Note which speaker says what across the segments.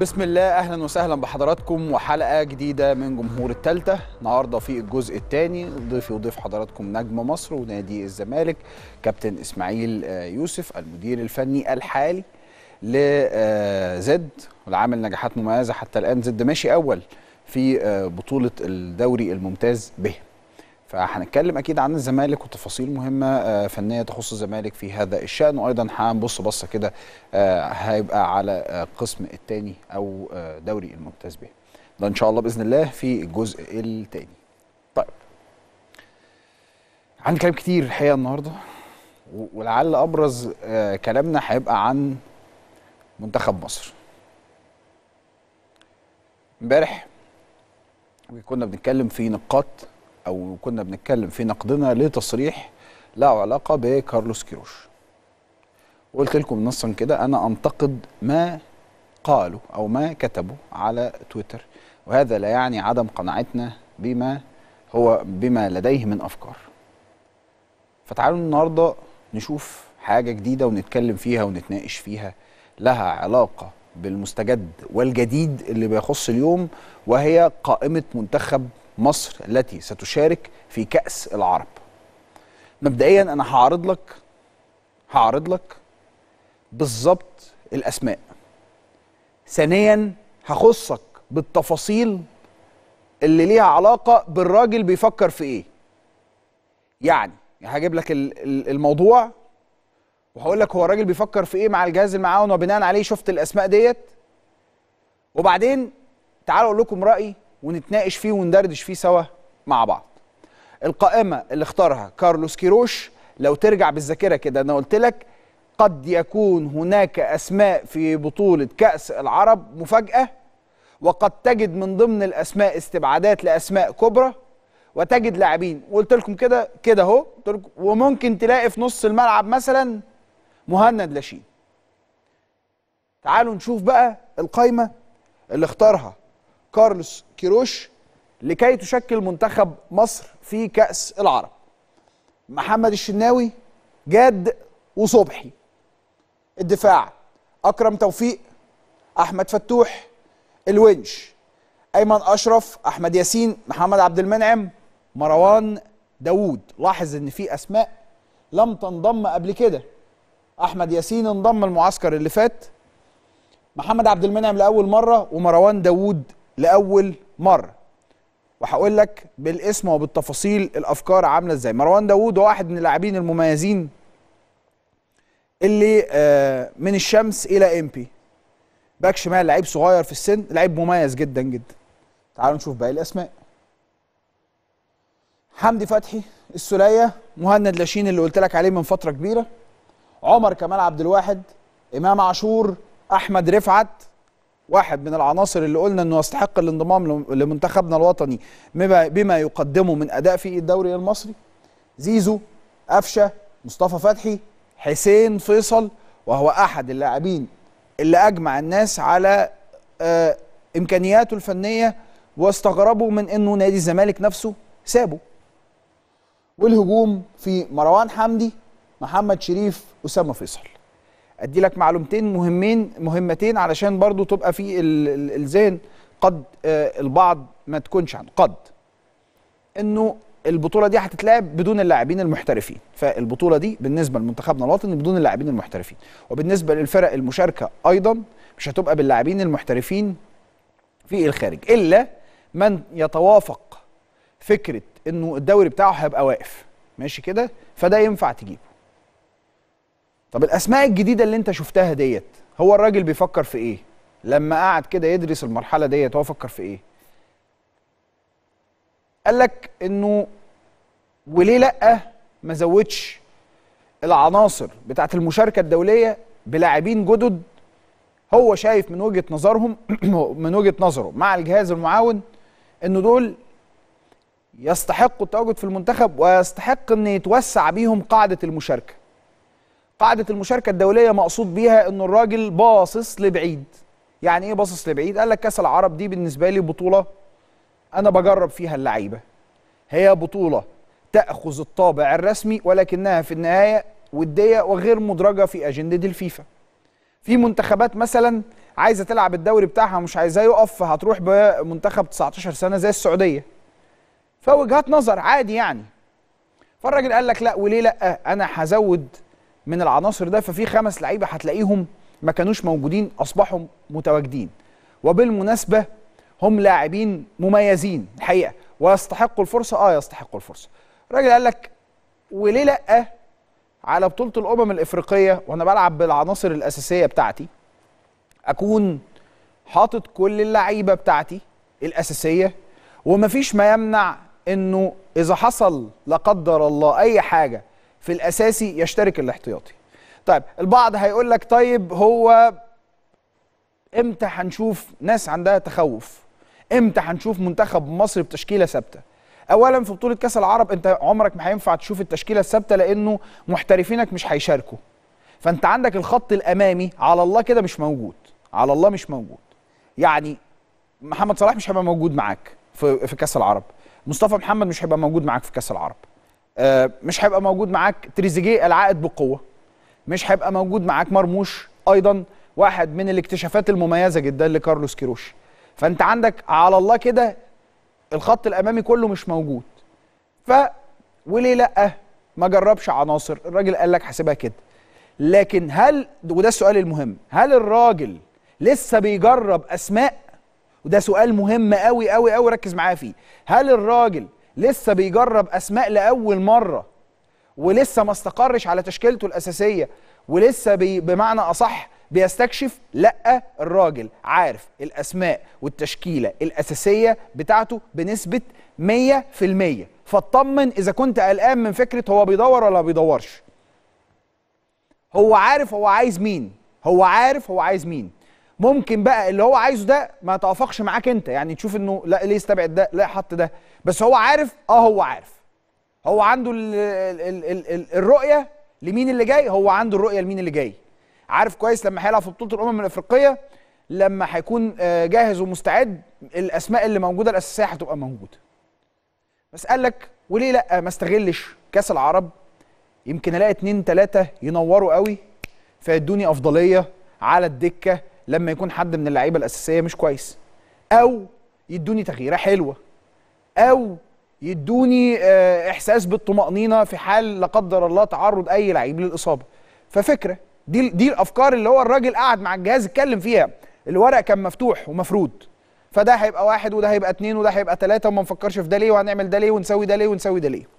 Speaker 1: بسم الله اهلا وسهلا بحضراتكم وحلقه جديده من جمهور التالتة النهارده في الجزء الثاني ضيفي وضيف حضراتكم نجم مصر ونادي الزمالك كابتن اسماعيل آه، يوسف المدير الفني الحالي لزد والعامل نجاحات مميزه حتى الان زد ماشي اول في آه، بطوله الدوري الممتاز به فهنتكلم اكيد عن الزمالك وتفاصيل مهمه آه، فنيه تخص الزمالك في هذا الشان وايضا هنبص بصه كده آه، هيبقى على آه، القسم الثاني او آه، دوري الممتاز به ده ان شاء الله باذن الله في الجزء الثاني طيب عندي كلام كتير الحقيقه النهارده و- ولعل ابرز آه، كلامنا هيبقى عن منتخب مصر امبارح كنا بنتكلم في نقاط او كنا بنتكلم في نقدنا لتصريح له علاقه بكارلوس كيروش وقلت لكم نصا كده انا انتقد ما قالوا او ما كتبوا على تويتر وهذا لا يعني عدم قناعتنا بما هو بما لديه من افكار فتعالوا النهارده نشوف حاجه جديده ونتكلم فيها ونتناقش فيها لها علاقه بالمستجد والجديد اللي بيخص اليوم وهي قائمه منتخب مصر التي ستشارك في كاس العرب مبدئيا انا هعرض لك هعرض لك بالظبط الاسماء ثانيا هخصك بالتفاصيل اللي ليها علاقه بالراجل بيفكر في ايه يعني هجيب لك ال- ال- الموضوع وهقول لك هو الراجل بيفكر في ايه مع الجهاز المعاون وبناء عليه شفت الاسماء ديت وبعدين تعالوا اقول لكم رايي ونتناقش فيه وندردش فيه سوا مع بعض القائمه اللي اختارها كارلوس كيروش لو ترجع بالذاكره كده انا قلت لك قد يكون هناك اسماء في بطوله كاس العرب مفاجاه وقد تجد من ضمن الاسماء استبعادات لاسماء كبرى وتجد لاعبين وقلت لكم كده كده اهو قلت لكم وممكن تلاقي في نص الملعب مثلا مهند لاشين تعالوا نشوف بقى القايمه اللي اختارها كارلوس كيروش لكي تشكل منتخب مصر في كأس العرب محمد الشناوي جاد وصبحي الدفاع أكرم توفيق أحمد فتوح الونش أيمن أشرف أحمد ياسين محمد عبد المنعم مروان داوود لاحظ إن في أسماء لم تنضم قبل كده أحمد ياسين انضم المعسكر اللي فات محمد عبد المنعم لاول مره ومروان داوود لاول مره وهقول لك بالاسم وبالتفاصيل الافكار عامله ازاي مروان داوود هو واحد من اللاعبين المميزين اللي آه، من الشمس الى امبي باك شمال لعيب صغير في السن لعيب مميز جدا جدا تعالوا نشوف باقي الاسماء حمدي فتحي السوليه مهند لاشين اللي قلت لك عليه من فتره كبيره عمر كمال عبد الواحد امام عاشور احمد رفعت واحد من العناصر اللي قلنا انه يستحق الانضمام لم- لمنتخبنا الوطني بما, بما يقدمه من اداء في الدوري المصري زيزو قفشه مصطفى فتحي حسين فيصل وهو احد اللاعبين اللي اجمع الناس على آه امكانياته الفنيه واستغربوا من انه نادي الزمالك نفسه سابه والهجوم في مروان حمدي محمد شريف اسامه فيصل ادي لك معلومتين مهمين مهمتين علشان برضو تبقى في ال- ال- الذهن قد آه، البعض ما تكونش عنده قد انه البطوله دي هتتلعب بدون اللاعبين المحترفين فالبطوله دي بالنسبه لمنتخبنا الوطني بدون اللاعبين المحترفين وبالنسبه للفرق المشاركه ايضا مش هتبقى باللاعبين المحترفين في الخارج الا من يتوافق فكره انه الدوري بتاعه هيبقى واقف ماشي كده فده ينفع تجيبه طب الاسماء الجديده اللي انت شفتها ديت هو الراجل بيفكر في ايه لما قعد كده يدرس المرحله ديت هو فكر في ايه قال لك انه وليه لا ما زودش العناصر بتاعت المشاركه الدوليه بلاعبين جدد هو شايف من وجهه نظرهم من وجهه نظره مع الجهاز المعاون انه دول يستحقوا التواجد في المنتخب ويستحق ان يتوسع بيهم قاعده المشاركه قاعده المشاركه الدوليه مقصود بيها ان الراجل باصص لبعيد يعني ايه باصص لبعيد قال لك كاس العرب دي بالنسبه لي بطوله انا بجرب فيها اللعيبه هي بطوله تاخذ الطابع الرسمي ولكنها في النهايه وديه وغير مدرجه في اجنده الفيفا في منتخبات مثلا عايزه تلعب الدوري بتاعها ومش عايزاه يقف فهتروح بمنتخب 19 سنه زي السعوديه فوجهات نظر عادي يعني فالراجل قال لك لا وليه لا انا هزود من العناصر ده ففي خمس لعيبه هتلاقيهم ما كانوش موجودين اصبحوا متواجدين وبالمناسبه هم لاعبين مميزين الحقيقه ويستحقوا الفرصه اه يستحقوا الفرصه الراجل قال لك وليه لا على بطوله الامم الافريقيه وانا بلعب بالعناصر الاساسيه بتاعتي اكون حاطط كل اللعيبه بتاعتي الاساسيه ومفيش ما يمنع انه اذا حصل لا قدر الله اي حاجه في الاساسي يشترك الاحتياطي طيب البعض هيقول لك طيب هو امتى هنشوف ناس عندها تخوف امتى هنشوف منتخب مصر بتشكيله ثابته اولا في بطوله كاس العرب انت عمرك ما هينفع تشوف التشكيله الثابته لانه محترفينك مش هيشاركوا فانت عندك الخط الامامي على الله كده مش موجود على الله مش موجود يعني محمد صلاح مش هيبقى موجود معاك في في كاس العرب مصطفى محمد مش هيبقى موجود معاك في كاس العرب آه مش هيبقى موجود معاك تريزيجيه العائد بقوه مش هيبقى موجود معاك مرموش ايضا واحد من الاكتشافات المميزه جدا لكارلوس كيروش فانت عندك على الله كده الخط الامامي كله مش موجود ف وليه لا ما جربش عناصر الراجل قال لك حاسبها كده لكن هل وده السؤال المهم هل الراجل لسه بيجرب اسماء وده سؤال مهم قوي قوي قوي ركز معايا فيه هل الراجل لسه بيجرب اسماء لاول مره ولسه ما استقرش على تشكيلته الاساسيه ولسه بي بمعنى اصح بيستكشف لا الراجل عارف الاسماء والتشكيله الاساسيه بتاعته بنسبه 100% فاطمن اذا كنت قلقان من فكره هو بيدور ولا بيدورش هو عارف هو عايز مين هو عارف هو عايز مين ممكن بقى اللي هو عايزه ده ما توافقش معاك انت يعني تشوف انه لا ليه استبعد ده لا حط ده بس هو عارف اه هو عارف هو عنده ال ال ال ال الرؤيه لمين اللي جاي هو عنده الرؤيه لمين اللي جاي عارف كويس لما هيلعب في بطوله الامم الافريقيه لما هيكون جاهز ومستعد الاسماء اللي موجوده الاساسيه هتبقى موجوده بس قال لك وليه لا ما استغلش كاس العرب يمكن الاقي اتنين تلاته ينوروا قوي فيدوني افضليه على الدكه لما يكون حد من اللعيبه الاساسيه مش كويس او يدوني تغييره حلوه او يدوني احساس بالطمانينه في حال لا قدر الله تعرض اي لعيب للاصابه ففكره دي دي الافكار اللي هو الراجل قعد مع الجهاز اتكلم فيها الورق كان مفتوح ومفروض فده هيبقى واحد وده هيبقى اتنين وده هيبقى تلاته وما نفكرش في ده ليه وهنعمل ده ليه ونسوي ده ليه ونسوي ده ليه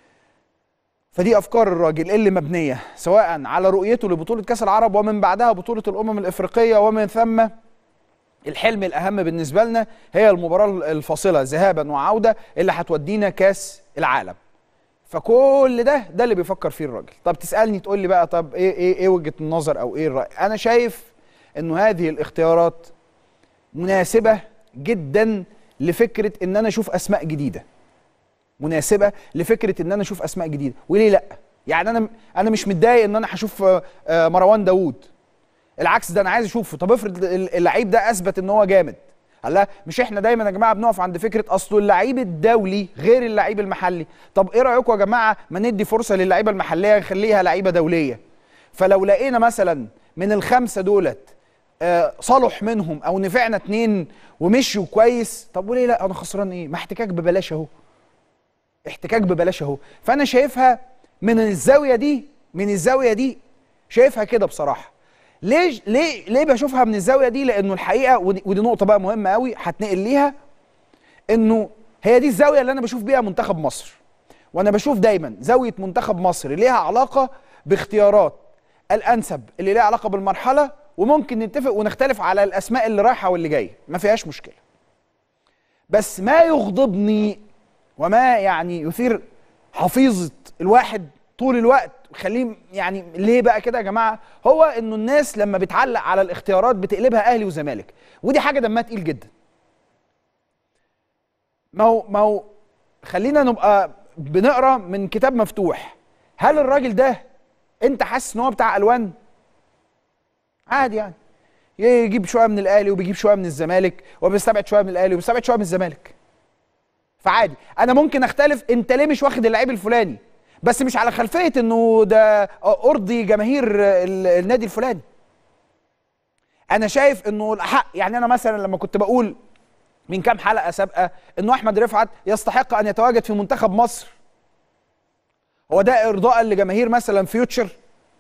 Speaker 1: فدي افكار الراجل اللي مبنيه سواء على رؤيته لبطوله كاس العرب ومن بعدها بطوله الامم الافريقيه ومن ثم الحلم الاهم بالنسبه لنا هي المباراه الفاصله ذهابا وعوده اللي هتودينا كاس العالم فكل ده ده اللي بيفكر فيه الراجل طب تسالني تقول لي بقى طب ايه ايه ايه وجهه النظر او ايه الراي انا شايف انه هذه الاختيارات مناسبه جدا لفكره ان انا اشوف اسماء جديده مناسبه لفكره ان انا اشوف اسماء جديده وليه لا يعني انا انا مش متضايق ان انا هشوف مروان داوود العكس ده انا عايز اشوفه طب افرض اللعيب ده اثبت ان هو جامد الله مش احنا دايما يا جماعه بنقف عند فكره اصل اللعيب الدولي غير اللعيب المحلي طب ايه رايكم يا جماعه ما ندي فرصه للعيبه المحليه نخليها لعيبه دوليه فلو لقينا مثلا من الخمسه دولت آه صلح منهم او نفعنا اتنين ومشوا كويس طب وليه لا انا خسران ايه ما احتكاك ببلاش اهو احتكاك ببلاش اهو فانا شايفها من الزاويه دي من الزاويه دي شايفها كده بصراحه ليه ليه ليه بشوفها من الزاويه دي لانه الحقيقه ودي, ودي نقطه بقى مهمه قوي هتنقل ليها انه هي دي الزاويه اللي انا بشوف بيها منتخب مصر وانا بشوف دايما زاويه منتخب مصر ليها علاقه باختيارات الانسب اللي ليها علاقه بالمرحله وممكن نتفق ونختلف على الاسماء اللي رايحه واللي جايه ما فيهاش مشكله بس ما يغضبني وما يعني يثير حفيظه الواحد طول الوقت خليه يعني ليه بقى كده يا جماعه هو انه الناس لما بتعلق على الاختيارات بتقلبها اهلي وزمالك ودي حاجه دمها تقيل جدا ما هو ما هو خلينا نبقى بنقرا من كتاب مفتوح هل الراجل ده انت حاسس ان هو بتاع الوان عادي يعني يجيب شويه من الاهلي وبيجيب شويه من الزمالك وبيستبعد شويه من الاهلي وبيستبعد شويه من الزمالك فعادي انا ممكن اختلف انت ليه مش واخد اللعيب الفلاني بس مش على خلفيه انه ده ارضي جماهير النادي الفلاني انا شايف انه الاحق يعني انا مثلا لما كنت بقول من كام حلقه سابقه انه احمد رفعت يستحق ان يتواجد في منتخب مصر هو ده ارضاء لجماهير مثلا فيوتشر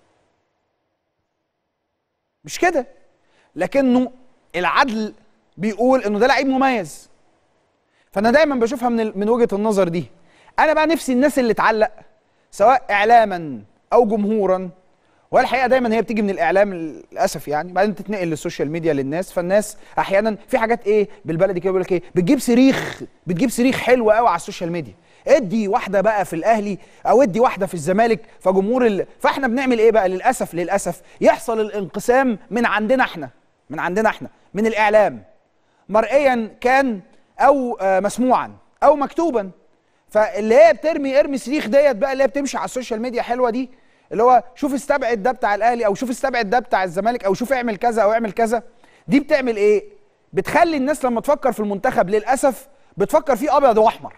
Speaker 1: مش كده لكنه العدل بيقول انه ده لعيب مميز فانا دايما بشوفها من من وجهه النظر دي انا بقى نفسي الناس اللي تعلق سواء اعلاما او جمهورا والحقيقه دايما هي بتيجي من الاعلام للاسف يعني بعدين تتنقل للسوشيال ميديا للناس فالناس احيانا في حاجات ايه بالبلدي كده بيقول لك ايه بتجيب صريخ بتجيب صريخ حلو قوي على السوشيال ميديا ادي واحده بقى في الاهلي او ادي واحده في الزمالك فجمهور ال... فاحنا بنعمل ايه بقى للاسف للاسف يحصل الانقسام من عندنا احنا من عندنا احنا من الاعلام مرئيا كان او آه مسموعا او مكتوبا فاللي هي بترمي ارمي صريخ ديت بقى اللي هي بتمشي على السوشيال ميديا حلوه دي اللي هو شوف استبعد ده بتاع الاهلي او شوف استبعد ده بتاع الزمالك او شوف اعمل كذا او اعمل كذا دي بتعمل ايه بتخلي الناس لما تفكر في المنتخب للاسف بتفكر فيه ابيض واحمر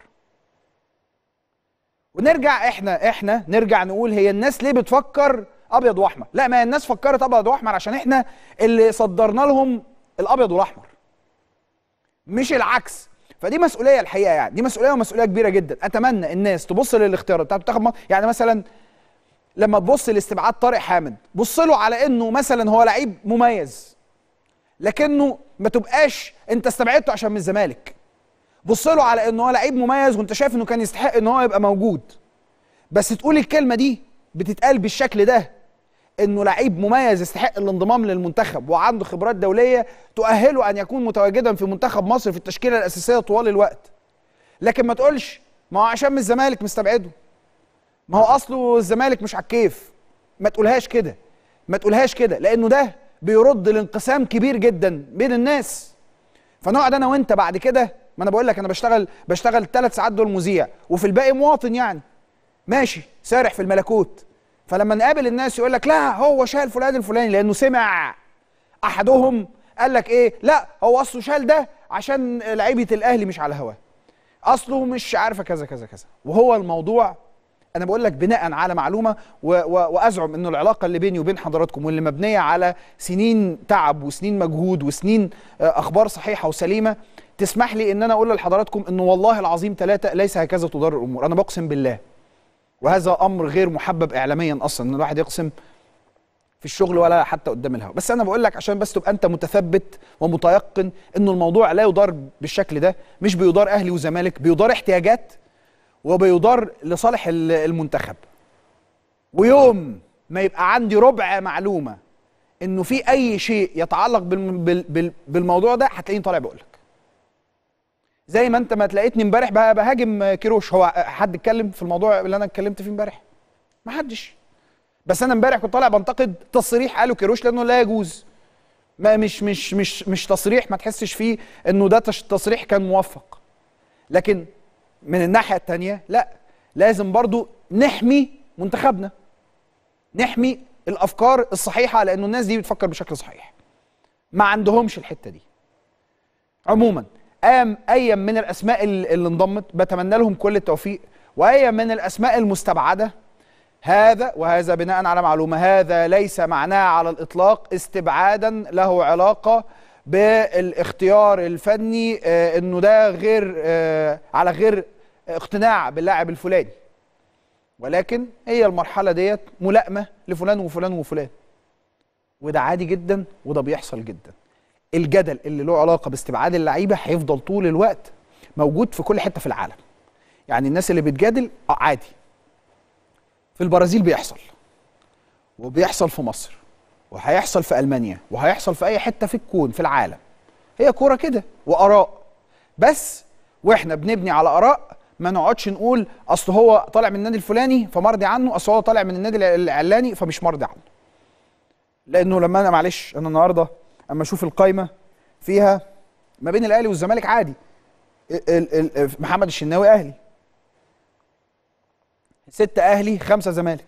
Speaker 1: ونرجع احنا احنا نرجع نقول هي الناس ليه بتفكر ابيض واحمر لا ما الناس فكرت ابيض واحمر عشان احنا اللي صدرنا لهم الابيض والاحمر مش العكس فدي مسؤوليه الحقيقه يعني دي مسؤوليه ومسؤوليه كبيره جدا اتمنى الناس تبص للاختيارات بتاعت منتخب مصر يعني مثلا لما تبص لاستبعاد طارق حامد بص له على انه مثلا هو لعيب مميز لكنه ما تبقاش انت استبعدته عشان من الزمالك بص له على انه هو لعيب مميز وانت شايف انه كان يستحق ان هو يبقى موجود بس تقول الكلمه دي بتتقال بالشكل ده انه لعيب مميز يستحق الانضمام للمنتخب وعنده خبرات دوليه تؤهله ان يكون متواجدا في منتخب مصر في التشكيله الاساسيه طوال الوقت لكن ما تقولش ما هو عشان من الزمالك مستبعده ما هو اصله الزمالك مش على الكيف ما تقولهاش كده ما تقولهاش كده لانه ده بيرد لانقسام كبير جدا بين الناس فنقعد انا وانت بعد كده ما انا بقول لك انا بشتغل بشتغل ثلاث ساعات دول مذيع وفي الباقي مواطن يعني ماشي سارح في الملكوت فلما نقابل الناس يقول لك لا هو شال فلان الفلاني لانه سمع احدهم قال لك ايه لا هو اصله شال ده عشان لعيبه الاهلي مش على هواه اصله مش عارفه كذا كذا كذا وهو الموضوع انا بقول لك بناء على معلومه و و وازعم انه العلاقه اللي بيني وبين حضراتكم واللي مبنيه على سنين تعب وسنين مجهود وسنين اخبار صحيحه وسليمه تسمح لي ان انا اقول لحضراتكم انه والله العظيم ثلاثه ليس هكذا تدار الامور انا بقسم بالله وهذا امر غير محبب اعلاميا اصلا ان الواحد يقسم في الشغل ولا حتى قدام الهواء بس انا بقول لك عشان بس تبقى انت متثبت ومتيقن انه الموضوع لا يدار بالشكل ده مش بيدار اهلي وزمالك بيدار احتياجات وبيدار لصالح المنتخب ويوم ما يبقى عندي ربع معلومه انه في اي شيء يتعلق بالموضوع ده هتلاقيني طالع بقول لك زي ما انت ما تلاقيتني امبارح بهاجم كيروش هو حد اتكلم في الموضوع اللي انا اتكلمت فيه امبارح ما حدش بس انا امبارح كنت طالع بنتقد تصريح قاله كيروش لانه لا يجوز ما مش مش مش مش تصريح ما تحسش فيه انه ده تصريح كان موفق لكن من الناحيه الثانيه لا لازم برضو نحمي منتخبنا نحمي الافكار الصحيحه لانه الناس دي بتفكر بشكل صحيح ما عندهمش الحته دي عموما أم أي من الأسماء اللي انضمت بتمنى لهم كل التوفيق وأي من الأسماء المستبعدة هذا وهذا بناء على معلومة هذا ليس معناه على الإطلاق استبعادا له علاقة بالاختيار الفني آه انه ده غير آه على غير اقتناع باللاعب الفلاني ولكن هي المرحلة ديت ملائمة لفلان وفلان وفلان وده عادي جدا وده بيحصل جدا الجدل اللي له علاقه باستبعاد اللعيبه هيفضل طول الوقت موجود في كل حته في العالم يعني الناس اللي بتجادل عادي في البرازيل بيحصل وبيحصل في مصر وهيحصل في المانيا وهيحصل في اي حته في الكون في العالم هي كوره كده واراء بس واحنا بنبني على اراء ما نقعدش نقول اصل هو طالع من النادي الفلاني فمرضي عنه اصل هو طالع من النادي العلاني فمش مرضي عنه لانه لما انا معلش انا النهارده اما اشوف القايمه فيها ما بين الاهلي والزمالك عادي ال ال محمد الشناوي اهلي ستة اهلي خمسة زمالك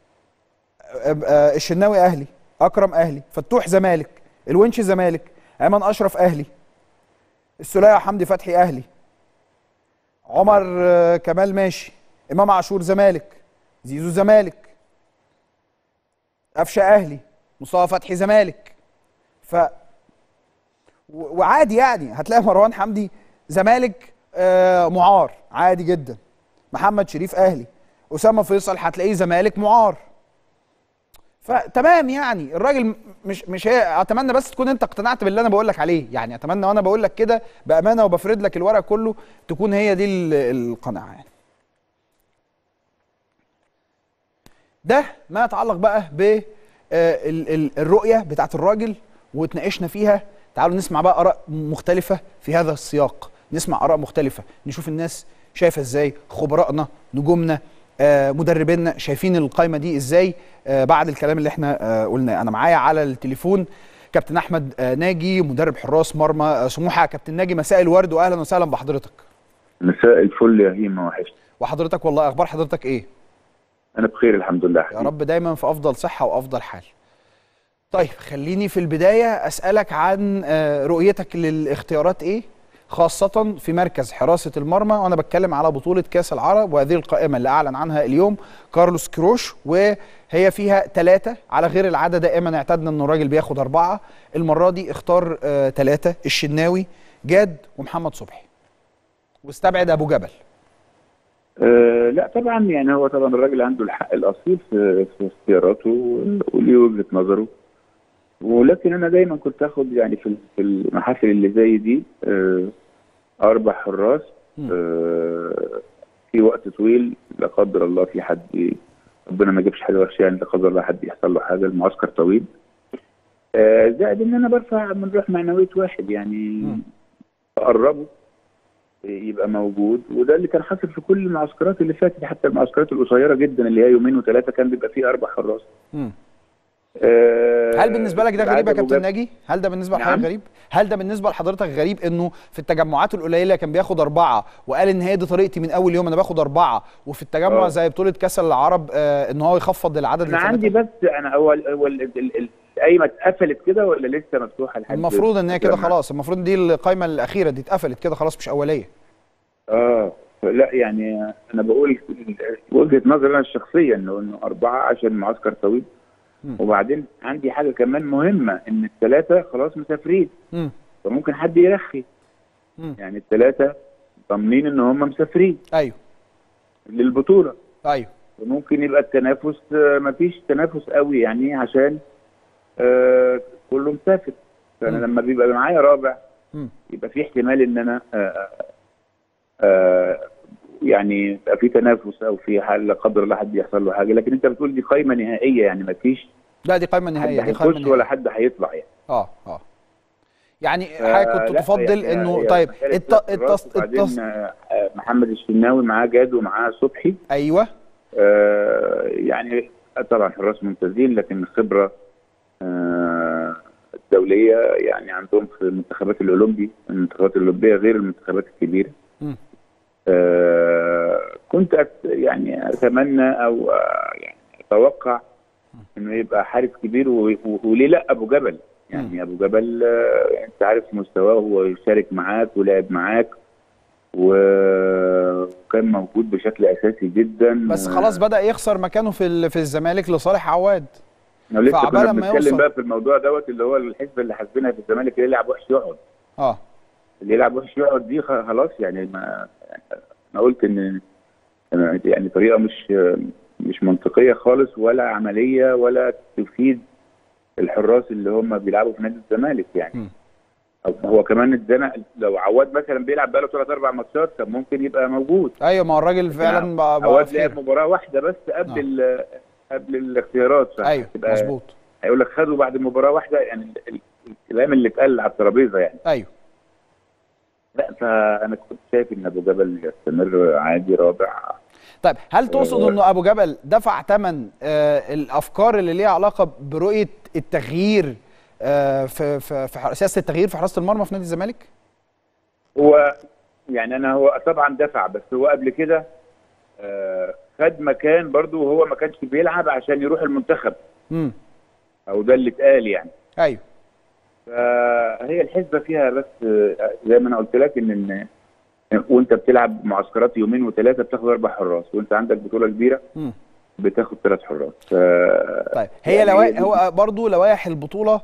Speaker 1: الشناوي اهلي اكرم اهلي فتوح زمالك الونش زمالك ايمن اشرف اهلي السوليه حمدي فتحي اهلي عمر كمال ماشي امام عاشور زمالك زيزو زمالك قفشه اهلي مصطفى فتحي زمالك ف و- وعادي يعني هتلاقي مروان حمدي زمالك آه معار عادي جدا محمد شريف اهلي اسامه فيصل هتلاقيه زمالك معار فتمام يعني الراجل م- مش مش هي اتمنى بس تكون انت اقتنعت باللي انا بقول لك عليه يعني اتمنى وانا بقول لك كده بامانه وبفرد لك الورق كله تكون هي دي ال- القناعه يعني ده ما يتعلق بقى ب آه، ال- ال- الرؤيه بتاعت الراجل واتناقشنا فيها تعالوا نسمع بقى اراء مختلفه في هذا السياق نسمع اراء مختلفه نشوف الناس شايفه ازاي خبرائنا نجومنا آه، مدربينا شايفين القائمه دي ازاي آه، بعد الكلام اللي احنا آه، قلناه انا معايا على التليفون كابتن احمد آه، ناجي مدرب حراس مرمى آه، سموحه كابتن ناجي مساء الورد واهلا وسهلا بحضرتك
Speaker 2: مساء الفل يا هيما وحشت
Speaker 1: وحضرتك والله اخبار حضرتك ايه
Speaker 2: انا بخير الحمد لله
Speaker 1: يا رب دايما في افضل صحه وافضل حال طيب خليني في البدايه اسالك عن آه، رؤيتك للاختيارات ايه خاصة في مركز حراسة المرمى وأنا بتكلم على بطولة كأس العرب وهذه القائمة اللي أعلن عنها اليوم كارلوس كروش وهي فيها ثلاثة على غير العادة دائما اعتدنا إنه الراجل بياخد أربعة المرة دي اختار ثلاثة الشناوي جاد ومحمد صبحي واستبعد أبو جبل
Speaker 2: أه لا طبعا يعني هو طبعا الراجل عنده الحق الاصيل في, في اختياراته وليه وجهه نظره ولكن انا دايما كنت اخد يعني في في المحافل اللي زي دي أه اربع حراس أه في وقت طويل لا قدر الله في حد ربنا ما يجيبش حاجه وحشه يعني لا قدر الله حد يحصل له حاجه المعسكر طويل أه زائد ان انا برفع من روح معنويه واحد يعني اقربه يبقى موجود وده اللي كان حاصل في كل المعسكرات اللي فاتت حتى المعسكرات القصيره جدا اللي هي يومين وثلاثه كان بيبقى فيه اربع حراس
Speaker 1: مم.
Speaker 2: آه
Speaker 1: هل بالنسبه لك ده غريب يا
Speaker 2: العدد
Speaker 1: كابتن
Speaker 2: وجاب-
Speaker 1: ناجي؟ هل ده بالنسبه لحضرتك
Speaker 2: نعم.
Speaker 1: غريب؟ هل ده بالنسبه لحضرتك غريب انه في التجمعات القليله كان بياخد اربعه وقال ان هي دي طريقتي من اول يوم انا باخد اربعه وفي التجمع
Speaker 2: آه.
Speaker 1: زي بطوله كاس العرب آه ان هو يخفض العدد
Speaker 2: انا
Speaker 1: لثلاثة؟
Speaker 2: عندي بس انا اول اول ال- ال- القايمه اتقفلت كده ولا لسه مفتوحه لحد
Speaker 1: المفروض ان هي كده
Speaker 2: الجامعة؟
Speaker 1: خلاص المفروض دي القائمه الاخيره دي اتقفلت كده خلاص مش اوليه
Speaker 2: اه لا يعني انا بقول وجهه نظري انا الشخصيه انه انه اربعه عشان معسكر طويل
Speaker 1: مم.
Speaker 2: وبعدين عندي حاجه كمان مهمه ان الثلاثه خلاص مسافرين
Speaker 1: امم
Speaker 2: فممكن حد يرخي
Speaker 1: مم.
Speaker 2: يعني الثلاثه ضامنين ان هم مسافرين
Speaker 1: ايوه
Speaker 2: للبطوله
Speaker 1: ايوه
Speaker 2: وممكن يبقى التنافس آه، مفيش تنافس قوي يعني عشان آه كله مسافر فانا
Speaker 1: مم.
Speaker 2: لما بيبقى معايا رابع
Speaker 1: مم.
Speaker 2: يبقى في احتمال ان انا آه آه يعني يبقى في تنافس او في حال لا قدر الله حد يحصل له حاجه لكن انت بتقول دي قائمه نهائيه يعني مفيش
Speaker 1: لا دي قائمه
Speaker 2: حد
Speaker 1: نهائيه دي قائمه
Speaker 2: هيخش
Speaker 1: نهائيه
Speaker 2: ولا حد هيطلع يعني
Speaker 1: اه اه يعني
Speaker 2: آه،
Speaker 1: حضرتك كنت
Speaker 2: لا،
Speaker 1: تفضل
Speaker 2: يعني
Speaker 1: انه
Speaker 2: هي
Speaker 1: طيب
Speaker 2: مسألة
Speaker 1: الت...
Speaker 2: ثلاث حراس
Speaker 1: التص...
Speaker 2: وبعدين
Speaker 1: التص...
Speaker 2: آه، آه، محمد الشناوي معاه جاد ومعاه صبحي
Speaker 1: ايوه
Speaker 2: آه، يعني طبعا حراس ممتازين لكن الخبره آه، الدوليه يعني عندهم في المنتخبات الاولمبي المنتخبات الاولمبيه غير المنتخبات الكبيره
Speaker 1: مم.
Speaker 2: آه، كنت أت يعني اتمنى او آه، يعني اتوقع انه يبقى حارس كبير و- و- وليه لا ابو جبل يعني ابو جبل آه، انت عارف مستواه هو يشارك معاك ولعب معاك و- وكان موجود بشكل اساسي جدا
Speaker 1: بس خلاص بدا يخسر مكانه في ال... في الزمالك لصالح عواد
Speaker 2: احنا لسه
Speaker 1: فعبال
Speaker 2: كنا
Speaker 1: ما
Speaker 2: بنتكلم
Speaker 1: يوصل.
Speaker 2: بقى في الموضوع دوت اللي هو الحسبه اللي حاسبينها في الزمالك اللي يلعب وحش يقعد
Speaker 1: اه
Speaker 2: اللي يلعب وحش يقعد دي خ- خلاص يعني ما انا قلت ان يعني طريقه مش مش منطقيه خالص ولا عمليه ولا تفيد الحراس اللي هم بيلعبوا في نادي الزمالك يعني
Speaker 1: مم.
Speaker 2: أو هو كمان ادانا لو عواد مثلا بيلعب بقاله ثلاث اربع ماتشات طب ممكن يبقى موجود
Speaker 1: ايوه ما هو الراجل فعلا بقى, بقى
Speaker 2: عواد
Speaker 1: فيه.
Speaker 2: لعب مباراه واحده بس قبل
Speaker 1: آه.
Speaker 2: ال- قبل الاختيارات
Speaker 1: ايوه
Speaker 2: فهتبقى-
Speaker 1: مظبوط
Speaker 2: هيقول لك خدوا بعد مباراه واحده يعني ال- ال- الكلام اللي اتقال على الترابيزه يعني
Speaker 1: ايوه
Speaker 2: لا فانا كنت شايف ان ابو جبل يستمر عادي رابع
Speaker 1: طيب هل تقصد
Speaker 2: آه.
Speaker 1: انه ابو جبل دفع ثمن آه الافكار اللي ليها علاقه برؤيه التغيير آه في في, في ح- سياسه التغيير في حراسه المرمى في نادي الزمالك؟
Speaker 2: هو يعني انا هو طبعا دفع بس هو قبل كده آه، خد مكان برضو وهو ما كانش بيلعب عشان يروح المنتخب
Speaker 1: امم
Speaker 2: او ده اللي اتقال يعني
Speaker 1: ايوه
Speaker 2: فهي الحسبه فيها بس آه، زي ما انا قلت لك ان ان وانت بتلعب معسكرات يومين وثلاثه بتاخد اربع حراس وانت عندك بطوله كبيره
Speaker 1: امم
Speaker 2: بتاخد ثلاث حراس ف
Speaker 1: طيب هي
Speaker 2: يعني
Speaker 1: لوائح
Speaker 2: دي-
Speaker 1: هو برضو لوائح البطوله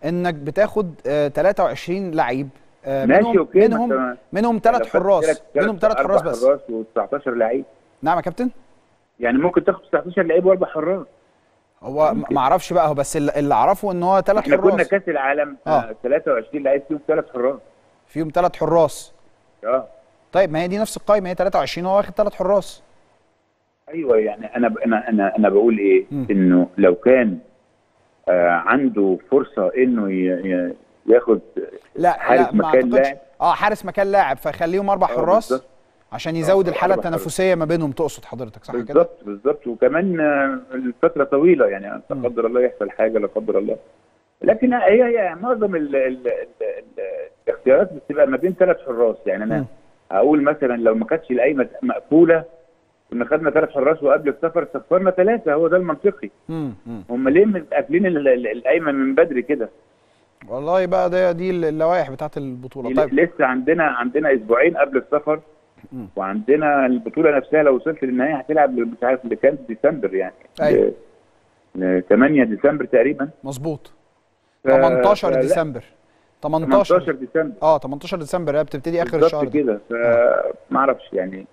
Speaker 1: انك بتاخد آه 23 لعيب آه
Speaker 2: ماشي
Speaker 1: منهم
Speaker 2: اوكي ما
Speaker 1: منهم
Speaker 2: أنت-
Speaker 1: منهم
Speaker 2: لو
Speaker 1: ثلاث
Speaker 2: خدت
Speaker 1: حراس
Speaker 2: تلات-
Speaker 1: منهم ثلاث
Speaker 2: أربع
Speaker 1: حراس بس
Speaker 2: حراس و19 لعيب
Speaker 1: نعم يا كابتن
Speaker 2: يعني ممكن تاخد 19 لعيب واربع حراس
Speaker 1: هو ما اعرفش بقى هو بس اللي اللي اعرفه ان هو ثلاث
Speaker 2: احنا كنا
Speaker 1: حراس
Speaker 2: كاس العالم
Speaker 1: آه.
Speaker 2: آه. 23 لعيب فيهم ثلاث حراس
Speaker 1: فيهم ثلاث حراس
Speaker 2: اه
Speaker 1: طيب ما هي دي نفس القائمه هي 23 هو واخد ثلاث حراس
Speaker 2: ايوه يعني انا ب- انا انا انا بقول ايه
Speaker 1: مم.
Speaker 2: انه لو كان آه عنده فرصه انه ي- ي- ياخد
Speaker 1: لا
Speaker 2: حارس
Speaker 1: لا ما
Speaker 2: مكان
Speaker 1: اعتقدش
Speaker 2: لاعب.
Speaker 1: اه حارس مكان لاعب فيخليهم اربع
Speaker 2: آه،
Speaker 1: حراس
Speaker 2: بالظبط.
Speaker 1: عشان يزود
Speaker 2: آه،
Speaker 1: الحاله
Speaker 2: أربع حراس.
Speaker 1: التنافسيه ما بينهم تقصد حضرتك صح كده
Speaker 2: بالظبط بالظبط وكمان آه، الفتره طويله يعني لا
Speaker 1: مم.
Speaker 2: قدر الله يحصل حاجه لا قدر الله لكن هي هي معظم ال ال ال ال الاختيارات بتبقى ما بين ثلاث حراس يعني
Speaker 1: مم.
Speaker 2: انا هقول مثلا لو ما كانتش القايمه مقفوله كنا خدنا ثلاث حراس وقبل السفر سفرنا ثلاثه هو ده المنطقي
Speaker 1: امم امم
Speaker 2: هم ليه من- قافلين ال- ال- القايمه من بدري كده
Speaker 1: والله بقى ده دي اللوائح بتاعت البطوله طيب
Speaker 2: لسه عندنا عندنا اسبوعين قبل السفر
Speaker 1: مم.
Speaker 2: وعندنا البطوله نفسها لو وصلت للنهايه هتلعب مش عارف لكام ديسمبر يعني
Speaker 1: أيوة.
Speaker 2: ل 8 ديسمبر تقريبا
Speaker 1: مظبوط
Speaker 2: ف-
Speaker 1: 18
Speaker 2: فلا،
Speaker 1: ديسمبر
Speaker 2: 18
Speaker 1: 18
Speaker 2: ديسمبر
Speaker 1: اه 18 ديسمبر هي بتبتدي اخر
Speaker 2: بالظبط
Speaker 1: الشهر ده
Speaker 2: كده فما اعرفش يعني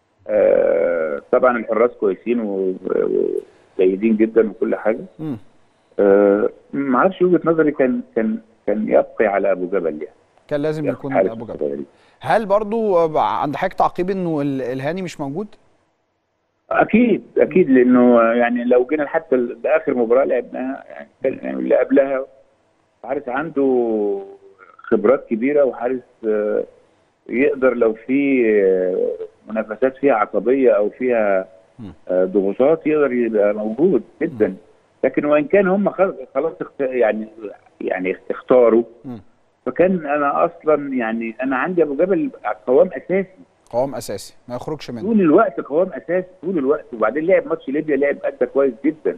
Speaker 2: آه طبعا الحراس كويسين و- وجيدين جدا وكل حاجه
Speaker 1: مم.
Speaker 2: آه ما اعرفش وجهه نظري كان كان كان يبقي على ابو جبل يعني
Speaker 1: كان لازم
Speaker 2: ياخد
Speaker 1: يكون
Speaker 2: حارس
Speaker 1: ابو جبل
Speaker 2: الصغيرين.
Speaker 1: هل برضو آه، عند حضرتك تعقيب انه ال- الهاني مش موجود؟
Speaker 2: اكيد اكيد لانه يعني لو جينا حتى ل- لاخر مباراه لعبناها يعني كان- يعني اللي قبلها حارس عنده خبرات كبيره وحارس آه، يقدر لو في آه، منافسات فيها عصبيه او فيها
Speaker 1: مم.
Speaker 2: آه، ضغوطات يقدر يبقى موجود جدا لكن وان كان هم خل- خلاص اخت- يعني يعني اختاروا
Speaker 1: مم.
Speaker 2: فكان انا اصلا يعني انا عندي ابو جبل قوام اساسي
Speaker 1: قوام اساسي ما يخرجش منه
Speaker 2: طول الوقت قوام اساسي طول الوقت وبعدين لعب ماتش ليبيا لعب ادى كويس جدا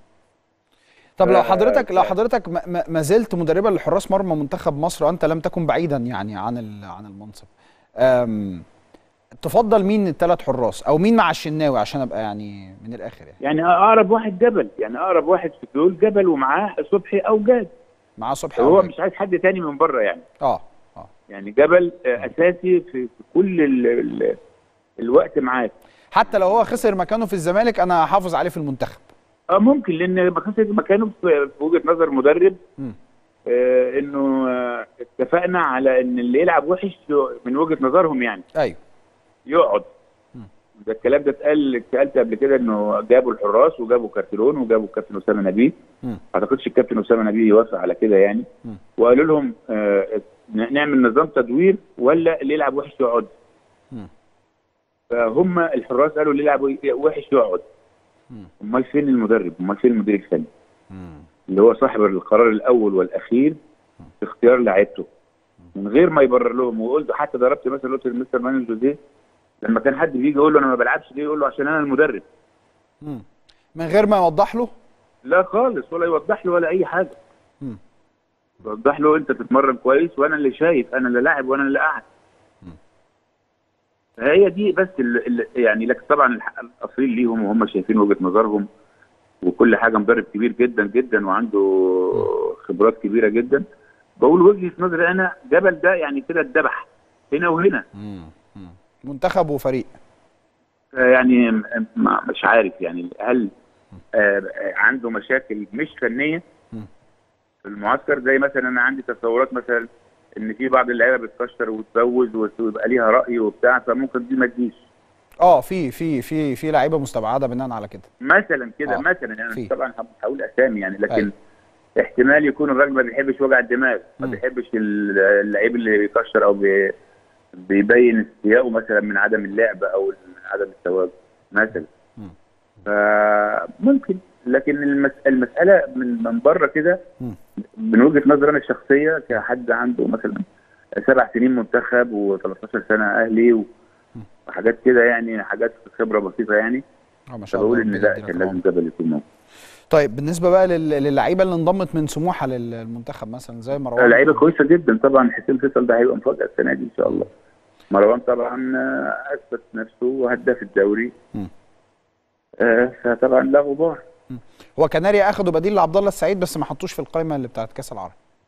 Speaker 1: طب لو
Speaker 2: آه،
Speaker 1: حضرتك لو
Speaker 2: آه.
Speaker 1: حضرتك ما- ما ما زلت مدربا لحراس مرمى منتخب مصر وانت لم تكن بعيدا يعني عن ال- عن المنصب أم تفضل مين الثلاث حراس او مين مع الشناوي عشان ابقى يعني من الاخر يعني
Speaker 2: يعني اقرب واحد جبل يعني اقرب واحد في دول جبل ومعاه صبحي او جاد
Speaker 1: معاه صبحي
Speaker 2: هو
Speaker 1: أو
Speaker 2: مش عايز حد تاني من بره يعني
Speaker 1: اه اه
Speaker 2: يعني جبل آه، اساسي في في كل ال ال الوقت معاك
Speaker 1: حتى لو هو خسر مكانه في الزمالك انا هحافظ عليه في المنتخب
Speaker 2: اه ممكن لان مكانه مكانه في في وجهه نظر مدرب
Speaker 1: مم.
Speaker 2: آه انه آه اتفقنا على ان اللي يلعب وحش من وجهه نظرهم يعني
Speaker 1: ايوه
Speaker 2: يقعد
Speaker 1: مم.
Speaker 2: ده الكلام ده اتقال اتسالت قبل كده انه جابوا الحراس وجابوا كارتيرون وجابوا الكابتن اسامه نبيه
Speaker 1: مم.
Speaker 2: ما اعتقدش الكابتن اسامه نبيه يوافق على كده يعني
Speaker 1: مم.
Speaker 2: وقالوا لهم آه نعمل نظام تدوير ولا اللي يلعب وحش يقعد
Speaker 1: مم.
Speaker 2: فهم الحراس قالوا اللي يلعب وحش يقعد
Speaker 1: مم.
Speaker 2: امال فين المدرب امال فين المدير الفني
Speaker 1: مم.
Speaker 2: اللي هو صاحب القرار الاول والاخير في اختيار لعيبته من غير ما يبرر لهم وقلت حتى ضربت مثلا قلت لمستر مانويل جوزيه لما كان حد بيجي يقول له انا ما بلعبش ليه يقول له عشان انا المدرب
Speaker 1: مم. من غير ما يوضح له
Speaker 2: لا خالص ولا يوضح له ولا اي حاجه
Speaker 1: مم.
Speaker 2: يوضح له انت تتمرن كويس وانا اللي شايف انا اللي لاعب وانا اللي قاعد هي دي بس اللي يعني لكن طبعا الحق الاصيل ليهم وهم شايفين وجهه نظرهم وكل حاجه مدرب كبير جدا جدا وعنده خبرات كبيره جدا بقول وجهه نظري انا جبل ده يعني كده اتذبح هنا وهنا
Speaker 1: مم. مم. منتخب وفريق
Speaker 2: يعني م- م- مش عارف يعني هل آه، عنده مشاكل مش فنيه
Speaker 1: مم.
Speaker 2: في المعسكر زي مثلا انا عندي تصورات مثلا ان في بعض اللعيبه بتكشر وتبوز ويبقى ليها راي وبتاع فممكن دي ما تجيش
Speaker 1: اه في في في في لعيبه مستبعده بناء على كده
Speaker 2: مثلا كده
Speaker 1: آه،
Speaker 2: مثلا يعني
Speaker 1: في.
Speaker 2: طبعا هب- هقول اسامي يعني لكن
Speaker 1: أيوة.
Speaker 2: احتمال يكون الراجل ما بيحبش وجع الدماغ ما
Speaker 1: مم.
Speaker 2: بيحبش ال- اللعيب اللي بيكشر او بي بيبين استيائه مثلا من عدم اللعب او من عدم التواجد مثلا
Speaker 1: مم.
Speaker 2: فممكن لكن المس... المساله من من بره كده
Speaker 1: مم.
Speaker 2: من وجهه نظري انا الشخصيه كحد عنده مثلا سبع سنين منتخب و13 سنه اهلي و- وحاجات كده يعني حاجات خبره بسيطه يعني
Speaker 1: اه ما شاء الله
Speaker 2: فبقول ان
Speaker 1: ربنا
Speaker 2: لا
Speaker 1: يديلك
Speaker 2: كان لازم
Speaker 1: العمر.
Speaker 2: جبل يكون موجود
Speaker 1: طيب بالنسبه بقى لل- للعيبه اللي انضمت من سموحه للمنتخب مثلا زي مروان
Speaker 2: لعيبه كويسه جدا طبعا حسين فيصل ده هيبقى مفاجاه السنه دي ان شاء الله مروان طبعا آه، اثبت نفسه وهداف الدوري
Speaker 1: مم.
Speaker 2: آه، فطبعا لا غبار
Speaker 1: هو كناريا اخدوا بديل لعبد الله السعيد بس ما حطوش في القائمه اللي بتاعت كاس العرب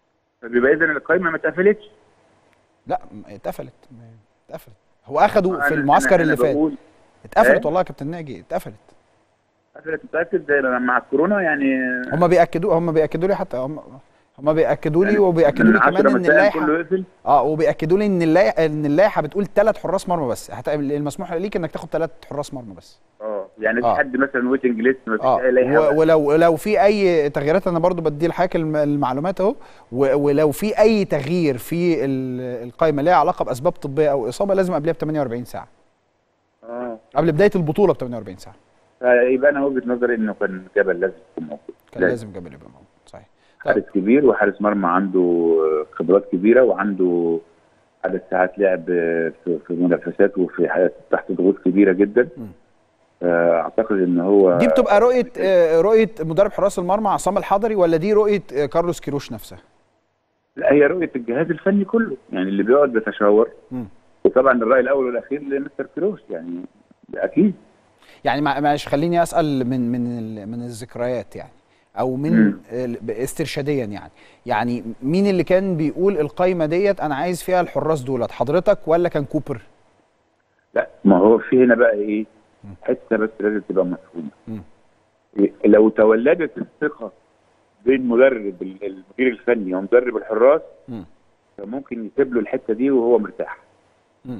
Speaker 2: فبيبقى اذا القايمه ما اتقفلتش
Speaker 1: لا م- اتقفلت م- اتقفلت هو اخدوا
Speaker 2: أنا-
Speaker 1: في المعسكر
Speaker 2: أنا-
Speaker 1: اللي
Speaker 2: أنا
Speaker 1: فات
Speaker 2: بقول
Speaker 1: اتقفلت
Speaker 2: إيه؟
Speaker 1: والله يا كابتن ناجي اتقفلت
Speaker 2: اتقفلت متاكد زي مع الكورونا يعني
Speaker 1: هم بياكدوا هم بياكدوا لي حتى هم هم بياكدوا لي
Speaker 2: يعني
Speaker 1: وبياكدوا
Speaker 2: من
Speaker 1: لي كمان
Speaker 2: 10
Speaker 1: ان
Speaker 2: مساء
Speaker 1: اللائحه
Speaker 2: كله يقفل
Speaker 1: اه وبياكدوا لي ان اللائحه ان اللائحه بتقول ثلاث حراس مرمى بس هت- المسموح ليك انك تاخد ثلاث حراس مرمى بس
Speaker 2: اه يعني
Speaker 1: آه.
Speaker 2: في حد مثلا ويتنج ليست ما فيش
Speaker 1: اه
Speaker 2: اي لائحه
Speaker 1: و- ولو ولو في اي تغييرات انا برضو بدي لحضرتك الم- المعلومات اهو و- ولو في اي تغيير في ال- القائمه ليها علاقه باسباب طبيه او اصابه لازم قبلها ب 48 ساعه
Speaker 2: اه
Speaker 1: قبل بدايه البطوله ب 48 ساعه
Speaker 2: فيبقى انا وجهه نظري انه كان جبل لازم يكون موجود
Speaker 1: كان
Speaker 2: لازم.
Speaker 1: لازم جبل يبقى موجود صحيح طيب.
Speaker 2: حارس كبير وحارس مرمى عنده خبرات كبيره وعنده عدد ساعات لعب في في منافسات وفي حياة تحت ضغوط كبيره جدا
Speaker 1: مم.
Speaker 2: اعتقد ان هو
Speaker 1: دي بتبقى رؤيه آه، رؤيه مدرب حراس المرمى عصام الحضري ولا دي رؤيه آه، كارلوس كيروش نفسه
Speaker 2: لا هي رؤيه الجهاز الفني كله يعني اللي بيقعد بيتشاور
Speaker 1: مم.
Speaker 2: وطبعا الراي الاول والاخير لمستر كروش يعني ده اكيد
Speaker 1: يعني مع- معلش خليني اسال من من ال- من الذكريات يعني او من
Speaker 2: مم.
Speaker 1: ال- استرشاديا يعني يعني مين اللي كان بيقول القايمه ديت انا عايز فيها الحراس دولت حضرتك ولا كان كوبر
Speaker 2: لا ما هو في هنا بقى ايه حته بس لازم تبقى مفهومه
Speaker 1: مم.
Speaker 2: لو تولدت الثقه بين مدرب ال- المدير الفني ومدرب الحراس
Speaker 1: مم.
Speaker 2: فممكن يسيب له الحته دي وهو مرتاح
Speaker 1: مم.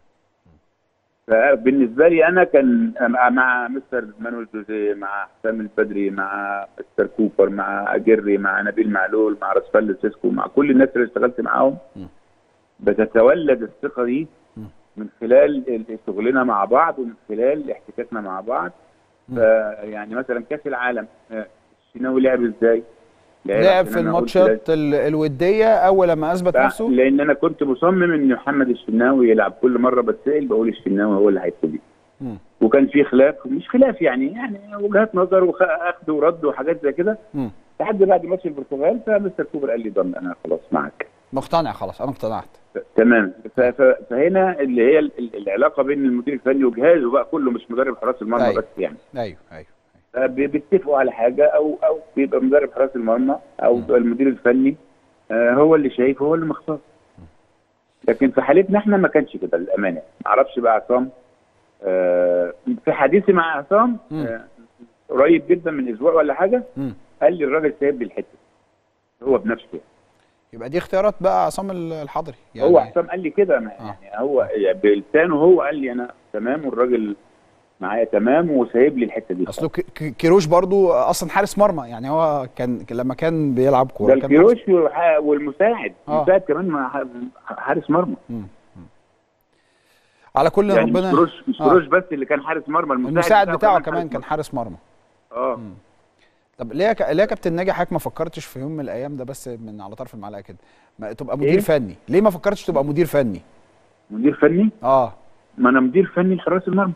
Speaker 2: فبالنسبه لي انا كان مع, مع مستر مانويل جوزيه مع حسام البدري مع مستر كوبر مع اجري مع نبيل معلول مع راسفال سيسكو مع كل الناس اللي اشتغلت معاهم
Speaker 1: م.
Speaker 2: بتتولد الثقه دي
Speaker 1: م.
Speaker 2: من خلال ال- شغلنا مع بعض ومن خلال احتكاكنا مع بعض
Speaker 1: م.
Speaker 2: فيعني مثلا كاس العالم آه، الشناوي لعب ازاي؟
Speaker 1: لعب
Speaker 2: عشان
Speaker 1: في
Speaker 2: أنا قلت
Speaker 1: الماتشات ال- الوديه اول لما اثبت
Speaker 2: لا،
Speaker 1: نفسه
Speaker 2: لان انا كنت مصمم ان محمد الشناوي يلعب كل مره بتسال بقول الشناوي هو اللي هيبتدي
Speaker 1: مم.
Speaker 2: وكان في خلاف مش خلاف يعني يعني وجهات نظر واخد ورد وحاجات زي كده
Speaker 1: مم.
Speaker 2: لحد بعد ماتش البرتغال فمستر كوبر قال لي ضم انا خلاص معاك
Speaker 1: مقتنع خلاص انا اقتنعت
Speaker 2: ف- تمام ف- ف- فهنا اللي هي ال- ال- العلاقه بين المدير الفني وجهازه بقى كله مش مدرب حراس المرمى
Speaker 1: أيوة.
Speaker 2: بس يعني
Speaker 1: ايوه ايوه
Speaker 2: فبي- بيتفقوا على حاجه او او بيبقى مدرب حراس المرمى او
Speaker 1: م.
Speaker 2: بيبقى المدير الفني آه، هو اللي شايف هو اللي مختار لكن في حالتنا احنا ما كانش كده للامانه ما اعرفش بقى عصام آه، في حديثي مع عصام
Speaker 1: م.
Speaker 2: آه، قريب جدا من اسبوع ولا حاجه
Speaker 1: مم.
Speaker 2: قال لي الراجل سايب لي الحته هو بنفسه يعني.
Speaker 1: يبقى دي اختيارات بقى عصام ال- الحضري يعني
Speaker 2: هو حسام قال لي كده ما-
Speaker 1: آه.
Speaker 2: يعني هو يعني بلسانه هو قال لي انا تمام والراجل معايا تمام وسايب لي الحته دي
Speaker 1: اصله ك- ك- كيروش برضو اصلا حارس مرمى يعني هو كان لما كان بيلعب
Speaker 2: ده
Speaker 1: كوره كان
Speaker 2: الكيروش والح- والمساعد
Speaker 1: آه.
Speaker 2: المساعد كمان مع ح- حارس مرمى
Speaker 1: مم. مم. على كل
Speaker 2: يعني
Speaker 1: ربنا
Speaker 2: مش كروش مش
Speaker 1: آه.
Speaker 2: كروش بس اللي كان حارس مرمى المساعد,
Speaker 1: المساعد بتاعه كمان
Speaker 2: حارس
Speaker 1: كان حارس مرمى
Speaker 2: مرمى. اه
Speaker 1: طب ليه يا ك- ليه يا كابتن ناجي حضرتك ما فكرتش في يوم من الايام ده بس من على طرف المعلقه كده ما تبقى مدير
Speaker 2: إيه؟
Speaker 1: فني ليه ما فكرتش تبقى مدير فني
Speaker 2: مدير فني
Speaker 1: اه
Speaker 2: ما انا مدير فني لحراس المرمى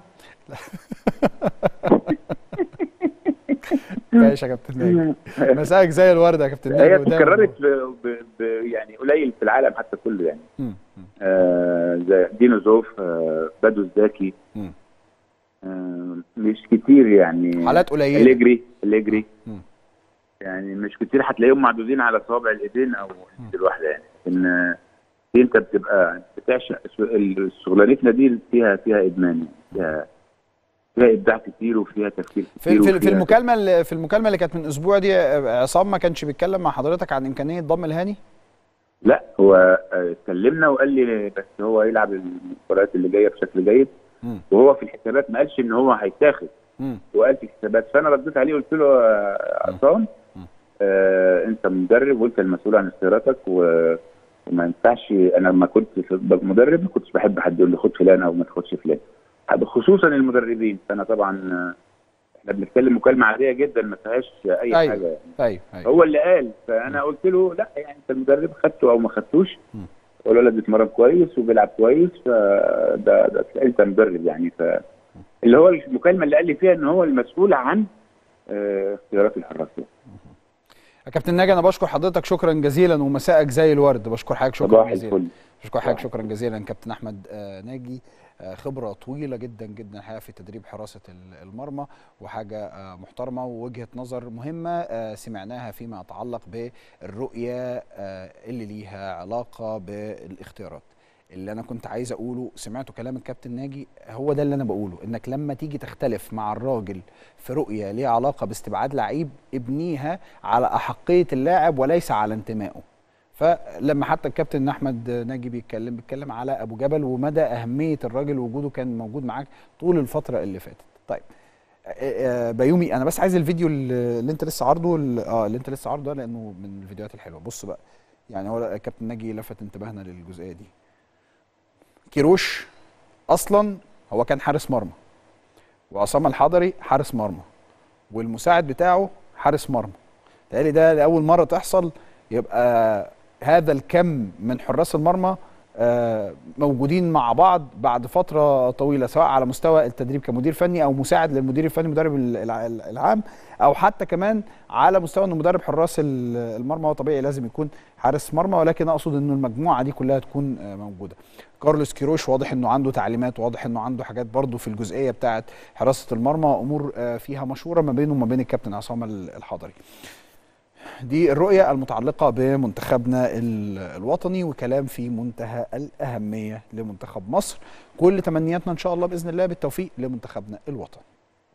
Speaker 1: ماشي يا كابتن ناجي مساك زي الورده يا كابتن ناجي
Speaker 2: هي
Speaker 1: ودايما
Speaker 2: اتكررت ب- ب- ب- يعني قليل في العالم حتى كله يعني
Speaker 1: مم. مم.
Speaker 2: آه زي دينو زوف آه بدو الزاكي
Speaker 1: مم.
Speaker 2: آه مش كتير يعني
Speaker 1: حالات قليله
Speaker 2: اليجري اليجري
Speaker 1: مم.
Speaker 2: يعني مش كتير هتلاقيهم معدودين على صوابع الايدين او الايد الواحده يعني ان دي انت بتبقى بتعشق ال- شغلانتنا دي فيها فيها ادمان يعني فيها فيها ابداع كتير وفيها تفكير كتير
Speaker 1: في في, في
Speaker 2: وفيها-
Speaker 1: المكالمه اللي في المكالمه اللي كانت من اسبوع دي آه، عصام ما كانش بيتكلم مع حضرتك عن امكانيه ضم الهاني
Speaker 2: لا هو آه، اتكلمنا وقال لي بس هو يلعب المباريات اللي جايه بشكل جيد
Speaker 1: مم.
Speaker 2: وهو في الحسابات ما قالش ان هو هيتاخد
Speaker 1: مم.
Speaker 2: هو قال في الحسابات فانا رديت عليه قلت له آه، عصام
Speaker 1: مم.
Speaker 2: آه انت مدرب وانت المسؤول عن اختياراتك و... وما ينفعش انا لما كنت في- مدرب ما كنتش بحب حد يقول لي خد فلان او ما تاخدش فلان خصوصا المدربين فانا طبعا آه، احنا بنتكلم مكالمه عاديه جدا ما فيهاش اي
Speaker 1: أيوة.
Speaker 2: حاجه يعني.
Speaker 1: ايوه ايوه
Speaker 2: هو اللي قال فانا قلت له لا يعني انت المدرب خدته او ما خدتوش
Speaker 1: مم.
Speaker 2: هو الولد بيتمرن كويس وبيلعب كويس فده ده انت مدرب يعني ف اللي هو المكالمه اللي قال لي فيها ان هو المسؤول عن آه، اختيارات الحراس يعني.
Speaker 1: يا كابتن ناجي انا بشكر حضرتك شكرا جزيلا ومساءك زي الورد بشكر حضرتك شكرا
Speaker 2: صباح
Speaker 1: جزيلا
Speaker 2: الفل
Speaker 1: بشكر حضرتك شكرا جزيلا كابتن احمد آه، ناجي آه، خبره طويله جدا جدا الحقيقه في تدريب حراسه ال- المرمى وحاجه آه، محترمه ووجهه نظر مهمه آه، سمعناها فيما يتعلق بالرؤيه آه، اللي ليها علاقه بالاختيارات اللي انا كنت عايز اقوله سمعتوا كلام الكابتن ناجي هو ده اللي انا بقوله انك لما تيجي تختلف مع الراجل في رؤيه ليها علاقه باستبعاد لعيب ابنيها على احقيه اللاعب وليس على انتمائه فلما حتى الكابتن احمد ناجي بيتكلم بيتكلم على ابو جبل ومدى اهميه الراجل وجوده كان موجود معاك طول الفتره اللي فاتت طيب آه، آه، بيومي انا بس عايز الفيديو اللي اللي انت لسه عارضه ال- اه اللي انت لسه عارضه ده لانه من الفيديوهات الحلوه بص بقى يعني هو الكابتن ناجي لفت انتباهنا للجزئيه دي كيروش اصلا هو كان حارس مرمى وعصام الحضري حارس مرمى والمساعد بتاعه حارس مرمى تقالي ده لاول مره تحصل يبقى هذا الكم من حراس المرمى آه، موجودين مع بعض بعد فتره طويله سواء على مستوى التدريب كمدير فني او مساعد للمدير الفني مدرب ال- الع- العام او حتى كمان على مستوى انه مدرب حراس ال- المرمى هو طبيعي لازم يكون حارس مرمى ولكن اقصد انه المجموعه دي كلها تكون آه، موجوده كارلوس كيروش واضح انه عنده تعليمات واضح انه عنده حاجات برضه في الجزئيه بتاعه حراسه المرمى امور آه، فيها مشوره ما بينه وما بين الكابتن عصام ال- الحضري دي الرؤية المتعلقة بمنتخبنا ال- الوطني وكلام في منتهى الأهمية لمنتخب مصر كل تمنياتنا إن شاء الله بإذن الله بالتوفيق لمنتخبنا الوطني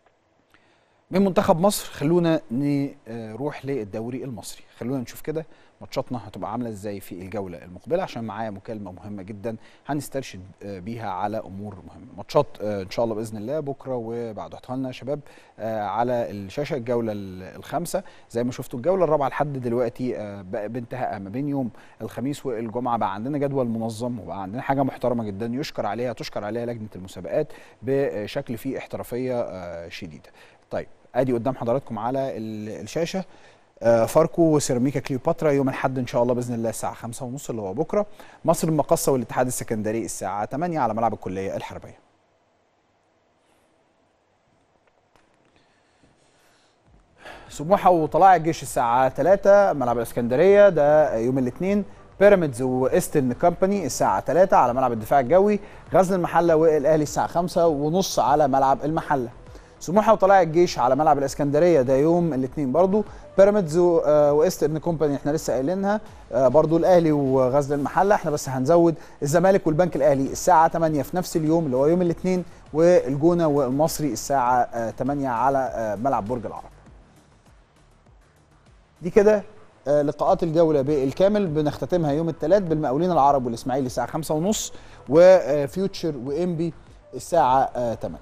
Speaker 1: من منتخب مصر خلونا نروح للدوري المصري خلونا نشوف كده ماتشاتنا هتبقى عامله ازاي في الجوله المقبله عشان معايا مكالمه مهمه جدا هنسترشد آه، بيها على امور مهمه ماتشات آه، ان شاء الله باذن الله بكره وبعده هاتها لنا يا شباب آه، على الشاشه الجوله ال- الخامسه زي ما شفتوا الجوله الرابعه لحد دلوقتي آه، بقى بانتهائها ما بين يوم الخميس والجمعه بقى عندنا جدول منظم وبقى عندنا حاجه محترمه جدا يشكر عليها تشكر عليها لجنه المسابقات بشكل فيه احترافيه آه، شديده طيب ادي قدام حضراتكم على ال- الشاشه آه، فاركو وسيراميكا كليوباترا يوم الاحد ان شاء الله باذن الله الساعه 5 ونص اللي هو بكره مصر المقصه والاتحاد السكندري الساعه 8 على ملعب الكليه الحربيه سموحه وطلائع الجيش الساعه 3 ملعب الاسكندريه ده يوم الاثنين بيراميدز وايسترن كومباني الساعه 3 على ملعب الدفاع الجوي غزل المحله والاهلي الساعه 5 ونص على ملعب المحله سموحه وطلائع الجيش على ملعب الاسكندريه ده يوم الاثنين برضو بيراميدز و- آه، وايسترن كومباني احنا لسه قايلينها آه، برضو الاهلي وغزل المحله احنا بس هنزود الزمالك والبنك الاهلي الساعه 8 في نفس اليوم اللي هو يوم الاثنين والجونه والمصري الساعه آه، 8 على آه، ملعب برج العرب دي كده آه، لقاءات الجوله بالكامل بنختتمها يوم الثلاث بالمقاولين العرب والاسماعيلي الساعه 5 ونص وفيوتشر وانبي الساعه آه، 8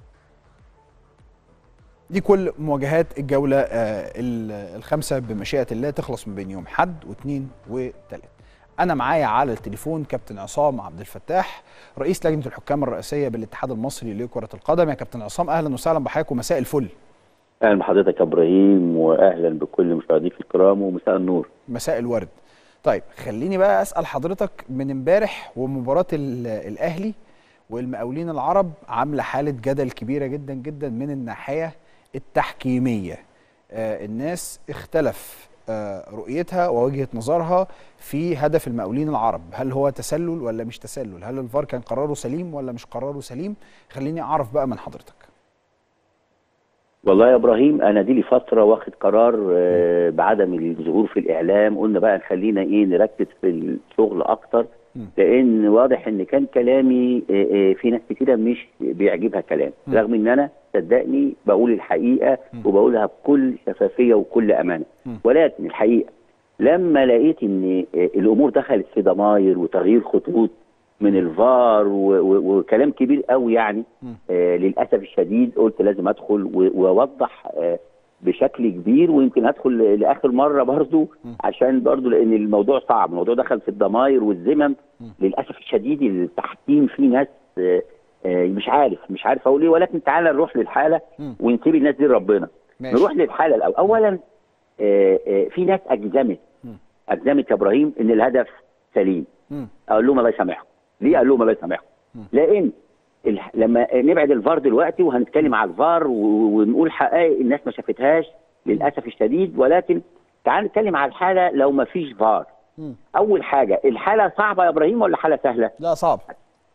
Speaker 1: دي كل مواجهات الجولة آه، ال- الخمسة بمشيئة الله تخلص من بين يوم حد واثنين وثلاث أنا معايا على التليفون كابتن عصام عبد الفتاح رئيس لجنة الحكام الرئيسية بالاتحاد المصري لكرة القدم يا كابتن عصام أهلا وسهلا بحضرتك ومساء الفل
Speaker 3: اهلا بحضرتك يا ابراهيم واهلا بكل مشاهديك الكرام ومساء النور
Speaker 1: مساء الورد طيب خليني بقى أسأل حضرتك من امبارح ومباراة ال- الأهلي والمقاولين العرب عاملة حالة جدل كبيرة جدا جدا من الناحية التحكيمية آه الناس اختلف آه رؤيتها ووجهة نظرها في هدف المقاولين العرب هل هو تسلل ولا مش تسلل هل الفار كان قراره سليم ولا مش قراره سليم خليني أعرف بقى من حضرتك
Speaker 3: والله يا ابراهيم انا دي لي فتره واخد قرار آه، بعدم الظهور في الاعلام قلنا بقى خلينا ايه نركز في الشغل اكتر
Speaker 1: م.
Speaker 3: لان واضح ان كان كلامي آه، آه، في ناس كتيره مش بيعجبها كلام
Speaker 1: م.
Speaker 3: رغم ان انا صدقني بقول الحقيقه
Speaker 1: م.
Speaker 3: وبقولها بكل شفافيه وكل امانه
Speaker 1: م.
Speaker 3: ولكن الحقيقه لما لقيت ان آه، الامور دخلت في ضماير وتغيير خطوط من الفار و- و- وكلام كبير قوي يعني
Speaker 1: م.
Speaker 3: آه للاسف الشديد قلت لازم ادخل و- واوضح آه بشكل كبير ويمكن ادخل ل- لاخر مره برضو
Speaker 1: م.
Speaker 3: عشان برضو لان الموضوع صعب الموضوع دخل في الضماير والذمم
Speaker 1: م.
Speaker 3: للاسف الشديد التحكيم فيه ناس آه آه مش عارف مش عارف اقول ايه ولكن تعالى نروح للحاله
Speaker 1: م.
Speaker 3: ونسيب الناس دي لربنا
Speaker 1: ماشي.
Speaker 3: نروح للحاله الاول اولا آه آه في ناس اجزمت
Speaker 1: م.
Speaker 3: اجزمت يا ابراهيم ان الهدف سليم
Speaker 1: مم.
Speaker 3: اقول لهم الله يسامحكم ليه اقول لهم الله يسامحكم
Speaker 1: مم.
Speaker 3: لان الح- لما نبعد الفار دلوقتي وهنتكلم على الفار و- ونقول حقائق الناس ما شافتهاش للاسف الشديد ولكن تعال نتكلم على الحاله لو ما فيش فار
Speaker 1: مم.
Speaker 3: اول حاجه الحاله صعبه يا ابراهيم ولا حاله سهله
Speaker 1: لا صعب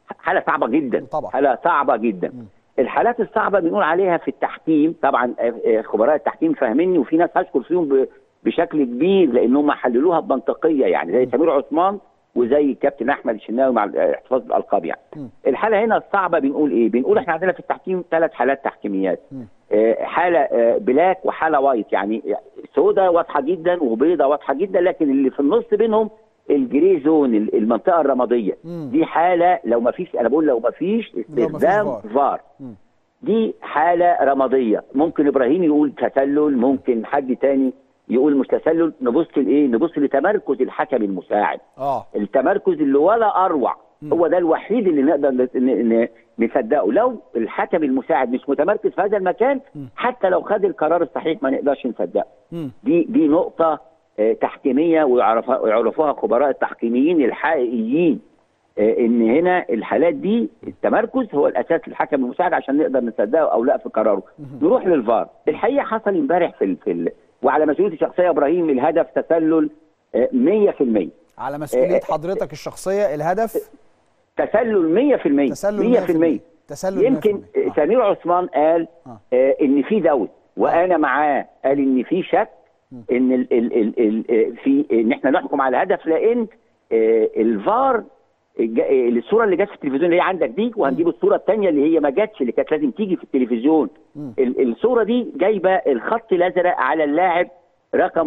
Speaker 3: حاله صعبه جدا
Speaker 1: طبعا.
Speaker 3: حاله صعبه جدا الحالات الصعبه بنقول عليها في التحكيم طبعا آه، آه، خبراء التحكيم فاهميني وفي ناس هشكر فيهم ب- بشكل كبير لانهم حللوها بمنطقيه يعني زي سمير عثمان وزي الكابتن احمد الشناوي مع الاحتفاظ بالالقاب يعني الحاله هنا الصعبه بنقول ايه بنقول احنا عندنا في التحكيم ثلاث حالات تحكيميات آه، حاله آه، بلاك وحاله وايت يعني سوداء واضحه جدا وبيضاء واضحه جدا لكن اللي في النص بينهم الجري زون ال- المنطقه الرماديه
Speaker 1: مم.
Speaker 3: دي حاله لو ما فيش انا بقول لو ما فيش
Speaker 1: فيش
Speaker 3: استخدام
Speaker 1: فار.
Speaker 3: فار
Speaker 1: مم.
Speaker 3: دي حاله رماديه ممكن ابراهيم يقول تسلل ممكن حد تاني يقول مش تسلل نبص لايه نبص لتمركز الحكم المساعد
Speaker 1: اه
Speaker 3: التمركز اللي ولا اروع هو ده الوحيد اللي نقدر ن- ن- نصدقه لو الحكم المساعد مش متمركز في هذا المكان حتى لو خد القرار الصحيح ما نقدرش نصدقه
Speaker 1: مم.
Speaker 3: دي دي نقطة آه، تحكيمية ويعرفها ويعرفوها خبراء التحكيميين الحقيقيين آه، ان هنا الحالات دي التمركز هو الاساس للحكم المساعد عشان نقدر نصدقه او لا في قراره. نروح للفار، الحقيقة حصل امبارح في ال في ال وعلى مسؤوليتي الشخصية يا ابراهيم الهدف تسلل آه، 100%
Speaker 1: على مسؤوليه
Speaker 3: آه،
Speaker 1: حضرتك الشخصيه الهدف
Speaker 3: تسلل 100%
Speaker 1: تسلل
Speaker 3: 100%
Speaker 1: تسلل
Speaker 3: يمكن
Speaker 1: 100%. آه.
Speaker 3: سمير عثمان قال
Speaker 1: آه.
Speaker 3: آه ان في دوت وانا معاه قال ان في شك ان ال ال ال ال آه، في ان احنا نحكم على الهدف لان آه الفار الج- آه، الصوره اللي جت في التلفزيون اللي هي عندك دي وهنجيب الصوره الثانيه اللي هي ما جاتش اللي كانت لازم تيجي في التلفزيون ال- الصوره دي جايبه الخط الازرق على اللاعب رقم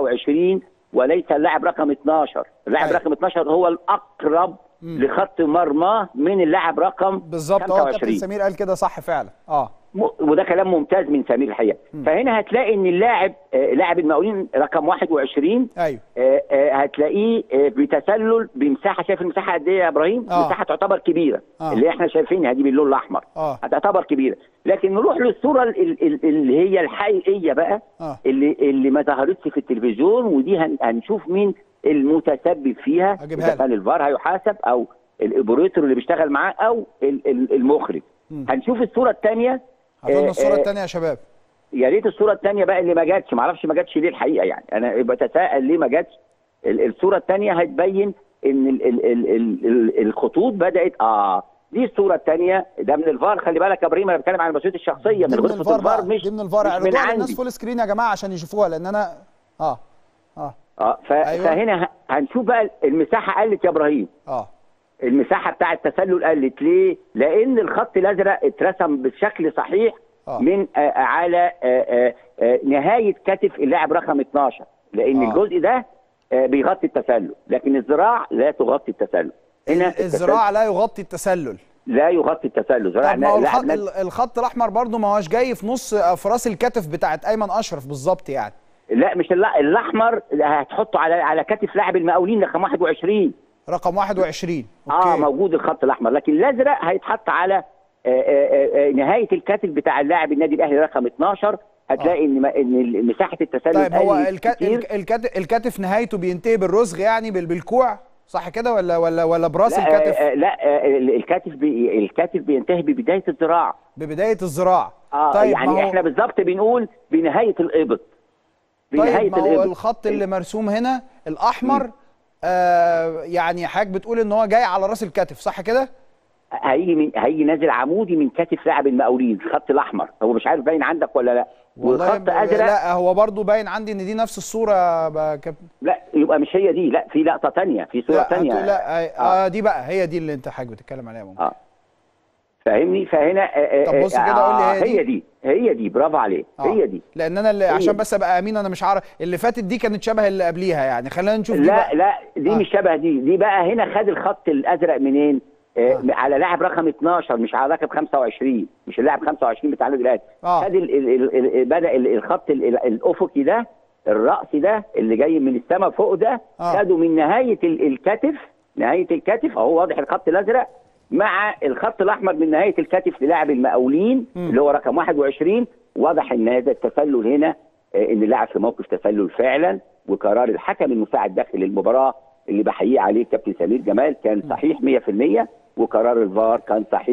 Speaker 3: 25 وليس اللاعب رقم 12 اللاعب
Speaker 1: أيوة.
Speaker 3: رقم 12 هو الاقرب لخط مرماه من اللاعب رقم
Speaker 1: بالظبط اه الكابتن
Speaker 3: 25
Speaker 1: سمير قال كده صح فعلا اه
Speaker 3: م- وده كلام ممتاز من سمير الحقيقه فهنا هتلاقي ان اللاعب آه، لاعب المقاولين رقم 21
Speaker 1: ايوه
Speaker 3: آه، آه، هتلاقيه آه، بتسلل بمساحه شايف المساحه قد ايه يا ابراهيم؟
Speaker 1: آه.
Speaker 3: مساحه تعتبر كبيره
Speaker 1: آه.
Speaker 3: اللي احنا شايفينها دي باللون الاحمر
Speaker 1: آه.
Speaker 3: هتعتبر كبيره لكن نروح للصوره ال- ال- اللي هي الحقيقيه بقى
Speaker 1: آه.
Speaker 3: اللي اللي ما ظهرتش في التلفزيون ودي هن- هنشوف مين المتسبب فيها
Speaker 1: هجيبها
Speaker 3: اذا
Speaker 1: لك.
Speaker 3: كان الفار هيحاسب او الاوبريتور اللي بيشتغل معاه او ال- ال- المخرج هنشوف الصوره الثانيه
Speaker 1: هاتوا لنا الصوره الثانيه يا شباب
Speaker 3: يا ريت الصوره الثانيه بقى اللي ما جاتش ما اعرفش ما جاتش ليه الحقيقه يعني انا بتساءل ليه ما جاتش ال- الصوره الثانيه هتبين ان ال ال ال ال ال الخطوط بدات اه دي الصوره الثانيه ده من الفار خلي بالك يا ابراهيم انا بتكلم عن مسؤوليه الشخصيه
Speaker 1: دي
Speaker 3: من
Speaker 1: من
Speaker 3: غرفه
Speaker 1: الفار
Speaker 3: الفار
Speaker 1: بقى
Speaker 3: مش
Speaker 1: دي من الفار
Speaker 3: مش من
Speaker 1: اعرضوها للناس
Speaker 3: عندي
Speaker 1: فول سكرين يا جماعه عشان يشوفوها لان انا اه اه
Speaker 3: اه ف...
Speaker 1: أيوة.
Speaker 3: فهنا ه- هنشوف بقى المساحه قلت يا ابراهيم
Speaker 1: اه
Speaker 3: المساحه بتاع التسلل قلت ليه؟ لان الخط الازرق اترسم بشكل صحيح
Speaker 1: آه.
Speaker 3: من آه على آه آه آه نهايه كتف اللاعب رقم 12 لان
Speaker 1: آه.
Speaker 3: الجزء ده آه بيغطي التسلل لكن الذراع لا تغطي التسلل هنا التسلل
Speaker 1: الذراع لا يغطي التسلل
Speaker 3: لا يغطي التسلل ذراع
Speaker 1: طب ما هو
Speaker 3: لاعب
Speaker 1: الخط,
Speaker 3: نادي-
Speaker 1: ال- الخط الاحمر برضو ما هوش جاي في نص في راس الكتف بتاعت ايمن اشرف بالظبط يعني
Speaker 3: لا مش الل- الاحمر هتحطه على على كتف لاعب المقاولين رقم 21
Speaker 1: رقم 21
Speaker 3: اه موجود الخط الاحمر لكن الازرق هيتحط على آه، آه، آه، نهايه الكتف بتاع اللاعب النادي الاهلي رقم 12 هتلاقي ان ما- ان مساحه التسلل
Speaker 1: طيب هو
Speaker 3: قلت
Speaker 1: الك...
Speaker 3: كتير.
Speaker 1: الك... الكتف الكتف نهايته بينتهي بالرزغ يعني بال... بالكوع صح كده ولا ولا ولا براس
Speaker 3: لا
Speaker 1: الكتف
Speaker 3: آه، آه، لا آه، الكتف بي الكتف بينتهي ببدايه الذراع
Speaker 1: ببدايه الذراع
Speaker 3: اه
Speaker 1: طيب
Speaker 3: يعني
Speaker 1: ما هو...
Speaker 3: احنا بالظبط بنقول بنهايه الابط بنهايه
Speaker 1: طيب ما هو
Speaker 3: الابط
Speaker 1: الخط اللي مرسوم هنا الاحمر آه يعني حضرتك بتقول ان هو جاي على راس الكتف صح كده
Speaker 3: هيجي من هيجي نازل عمودي من كتف لاعب المقاولين الخط الاحمر هو مش عارف باين عندك ولا لا
Speaker 1: والله
Speaker 3: والخط
Speaker 1: ب...
Speaker 3: ازرق
Speaker 1: لا هو برضو باين عندي ان دي نفس الصوره يا كابتن
Speaker 3: لا يبقى مش هي دي لا في لقطه تانية في صوره
Speaker 1: لا
Speaker 3: تانية
Speaker 1: هاتوا- لا آه. آه دي بقى هي دي اللي انت حضرتك بتتكلم عليها ممكن
Speaker 3: اه فاهمني فهنا آه،
Speaker 1: طب
Speaker 3: آه،
Speaker 1: بص كده قول لي هي دي؟
Speaker 3: هي دي هي دي برافو عليك
Speaker 1: آه.
Speaker 3: هي دي
Speaker 1: لان انا اللي
Speaker 3: هي
Speaker 1: عشان
Speaker 3: دي.
Speaker 1: بس ابقى امين انا مش عارف اللي فاتت دي كانت شبه اللي قبليها يعني خلينا نشوف دي
Speaker 3: لا
Speaker 1: بقى.
Speaker 3: لا دي
Speaker 1: آه.
Speaker 3: مش شبه دي دي بقى هنا خد الخط الازرق منين آه. على لاعب رقم 12 مش على رقم 25 مش اللاعب 25 بتاع النادي الاهلي
Speaker 1: آه.
Speaker 3: خد ال ال ال ال بدا ال- الخط ال ال الافقي ده الرأسي ده اللي جاي من السماء فوق ده
Speaker 1: آه.
Speaker 3: خده من نهايه ال الكتف نهايه الكتف اهو واضح الخط الازرق مع الخط الاحمر من نهايه الكتف للاعب المقاولين
Speaker 1: مم.
Speaker 3: اللي هو رقم 21 واضح ان هذا التسلل هنا آه، ان اللاعب في موقف تسلل فعلا وقرار الحكم المساعد داخل المباراه اللي بحييه عليه كابتن سمير جمال كان صحيح 100% وقرار الفار كان صحيح 100%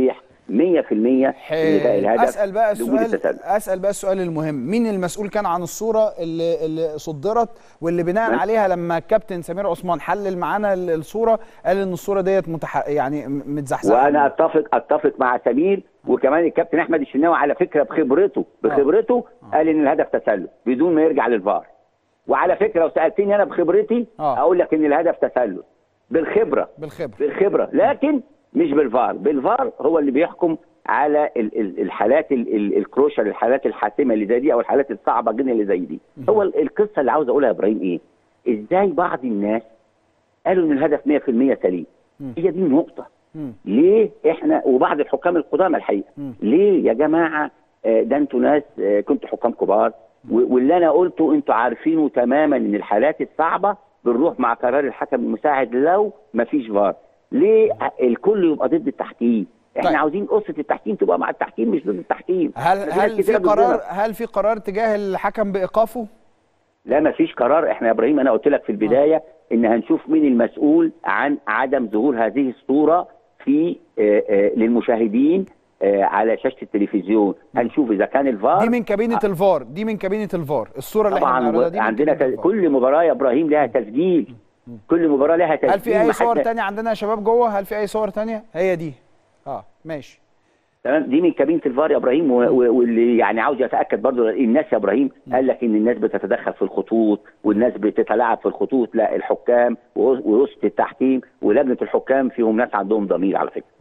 Speaker 3: 100% ان ده الهدف
Speaker 1: اسال بقى
Speaker 3: لوجود
Speaker 1: السؤال
Speaker 3: التسلل.
Speaker 1: اسال بقى السؤال المهم مين المسؤول كان عن الصوره اللي اللي صدرت واللي بناء
Speaker 3: من؟
Speaker 1: عليها لما الكابتن سمير عثمان حلل معانا ال- الصوره قال ان الصوره ديت متح... يعني م- متزحزحه
Speaker 3: وانا اتفق اتفق مع سمير وكمان الكابتن احمد الشناوي على فكره بخبرته بخبرته قال ان الهدف تسلل بدون ما يرجع للفار وعلى فكره لو سالتني انا بخبرتي
Speaker 1: آه.
Speaker 3: اقول لك ان الهدف تسلل بالخبره
Speaker 1: بالخبره
Speaker 3: بالخبره لكن مش بالفار بالفار هو اللي بيحكم على ال- ال- الحالات ال- ال- الكروشال الحالات الحاسمه اللي زي دي او الحالات الصعبه جدا اللي زي دي هو ال- القصه اللي عاوز اقولها يا ابراهيم ايه ازاي بعض الناس قالوا ان الهدف 100% سليم هي دي النقطه
Speaker 1: مم.
Speaker 3: ليه احنا وبعض الحكام القدامى الحقيقه
Speaker 1: مم.
Speaker 3: ليه يا جماعه آه، ده انتوا ناس آه، كنتوا حكام كبار و- واللي انا قلته انتوا عارفينه تماما ان الحالات الصعبه بنروح مع قرار الحكم المساعد لو ما فيش فار ليه الكل يبقى ضد التحكيم احنا
Speaker 1: طيب.
Speaker 3: عاوزين قصه التحكيم تبقى مع التحكيم مش ضد التحكيم
Speaker 1: هل
Speaker 3: في ناس
Speaker 1: هل في
Speaker 3: كتيرة ضدنا.
Speaker 1: قرار هل في قرار تجاه الحكم بايقافه
Speaker 3: لا ما فيش قرار احنا يا ابراهيم انا قلت لك في البدايه ان هنشوف مين المسؤول عن عدم ظهور هذه الصوره في آه، آه، للمشاهدين آه، على شاشه التلفزيون هنشوف اذا كان الفار
Speaker 1: دي من كابينه الفار دي من كابينه الفار الصوره اللي احنا بنعرضها
Speaker 3: طبعا
Speaker 1: دي من
Speaker 3: عندنا
Speaker 1: كابينة
Speaker 3: ك-
Speaker 1: الفار.
Speaker 3: كل مباراه يا ابراهيم لها تسجيل كل مباراه لها تسجيل
Speaker 1: هل في اي
Speaker 3: ما
Speaker 1: صور
Speaker 3: حد-
Speaker 1: تانية عندنا يا شباب جوه هل في اي صور تانية هي دي اه ماشي
Speaker 3: تمام دي من كابينه الفار يا ابراهيم و- و- واللي يعني عاوز يتاكد برضو الناس يا ابراهيم قال لك ان الناس بتتدخل في الخطوط والناس بتتلاعب في الخطوط لا الحكام ووس- ووسط التحكيم ولجنه الحكام فيهم ناس عندهم ضمير على فكره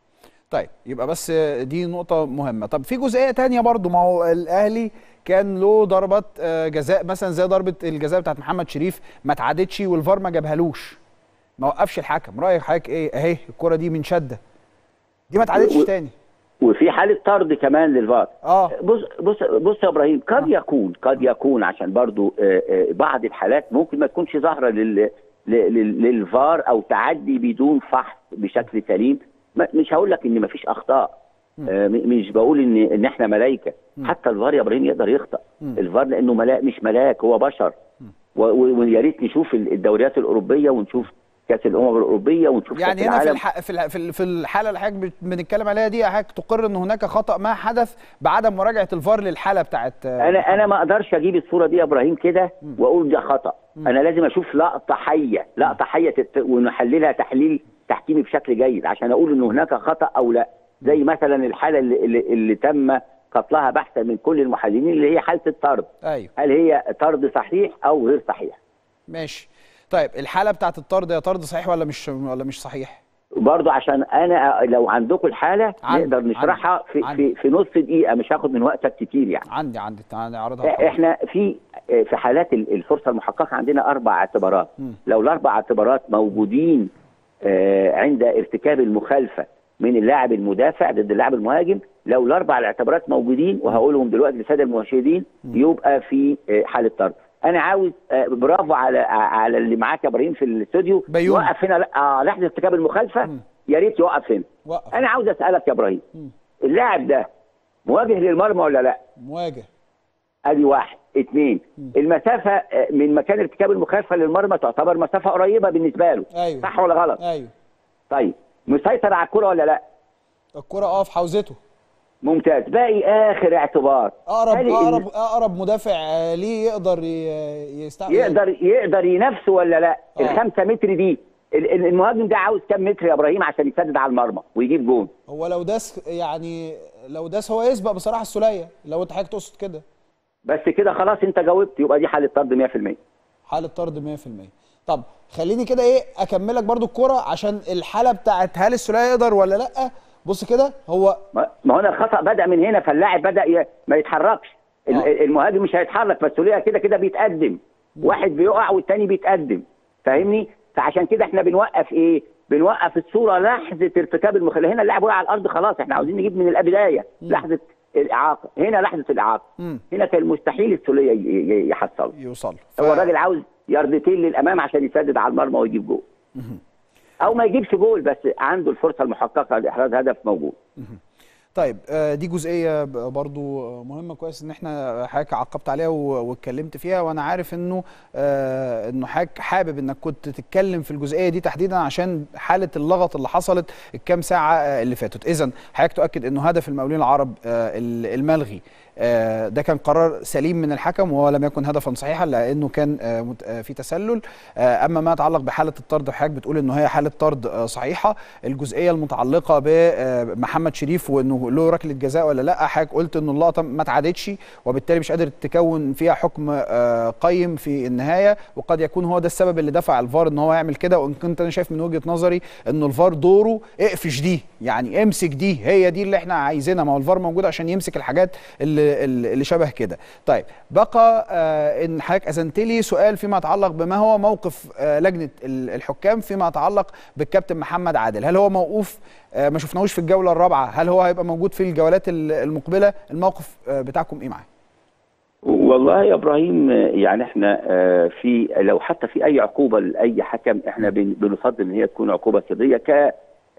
Speaker 1: طيب يبقى بس دي نقطة مهمة طب في جزئية تانية برضو ما هو الأهلي كان له ضربة آه، جزاء مثلا زي ضربة الجزاء بتاعت محمد شريف ما اتعادتش والفار ما جابهالوش ما وقفش الحكم رأيك حضرتك ايه اهي الكرة دي من شدة دي ما اتعادتش
Speaker 3: و-
Speaker 1: تاني
Speaker 3: وفي حاله طرد كمان للفار
Speaker 1: اه
Speaker 3: بص بص بص يا ابراهيم قد يكون قد يكون عشان برضو آه، آه، بعض الحالات ممكن ما تكونش ظاهره لل لل- لل- للفار او تعدي بدون فحص بشكل سليم ما- مش هقول لك ان ما فيش اخطاء آه، م- مش بقول ان ان احنا ملائكه حتى الفار يا ابراهيم يقدر يخطا الفار لانه ملاك مش ملاك هو بشر و- و- ويا ريت نشوف ال- الدوريات الاوروبيه ونشوف كاس الامم الاوروبيه ونشوف
Speaker 1: يعني
Speaker 3: كاس
Speaker 1: هنا في
Speaker 3: العالم
Speaker 1: الح... في الح... في ال- في الحالة اللي حضرتك بت- بنتكلم عليها دي حضرتك تقر ان هناك خطأ ما حدث بعدم مراجعة الفار للحالة بتاعت آه،
Speaker 3: انا انا ما اقدرش اجيب الصوره دي يا ابراهيم كده واقول ده خطا انا لازم اشوف لقطه حيه لقطه حيه تت... ونحللها تحليل تحكيمي بشكل جيد عشان اقول ان هناك خطا او لا زي مثلا الحاله اللي, اللي, اللي تم قتلها بحثا من كل المحللين اللي هي حاله الطرد
Speaker 1: ايوه
Speaker 3: هل هي طرد صحيح او غير صحيح
Speaker 1: ماشي طيب الحالة بتاعت الطرد يا طرد صحيح ولا مش ولا مش صحيح
Speaker 3: برضو عشان انا لو عندكم الحاله
Speaker 1: عندي-
Speaker 3: نقدر نشرحها في,
Speaker 1: عندي.
Speaker 3: في في نص دقيقه مش هاخد من وقتك كتير يعني
Speaker 1: عندي عندي تعالى اعرضها لحضرتك.
Speaker 3: احنا في في حالات ال- الفرصه المحققه عندنا اربع اعتبارات لو الاربع اعتبارات موجودين آه، عند ارتكاب المخالفه من اللاعب المدافع ضد اللاعب المهاجم لو الاربع الاعتبارات موجودين وهقولهم دلوقتي للساده المشاهدين يبقى في آه، حاله طرد انا عاوز آه، برافو على على اللي معاك يا ابراهيم في الاستوديو
Speaker 1: بيومي.
Speaker 3: يوقف هنا آه، لحظه ارتكاب المخالفه يا ريت يوقف هنا
Speaker 1: وقف
Speaker 3: انا عاوز اسالك يا ابراهيم اللاعب ده مواجه للمرمى ولا لا
Speaker 1: مواجه
Speaker 3: ادي واحد اثنين المسافه آه، من مكان ارتكاب المخالفه للمرمى تعتبر مسافه قريبه بالنسبه له
Speaker 1: ايوه
Speaker 3: صح ولا غلط
Speaker 1: ايوه
Speaker 3: طيب مسيطر على الكره ولا لا
Speaker 1: الكرة اه في حوزته
Speaker 3: ممتاز باقي اخر اعتبار
Speaker 1: اقرب
Speaker 3: هل ال-
Speaker 1: اقرب اقرب مدافع آه، ليه يقدر ي- يستعمل
Speaker 3: يقدر يقدر ينافسه ولا لا
Speaker 1: آه.
Speaker 3: الخمسة متر دي ال- ال- المهاجم ده عاوز كام متر يا ابراهيم عشان يسدد على المرمى ويجيب جون
Speaker 1: هو لو داس يعني لو داس هو يسبق بصراحه السوليه لو انت حضرتك تقصد كده
Speaker 3: بس كده خلاص انت جاوبت يبقى دي حاله طرد 100%
Speaker 1: حاله طرد 100% طب خليني كده ايه اكملك برضو الكرة عشان الحاله بتاعت هل السوليه يقدر ولا لا بص كده هو
Speaker 3: ما ما هنا الخطا بدا من هنا فاللاعب بدا ي... ما يتحركش ال-
Speaker 1: آه.
Speaker 3: المهاجم مش هيتحرك بس سوليه كده كده بيتقدم واحد بيقع والتاني بيتقدم فاهمني فعشان كده احنا بنوقف ايه بنوقف الصوره لحظه ارتكاب المخالفه هنا اللاعب وقع على الارض خلاص احنا عاوزين نجيب من البدايه لحظه الاعاقه هنا لحظه الاعاقه
Speaker 1: مم.
Speaker 3: هنا كان مستحيل السوليه ي- ي- يحصل
Speaker 1: يوصل
Speaker 3: هو الراجل عاوز يردتين للامام عشان يسدد على المرمى ويجيب جول او ما يجيبش جول بس عنده الفرصه المحققه لاحراز هدف موجود
Speaker 1: طيب آه، دي جزئيه ب- برضو آه، مهمه كويس ان احنا حضرتك عقبت عليها و- واتكلمت فيها وانا عارف انه آه، انه حضرتك حابب انك كنت تتكلم في الجزئيه دي تحديدا عشان حاله اللغط اللي حصلت الكام ساعه آه، اللي فاتت اذا حضرتك تؤكد انه هدف المقاولين العرب آه، ال- الملغي آه، ده كان قرار سليم من الحكم وهو لم يكن هدفا صحيحا لانه كان آه، مت- آه، في تسلل آه، اما ما يتعلق بحاله الطرد حضرتك بتقول انه هي حاله طرد آه، صحيحه الجزئيه المتعلقه بمحمد شريف وانه له ركله جزاء ولا لا حضرتك قلت انه اللقطه ما اتعادتش وبالتالي مش قادر تكون فيها حكم آه، قيم في النهايه وقد يكون هو ده السبب اللي دفع الفار ان هو يعمل كده وان كنت انا شايف من وجهه نظري انه الفار دوره اقفش دي يعني امسك دي هي دي اللي احنا عايزينها ما هو الفار موجود عشان يمسك الحاجات اللي, اللي شبه كده طيب بقى آه ان حضرتك اذنت لي سؤال فيما يتعلق بما هو موقف آه لجنه ال- الحكام فيما يتعلق بالكابتن محمد عادل هل هو موقوف آه ما شفناهوش في الجوله الرابعه هل هو هيبقى موجود في الجولات ال- المقبله الموقف آه بتاعكم ايه معاه
Speaker 3: والله يا ابراهيم آه، يعني احنا آه، في لو حتى في اي عقوبه لاي حكم احنا بن- بنفضل ان هي تكون عقوبه سريه ك آه،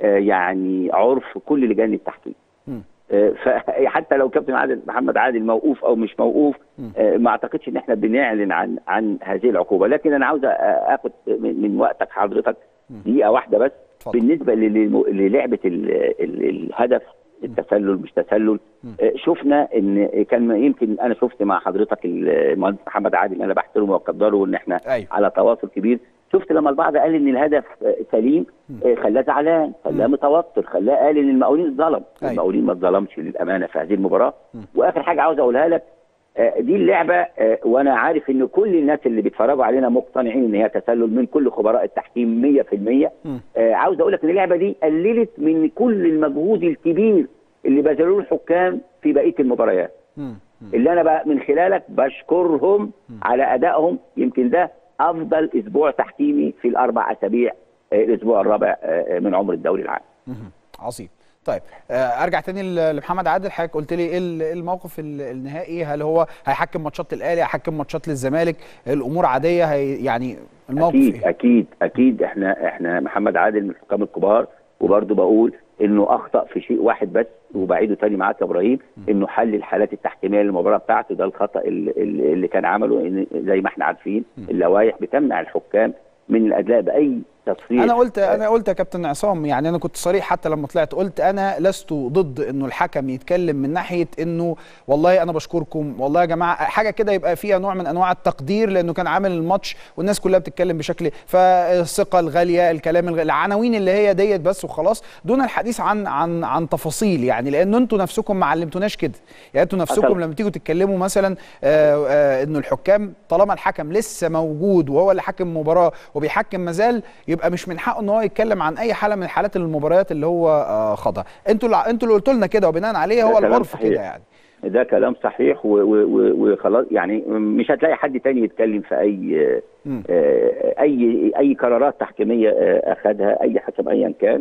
Speaker 3: يعني عرف كل لجان التحكيم
Speaker 1: مم.
Speaker 3: آه، فحتى لو كابتن عادل محمد عادل موقوف او مش موقوف
Speaker 1: مم.
Speaker 3: آه، ما اعتقدش ان احنا بنعلن عن عن هذه العقوبه لكن انا عاوز أ- اخد من من وقتك حضرتك
Speaker 1: مم.
Speaker 3: دقيقه واحده بس
Speaker 1: اتفضل
Speaker 3: بالنسبه لل- للعبه ال- ال- الهدف التسلل مش تسلل
Speaker 1: مم.
Speaker 3: آه، شفنا ان كان يمكن انا شفت مع حضرتك المهندس محمد عادل انا بحترمه واقدره وان احنا
Speaker 1: ايوه
Speaker 3: على تواصل كبير شفت لما البعض قال ان الهدف آه، سليم
Speaker 1: مم.
Speaker 3: آه، خلاه زعلان خلاه متوتر خلاه قال ان المقاولين اتظلم
Speaker 1: أيوة.
Speaker 3: المقاولين ما اتظلمش للامانه في هذه المباراه
Speaker 1: مم.
Speaker 3: واخر حاجه عاوز اقولها لك آه، دي اللعبه آه، وانا عارف ان كل الناس اللي بيتفرجوا علينا مقتنعين ان هي تسلل من كل خبراء التحكيم 100%
Speaker 1: مم.
Speaker 3: آه، عاوز اقول لك ان اللعبه دي قللت من كل المجهود الكبير اللي بذلوه الحكام في بقيه المباريات
Speaker 1: مم. مم.
Speaker 3: اللي انا بقى من خلالك بشكرهم على ادائهم يمكن ده افضل اسبوع تحكيمي في الاربع اسابيع آه، الاسبوع الرابع آه، من عمر الدوري العام
Speaker 1: مهم. عظيم طيب آه، ارجع تاني ل- لمحمد عادل حضرتك قلت لي ايه ال- إيه الموقف ال- النهائي هل هو هيحكم ماتشات الاهلي هيحكم ماتشات للزمالك الامور عاديه هي يعني الموقف
Speaker 3: اكيد
Speaker 1: ايه
Speaker 3: اكيد اكيد احنا احنا محمد عادل من الحكام الكبار وبرضه بقول انه اخطا في شيء واحد بس وبعيده تاني معاك يا ابراهيم انه حل الحالات التحكيميه للمباراه بتاعته ده الخطا اللي, اللي كان عمله إن زي ما احنا عارفين اللوائح بتمنع الحكام من الادلاء باي تصريح
Speaker 1: انا قلت انا قلت يا كابتن عصام يعني انا كنت صريح حتى لما طلعت قلت انا لست ضد انه الحكم يتكلم من ناحيه انه والله انا بشكركم والله يا جماعه حاجه كده يبقى فيها نوع من انواع التقدير لانه كان عامل الماتش والناس كلها بتتكلم بشكل فالثقه الغاليه الكلام الغ... العناوين اللي هي ديت بس وخلاص دون الحديث عن عن عن تفاصيل يعني لان انتوا نفسكم ما علمتوناش كده يعني انتوا نفسكم
Speaker 3: أصلاً.
Speaker 1: لما تيجوا تتكلموا مثلا آه، آه، انه الحكام طالما الحكم لسه موجود وهو اللي حكم مباراه وبيحكم مازال يبقى مش من حقه ان هو يتكلم عن اي حاله من حالات المباريات اللي هو آه، خاضها انتوا اللي انتوا اللي قلتوا لنا كده وبناء عليه
Speaker 3: ده
Speaker 1: هو
Speaker 3: كلام
Speaker 1: العرف
Speaker 3: صحيح.
Speaker 1: كده يعني
Speaker 3: ده كلام صحيح و- و- و- وخلاص يعني مش هتلاقي حد تاني يتكلم في اي
Speaker 1: مم.
Speaker 3: آه، اي اي قرارات تحكيميه آه، اخذها اي حكم ايا كان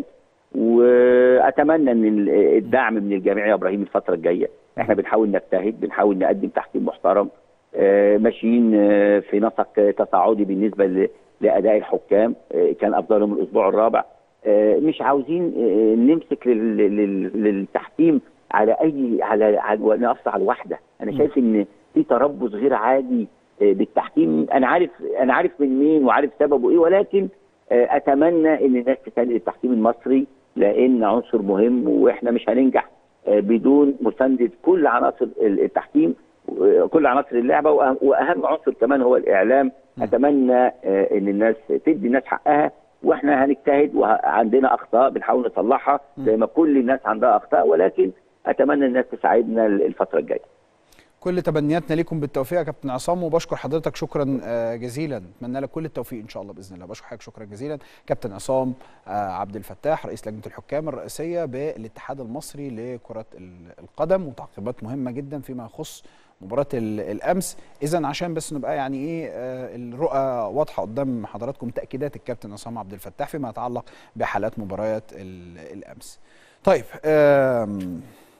Speaker 3: واتمنى ان ال- الدعم من الجميع يا ابراهيم الفتره الجايه احنا بنحاول نجتهد بنحاول نقدم تحكيم محترم آه، ماشيين آه، في نسق تصاعدي بالنسبه ل- لاداء الحكام آه، كان افضلهم الاسبوع الرابع آه، مش عاوزين آه، نمسك لل- لل- للتحكيم على اي على على نقص على الواحده انا شايف ان في تربص غير عادي آه، بالتحكيم انا عارف انا عارف من مين وعارف سببه ايه ولكن آه، اتمنى ان الناس تساند التحكيم المصري لان عنصر مهم واحنا مش هننجح آه، بدون مسانده كل عناصر التحكيم آه، كل عناصر اللعبه وأه- واهم عنصر كمان هو الاعلام اتمنى آه، ان الناس تدي الناس حقها واحنا هنجتهد وعندنا اخطاء بنحاول نصلحها زي ما كل الناس عندها اخطاء ولكن اتمنى الناس تساعدنا الفتره الجايه
Speaker 1: كل تبنياتنا ليكم بالتوفيق يا كابتن عصام وبشكر حضرتك شكرا آه، جزيلا اتمنى لك كل التوفيق ان شاء الله باذن الله بشكر حضرتك شكرا جزيلا كابتن عصام آه، عبد الفتاح رئيس لجنه الحكام الرئيسيه بالاتحاد المصري لكره ال- القدم وتعقيبات مهمه جدا فيما يخص مباراه ال- الامس اذا عشان بس نبقى يعني ايه آه، الرؤى واضحه قدام حضراتكم تاكيدات الكابتن عصام عبد الفتاح فيما يتعلق بحالات مباريات ال- الامس طيب آم،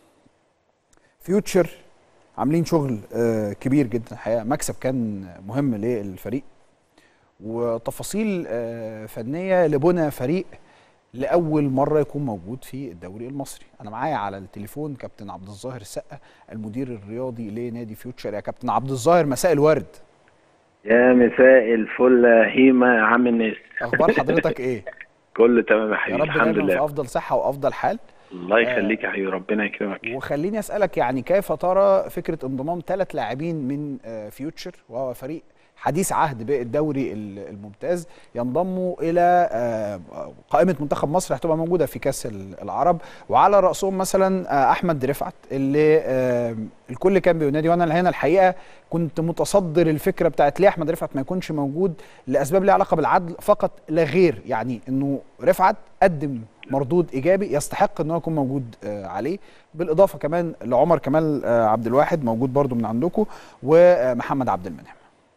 Speaker 1: فيوتشر عاملين شغل آه، كبير جدا الحقيقه مكسب كان مهم للفريق وتفاصيل آه، فنيه لبنى فريق لاول مره يكون موجود في الدوري المصري انا معايا على التليفون كابتن عبد الظاهر السقا المدير الرياضي لنادي فيوتشر يا كابتن عبد الظاهر مساء الورد
Speaker 4: يا مساء الفل هيما يا عم الناس
Speaker 1: اخبار حضرتك ايه
Speaker 4: كله تمام يا
Speaker 1: يا
Speaker 4: حبيبي
Speaker 1: رب
Speaker 4: الحمد
Speaker 1: دايما في
Speaker 4: لله
Speaker 1: افضل صحه وافضل حال
Speaker 4: الله يخليك يا حبيبي ربنا يكرمك
Speaker 1: وخليني اسالك يعني كيف ترى فكره انضمام ثلاث لاعبين من آه، فيوتشر وهو فريق حديث عهد بالدوري ال- الممتاز ينضموا الى آه، قائمه منتخب مصر هتبقى موجوده في كاس ال- العرب وعلى راسهم مثلا آه، احمد رفعت اللي آه، الكل كان بينادي وانا هنا الحقيقه كنت متصدر الفكره بتاعت ليه احمد رفعت ما يكونش موجود لاسباب ليها علاقه بالعدل فقط لا غير يعني انه رفعت قدم مردود ايجابي يستحق ان هو يكون موجود آه، عليه بالاضافه كمان لعمر كمال آه، عبد الواحد موجود برضو من عندكم ومحمد عبد المنعم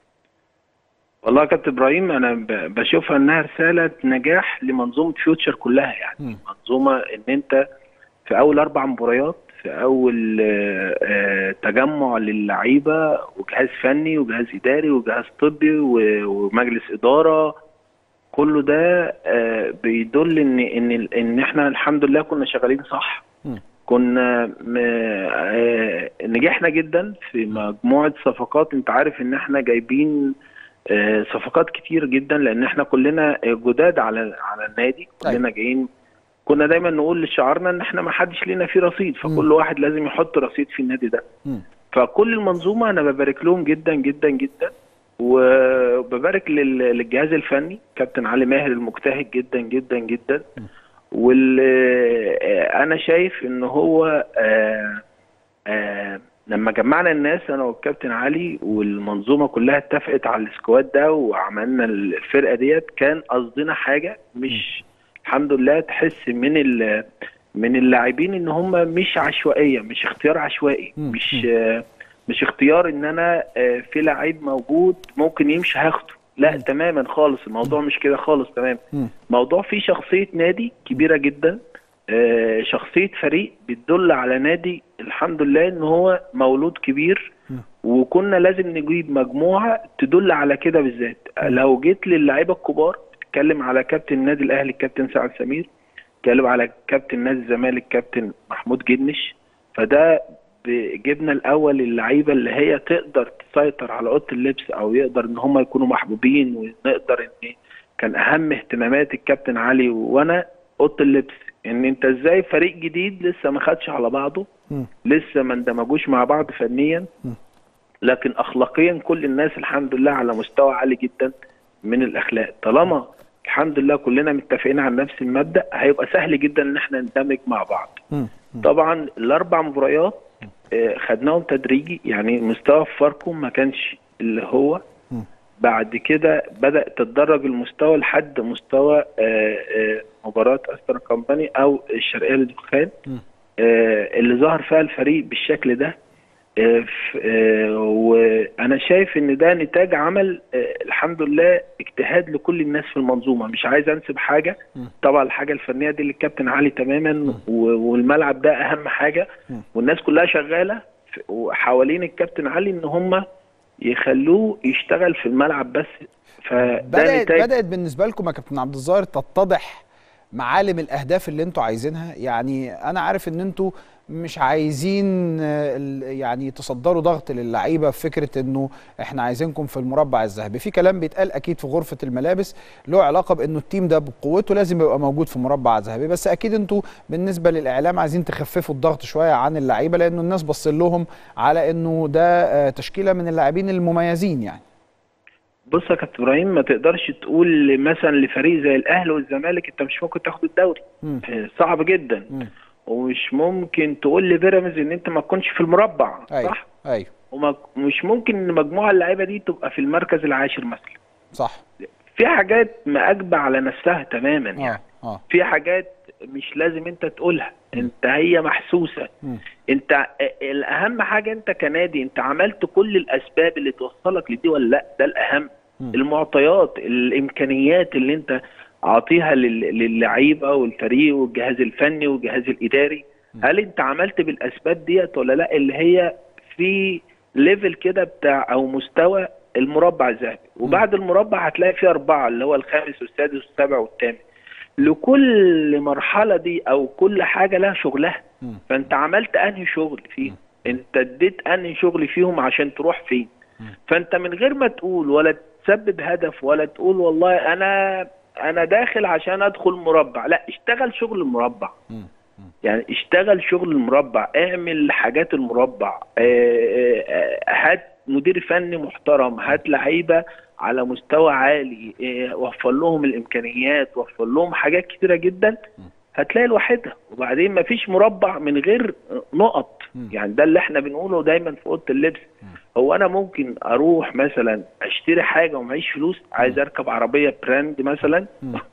Speaker 4: والله يا كابتن ابراهيم انا ب- بشوفها انها رساله نجاح لمنظومه فيوتشر كلها يعني
Speaker 1: مم.
Speaker 4: منظومه ان انت في اول اربع مباريات في اول آه، آه، تجمع للعيبه وجهاز فني وجهاز اداري وجهاز طبي و- ومجلس اداره كله ده آه، بيدل ان ان ان احنا الحمد لله كنا شغالين صح
Speaker 1: مم.
Speaker 4: كنا م- آه، نجحنا جدا في مجموعه صفقات انت عارف ان احنا جايبين آه، صفقات كتير جدا لان احنا كلنا جداد على على النادي كلنا جايين كنا دايما نقول لشعارنا ان احنا ما حدش لينا فيه رصيد فكل واحد لازم يحط رصيد في النادي ده
Speaker 1: مم.
Speaker 4: فكل المنظومه انا ببارك لهم جدا جدا جدا وببارك لل- للجهاز الفني كابتن علي ماهر المجتهد جدا جدا جدا وال آه، انا شايف ان هو آه، آه، لما جمعنا الناس انا والكابتن علي والمنظومه كلها اتفقت على السكواد ده وعملنا الفرقه ديت كان قصدنا حاجه مش الحمد لله تحس من ال من اللاعبين ان هم مش عشوائيه مش اختيار عشوائي
Speaker 1: مم.
Speaker 4: مش آه، مش اختيار ان انا آه، في لعيب موجود ممكن يمشي هاخده لا تماما خالص الموضوع مش كده خالص تمام
Speaker 1: مم.
Speaker 4: موضوع فيه شخصيه نادي كبيره جدا آه، شخصيه فريق بتدل على نادي الحمد لله ان هو مولود كبير
Speaker 1: مم.
Speaker 4: وكنا لازم نجيب مجموعه تدل على كده بالذات لو جيت للعيبه الكبار تتكلم على كابتن النادي الاهلي الكابتن سعد سمير تتكلم على كابتن نادي الزمالك كابتن محمود جنش فده ب- جبنا الاول اللعيبه اللي هي تقدر تسيطر على اوضه اللبس او يقدر ان هم يكونوا محبوبين ونقدر ان كان اهم اهتمامات الكابتن علي وانا اوضه اللبس ان انت ازاي فريق جديد لسه ما خدش على بعضه
Speaker 1: مم.
Speaker 4: لسه ما اندمجوش مع بعض فنيا
Speaker 1: مم.
Speaker 4: لكن اخلاقيا كل الناس الحمد لله على مستوى عالي جدا من الاخلاق طالما الحمد لله كلنا متفقين على نفس المبدا هيبقى سهل جدا ان احنا نندمج مع بعض
Speaker 1: مم. مم.
Speaker 4: طبعا الاربع مباريات آه، خدناهم تدريجي يعني مستوى فاركو ما كانش اللي هو
Speaker 1: مم.
Speaker 4: بعد كده بدا تتدرج المستوى لحد مستوى آه، آه، مباراه استر كومباني او الشرقيه للدخان
Speaker 1: مم.
Speaker 4: آه، اللي ظهر فيها الفريق بالشكل ده آه، ف- آه، وانا شايف ان ده نتاج عمل آه، الحمد لله اجتهاد لكل الناس في المنظومه مش عايز انسب حاجه
Speaker 1: مم.
Speaker 4: طبعا الحاجه الفنيه دي للكابتن علي تماما و- والملعب ده اهم حاجه
Speaker 1: مم.
Speaker 4: والناس كلها شغاله ف- وحوالين الكابتن علي ان هم يخلوه يشتغل في الملعب بس فده
Speaker 1: بدات
Speaker 4: نتاج
Speaker 1: بدات بالنسبه لكم يا كابتن عبد الظاهر تتضح معالم الاهداف اللي انتوا عايزينها يعني انا عارف ان انتوا مش عايزين آه، ال- يعني تصدروا ضغط للعيبه في فكره انه احنا عايزينكم في المربع الذهبي في كلام بيتقال اكيد في غرفه الملابس له علاقه بانه التيم ده بقوته لازم يبقى موجود في مربع ذهبي بس اكيد انتوا بالنسبه للاعلام عايزين تخففوا الضغط شويه عن اللعيبه لانه الناس بص لهم على انه ده آه، تشكيله من اللاعبين المميزين يعني
Speaker 4: بص يا كابتن ابراهيم ما تقدرش تقول مثلا لفريق زي الاهلي والزمالك انت مش ممكن تاخد الدوري
Speaker 1: مم.
Speaker 4: صعب جدا
Speaker 1: مم.
Speaker 4: ومش ممكن تقول لبيراميدز ان انت ما تكونش في المربع
Speaker 1: ايوه
Speaker 4: صح
Speaker 1: ايوه
Speaker 4: ومش ممكن ان مجموعه اللعيبه دي تبقى في المركز العاشر مثلا
Speaker 1: صح
Speaker 4: في حاجات مأجبة على نفسها تماما يعني
Speaker 1: اه اه
Speaker 4: في حاجات مش لازم انت تقولها انت هي محسوسه
Speaker 1: مم.
Speaker 4: انت الاهم حاجه انت كنادي انت عملت كل الاسباب اللي توصلك لدي ولا لا ده الاهم
Speaker 1: مم.
Speaker 4: المعطيات الامكانيات اللي انت عاطيها لل- للعيبه والفريق والجهاز الفني والجهاز الاداري هل انت عملت بالاسباب ديت ولا لا اللي هي في ليفل كده بتاع او مستوى المربع الذهبي وبعد المربع هتلاقي فيه اربعه اللي هو الخامس والسادس والسابع والثامن لكل مرحله دي او كل حاجه لها شغلها
Speaker 1: مم.
Speaker 4: فانت عملت انهي شغل فيه انت اديت انهي شغل فيهم عشان تروح فين فانت من غير ما تقول ولا تسبب هدف ولا تقول والله انا انا داخل عشان ادخل مربع لا اشتغل شغل المربع
Speaker 1: مم.
Speaker 4: يعني اشتغل شغل المربع اعمل حاجات المربع اه، اه، هات مدير فني محترم هات لعيبه على مستوى عالي اه، وفر لهم الامكانيات وفر لهم حاجات كتيره جدا هتلاقي الواحده وبعدين مفيش مربع من غير نقط يعني ده اللي احنا بنقوله دايما في اوضه اللبس هو انا ممكن اروح مثلا اشتري حاجه ومعيش فلوس عايز اركب عربيه براند مثلا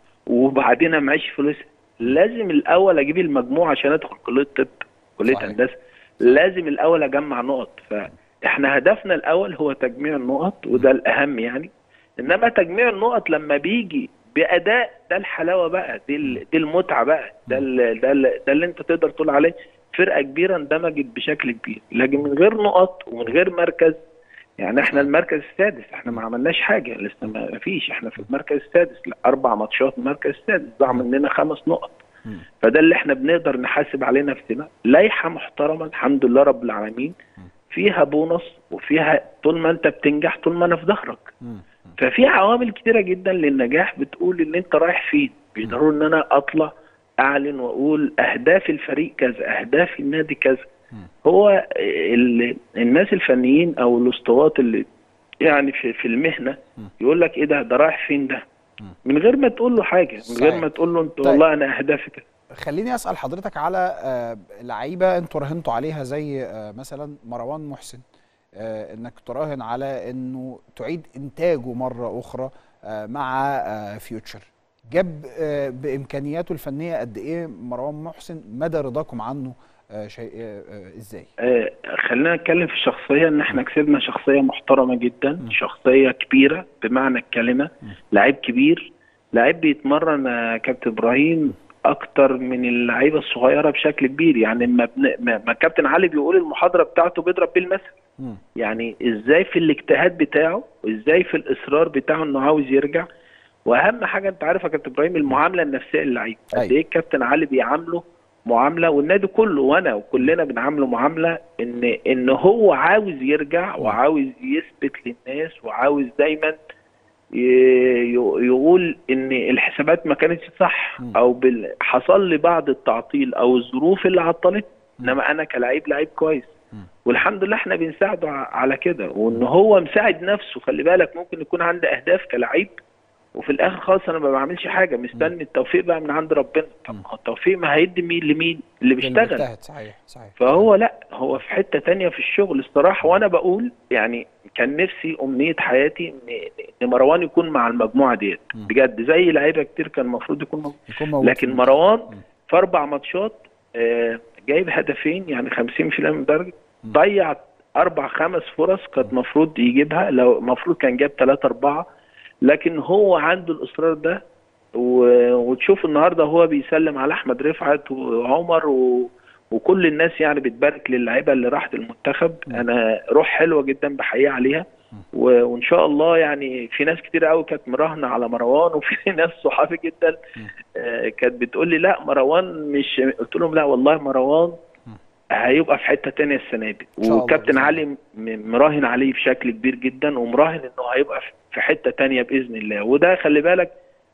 Speaker 4: وبعدين أنا معيش فلوس لازم الاول اجيب المجموع عشان ادخل كليه طب كليه
Speaker 1: صحيح.
Speaker 4: هندسه لازم الاول اجمع نقط فاحنا هدفنا الاول هو تجميع النقط وده الاهم يعني انما تجميع النقط لما بيجي باداء ده الحلاوه بقى دي ال- دي المتعه بقى ده ال- ده ال- ده اللي انت تقدر تقول عليه فرقه كبيره اندمجت بشكل كبير لكن من غير نقط ومن غير مركز يعني احنا المركز السادس احنا ما عملناش حاجه لسه ما فيش احنا في المركز السادس لا اربع ماتشات المركز السادس ضاع مننا خمس نقط فده اللي احنا بنقدر نحاسب عليه نفسنا لائحه محترمه الحمد لله رب العالمين فيها بونص وفيها طول ما انت بتنجح طول ما انا في ظهرك
Speaker 1: مم.
Speaker 4: ففي عوامل كتيره جدا للنجاح بتقول ان انت رايح فين بيقدروا ان انا اطلع اعلن واقول اهداف الفريق كذا اهداف النادي كذا هو ال... الناس الفنيين او الاسطوات اللي يعني في, في المهنه يقول لك ايه ده ده رايح فين ده من غير ما تقول له حاجه من غير
Speaker 1: صحيح.
Speaker 4: ما تقول له انت
Speaker 1: طيب.
Speaker 4: والله انا اهدافي كذا
Speaker 1: خليني اسال حضرتك على آه، لعيبه انتوا راهنتوا عليها زي آه، مثلا مروان محسن آه، انك تراهن على انه تعيد انتاجه مره اخرى آه، مع آه، فيوتشر جاب آه، بامكانياته الفنيه قد ايه مروان محسن مدى رضاكم عنه آه، شيء آه، آه، ازاي
Speaker 4: آه، خلينا نتكلم في الشخصيه ان احنا كسبنا شخصيه محترمه جدا شخصيه كبيره بمعنى الكلمه لعيب كبير لعيب بيتمرن يا كابتن ابراهيم اكتر من اللعيبه الصغيره بشكل كبير يعني ما, بن... ما ما كابتن علي بيقول المحاضره بتاعته بيضرب بيه المثل
Speaker 1: مم.
Speaker 4: يعني ازاي في الاجتهاد بتاعه وازاي في الاصرار بتاعه انه عاوز يرجع واهم حاجه انت عارف يا كابتن ابراهيم المعامله النفسيه للعيب قد
Speaker 1: أيوة.
Speaker 4: ايه الكابتن علي بيعامله معامله والنادي كله وانا وكلنا بنعامله معامله ان ان هو عاوز يرجع وعاوز يثبت للناس وعاوز دايما ي- ي- يقول ان الحسابات ما كانتش صح او بال- حصل لي بعض التعطيل او الظروف اللي عطلت انما انا كلاعب لعيب كويس والحمد لله احنا بنساعده ع- على كده وان هو مساعد نفسه خلي بالك ممكن يكون عنده اهداف كلاعب وفي الاخر خالص انا ما بعملش حاجه مستني التوفيق بقى من عند ربنا طب ما هو التوفيق ما هيدي مين لمين اللي بيشتغل
Speaker 1: المجتهد صحيح صحيح
Speaker 4: فهو لا هو في حته تانية في الشغل الصراحه وانا بقول يعني كان نفسي امنيه حياتي ان ان مروان يكون مع المجموعه ديت بجد زي لعيبه كتير كان المفروض يكون موجود
Speaker 1: يكون موجود في
Speaker 4: لكن
Speaker 1: المنتخب.
Speaker 4: مروان في اربع ماتشات آه، جايب هدفين يعني 50% من درجه ضيع اربع خمس فرص كانت المفروض يجيبها لو المفروض كان جاب ثلاثة أربعة لكن هو عنده الإصرار ده و- وتشوف النهارده هو بيسلم على أحمد رفعت وعمر و... وكل الناس يعني بتبارك للعيبه اللي راحت المنتخب انا روح حلوه جدا بحقيقه عليها و- وان شاء الله يعني في ناس كتير قوي كانت مراهنه على مروان وفي ناس صحابي جدا آه، كانت بتقول لي لا مروان مش قلت لهم لا والله مروان هيبقى في حته تانية السنه دي
Speaker 1: إن شاء الله
Speaker 4: وكابتن
Speaker 1: بإذن
Speaker 4: علي م- مراهن عليه بشكل كبير جدا ومراهن انه هيبقى في- في حته تانية باذن الله وده خلي بالك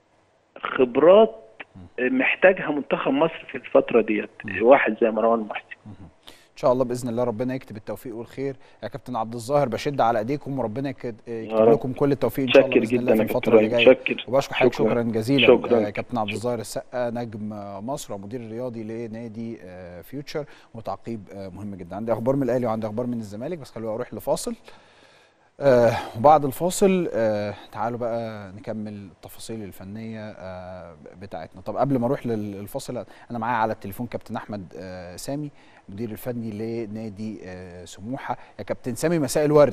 Speaker 4: خبرات محتاجها منتخب مصر في الفتره ديت واحد زي مروان محسن
Speaker 1: ان شاء الله باذن الله ربنا يكتب التوفيق والخير يا كابتن عبد الظاهر بشد على ايديكم وربنا يك- يكتب
Speaker 4: رب.
Speaker 1: لكم كل التوفيق ان شاء الله
Speaker 4: شكر
Speaker 1: باذن
Speaker 4: جدا
Speaker 1: الله في
Speaker 4: يا كابتن
Speaker 1: الفتره اللي
Speaker 4: إبراهيم.
Speaker 1: جايه
Speaker 4: شكر.
Speaker 1: وبشكر حضرتك
Speaker 4: شكرا.
Speaker 1: شكرا جزيلا
Speaker 4: شكرا.
Speaker 1: آه، كابتن عبد الظاهر السقا نجم آه، مصر ومدير الرياضي لنادي آه، فيوتشر وتعقيب آه، مهم جدا عندي اخبار من الاهلي وعندي اخبار من الزمالك بس خلونا اروح لفاصل آه وبعد الفاصل آه تعالوا بقى نكمل التفاصيل الفنيه آه بتاعتنا طب قبل ما اروح لل- للفاصل انا معايا على التليفون كابتن احمد آه سامي المدير الفني لنادي آه سموحه يا كابتن سامي مساء الورد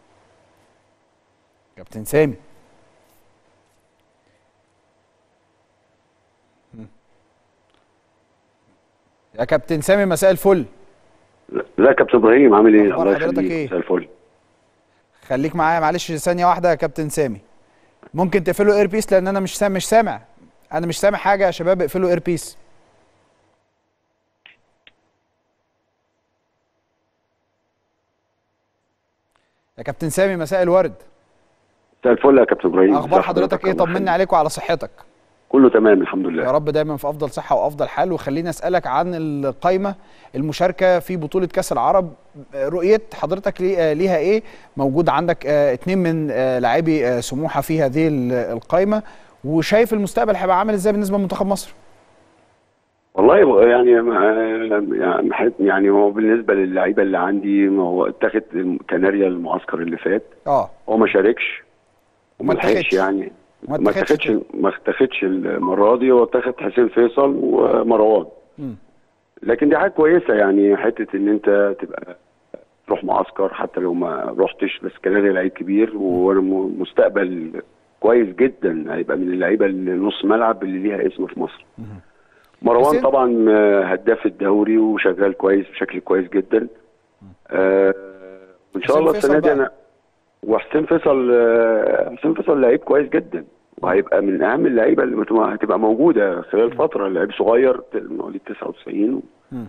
Speaker 1: كابتن سامي مم. يا كابتن سامي مساء الفل
Speaker 5: لا يا كابتن ابراهيم عامل ايه؟
Speaker 1: أخبار
Speaker 5: الله
Speaker 1: حضرتك
Speaker 5: يخليك
Speaker 1: إيه؟
Speaker 5: مساء الفل
Speaker 1: خليك معايا معلش ثانيه واحده يا كابتن سامي ممكن تقفلوا اير بيس لان انا مش سامع مش سامع انا مش سامع حاجه يا شباب اقفلوا اير بيس يا كابتن سامي مساء الورد
Speaker 5: مساء الفل يا كابتن ابراهيم
Speaker 1: اخبار
Speaker 5: ازي
Speaker 1: حضرتك ايه
Speaker 5: الله
Speaker 1: طمني
Speaker 5: يخليك.
Speaker 1: عليك وعلى صحتك
Speaker 5: كله تمام الحمد لله
Speaker 1: يا رب دايما في افضل صحه وافضل حال وخليني اسالك عن القائمه المشاركه في بطوله كاس العرب رؤيه حضرتك لي- آه، ليها ايه موجود عندك آه، اتنين من آه، لاعبي آه، سموحه في هذه ال- القائمه وشايف المستقبل هيبقى عامل ازاي بالنسبه لمنتخب مصر
Speaker 5: والله هو يعني آه، يعني حت- يعني هو بالنسبه للعيبه اللي عندي ما هو اتاخد كناريا المعسكر اللي فات
Speaker 1: اه
Speaker 5: هو ما شاركش
Speaker 1: وما
Speaker 5: وما لحقش
Speaker 1: اتاخدش.
Speaker 5: يعني
Speaker 1: وما
Speaker 5: ما
Speaker 1: اتاخدش
Speaker 5: اتاخدش ما اتاخدش المره دي هو اتاخد حسين فيصل ومروان
Speaker 1: مم.
Speaker 5: لكن دي حاجه كويسه يعني حته ان انت تبقى تروح معسكر حتى لو ما رحتش بس كناريا لعيب كبير ومستقبل كويس جدا هيبقى من اللعيبه اللي نص ملعب اللي ليها اسم في مصر مروان
Speaker 1: حسين؟
Speaker 5: طبعا آه، هداف الدوري وشغال كويس بشكل كويس جدا آه، وان شاء
Speaker 1: حسين
Speaker 5: الله
Speaker 1: فيصل
Speaker 5: السنه دي
Speaker 1: بقى.
Speaker 5: انا وحسين فيصل آه، حسين فيصل لعيب كويس جدا وهيبقى من اهم اللعيبه اللي بتبقى- هتبقى موجوده خلال فتره لعيب صغير مواليد 99
Speaker 1: مم.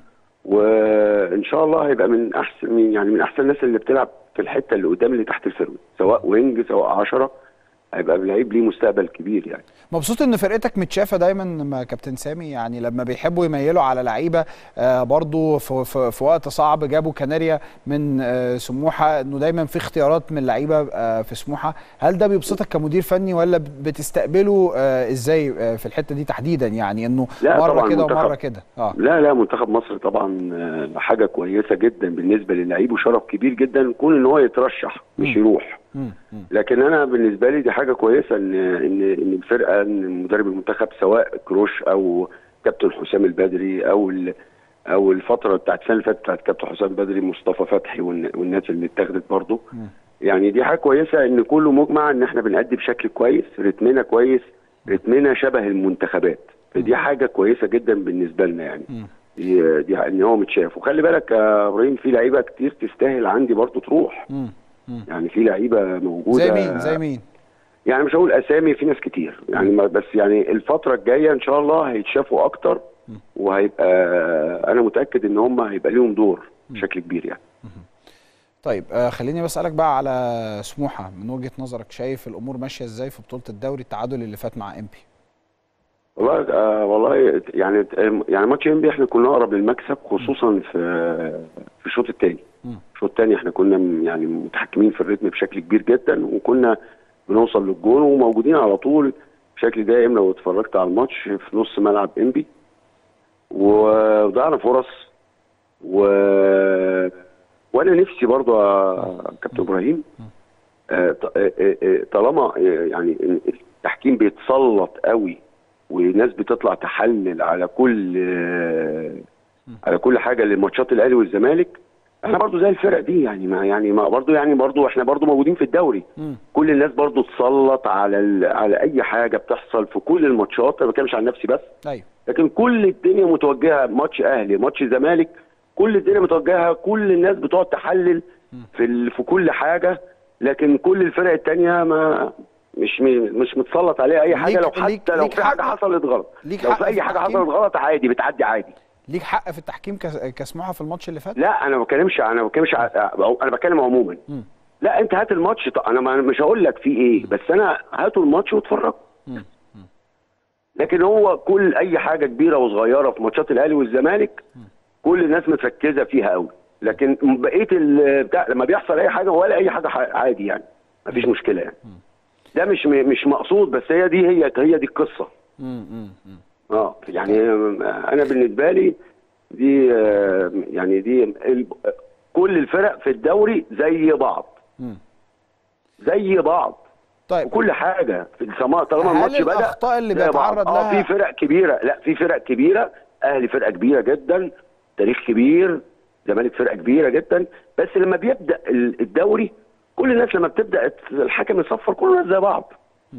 Speaker 5: وان شاء الله هيبقى من احسن من يعني من احسن الناس اللي بتلعب في الحته اللي قدام اللي تحت الفيرود سواء وينج سواء 10 هيبقى لعيب ليه مستقبل كبير يعني
Speaker 1: مبسوط ان فرقتك متشافه دايما مع كابتن سامي يعني لما بيحبوا يميلوا على لعيبه آه برضو في, في, في وقت صعب جابوا كناريا من آه سموحه انه دايما في اختيارات من لعيبه آه في سموحه هل ده بيبسطك كمدير فني ولا بتستقبله آه ازاي آه في الحته دي تحديدا يعني انه
Speaker 5: لا
Speaker 1: مره
Speaker 5: طبعاً
Speaker 1: كده
Speaker 5: منتخب-
Speaker 1: ومره كده اه
Speaker 5: لا لا منتخب مصر طبعا آه، حاجه كويسه جدا بالنسبه للعيب وشرف كبير جدا كون ان هو يترشح مش
Speaker 1: مم.
Speaker 5: يروح
Speaker 1: مم. مم.
Speaker 5: لكن انا بالنسبه لي دي حاجه كويسه ان ان ان الفرقه ان مدرب المنتخب سواء كروش او كابتن حسام البدري او ال او الفتره بتاعت السنه اللي فاتت بتاعت كابتن حسام البدري مصطفى فتحي والن- والناس اللي اتاخدت برضه
Speaker 1: مم.
Speaker 5: يعني دي حاجه كويسه ان كله مجمع ان احنا بنأدي بشكل كويس رتمنا كويس رتمنا شبه المنتخبات فدي حاجه كويسه جدا بالنسبه لنا يعني
Speaker 1: مم.
Speaker 5: دي, دي ان هو متشاف وخلي بالك يا ابراهيم في لعيبه كتير تستاهل عندي برضه تروح
Speaker 1: مم. مم.
Speaker 5: يعني في لعيبه موجوده
Speaker 1: زي مين زي مين
Speaker 5: يعني مش هقول اسامي في ناس كتير يعني ما- بس يعني الفتره الجايه ان شاء الله هيتشافوا اكتر وهيبقى انا متاكد ان هم هيبقى ليهم دور بشكل كبير يعني
Speaker 1: طيب آه خليني بسألك بقى على سموحة من وجهة نظرك شايف الأمور ماشية ازاي في بطولة الدوري التعادل اللي فات مع امبي
Speaker 5: والله آه والله يعني يعني ماتش انبي احنا كنا اقرب للمكسب خصوصا في في الشوط الثاني
Speaker 1: مم.
Speaker 5: الشوط الثاني احنا كنا م- يعني متحكمين في الريتم بشكل كبير جدا وكنا بنوصل للجون وموجودين على طول بشكل دائم لو اتفرجت على الماتش في نص ملعب انبي وضيعنا فرص و وانا نفسي برضه يا كابتن ابراهيم آه، ط- آه، آه، آه، طالما آه، يعني التحكيم بيتسلط قوي وناس بتطلع تحلل على كل آه، على كل حاجه لماتشات الاهلي والزمالك احنا برضو زي الفرق دي يعني ما يعني ما برضو يعني برضو احنا برضو موجودين في الدوري
Speaker 1: مم.
Speaker 5: كل الناس برضو تسلط على ال- على اي حاجه بتحصل في كل الماتشات انا ما بتكلمش عن نفسي بس
Speaker 1: ايوه
Speaker 5: لكن كل الدنيا متوجهه ماتش اهلي ماتش زمالك كل الدنيا متوجهه كل الناس بتقعد تحلل في ال... في كل حاجه لكن كل الفرق التانية ما مش م... مش متسلط عليها اي حاجه
Speaker 1: ليك-
Speaker 5: لو حتى
Speaker 1: ليك-
Speaker 5: لو
Speaker 1: ليك
Speaker 5: في حاجه
Speaker 1: حق-
Speaker 5: حصلت غلط
Speaker 1: ليك
Speaker 5: لو
Speaker 1: حق
Speaker 5: في اي
Speaker 1: في
Speaker 5: حاجه
Speaker 1: التحكيم؟
Speaker 5: حصلت غلط عادي بتعدي عادي
Speaker 1: ليك حق في التحكيم كس- كسموحة في الماتش اللي فات
Speaker 5: لا انا ما بتكلمش انا ما بتكلمش ع- انا بتكلم عموما
Speaker 1: مم.
Speaker 5: لا انت هات الماتش ط- انا ما- مش هقول لك فيه ايه بس انا هاتوا الماتش واتفرجوا
Speaker 1: مم.
Speaker 5: لكن هو كل اي حاجه كبيره وصغيره في ماتشات الاهلي والزمالك كل الناس متركزه فيها قوي لكن بقيه ال- بتاع لما بيحصل اي حاجه ولا اي حاجه ح- عادي يعني مفيش مشكله يعني ده مش م- مش مقصود بس هي دي هي هي دي القصه
Speaker 1: مم. مم. مم.
Speaker 5: اه يعني انا بالنسبه لي دي آه، يعني دي ال- كل الفرق في الدوري زي بعض
Speaker 1: مم.
Speaker 5: زي بعض
Speaker 1: طيب
Speaker 5: وكل حاجه في السماء طالما
Speaker 1: هل
Speaker 5: الماتش بدا
Speaker 1: الأخطاء اللي
Speaker 5: زي بعض.
Speaker 1: بيتعرض
Speaker 5: اه
Speaker 1: لها-
Speaker 5: في فرق كبيره لا في فرق كبيره اهلي فرقه كبيره جدا تاريخ كبير زمالك فرقه كبيره جدا بس لما بيبدا ال- الدوري كل الناس لما بتبدا الحكم يصفر كل الناس زي بعض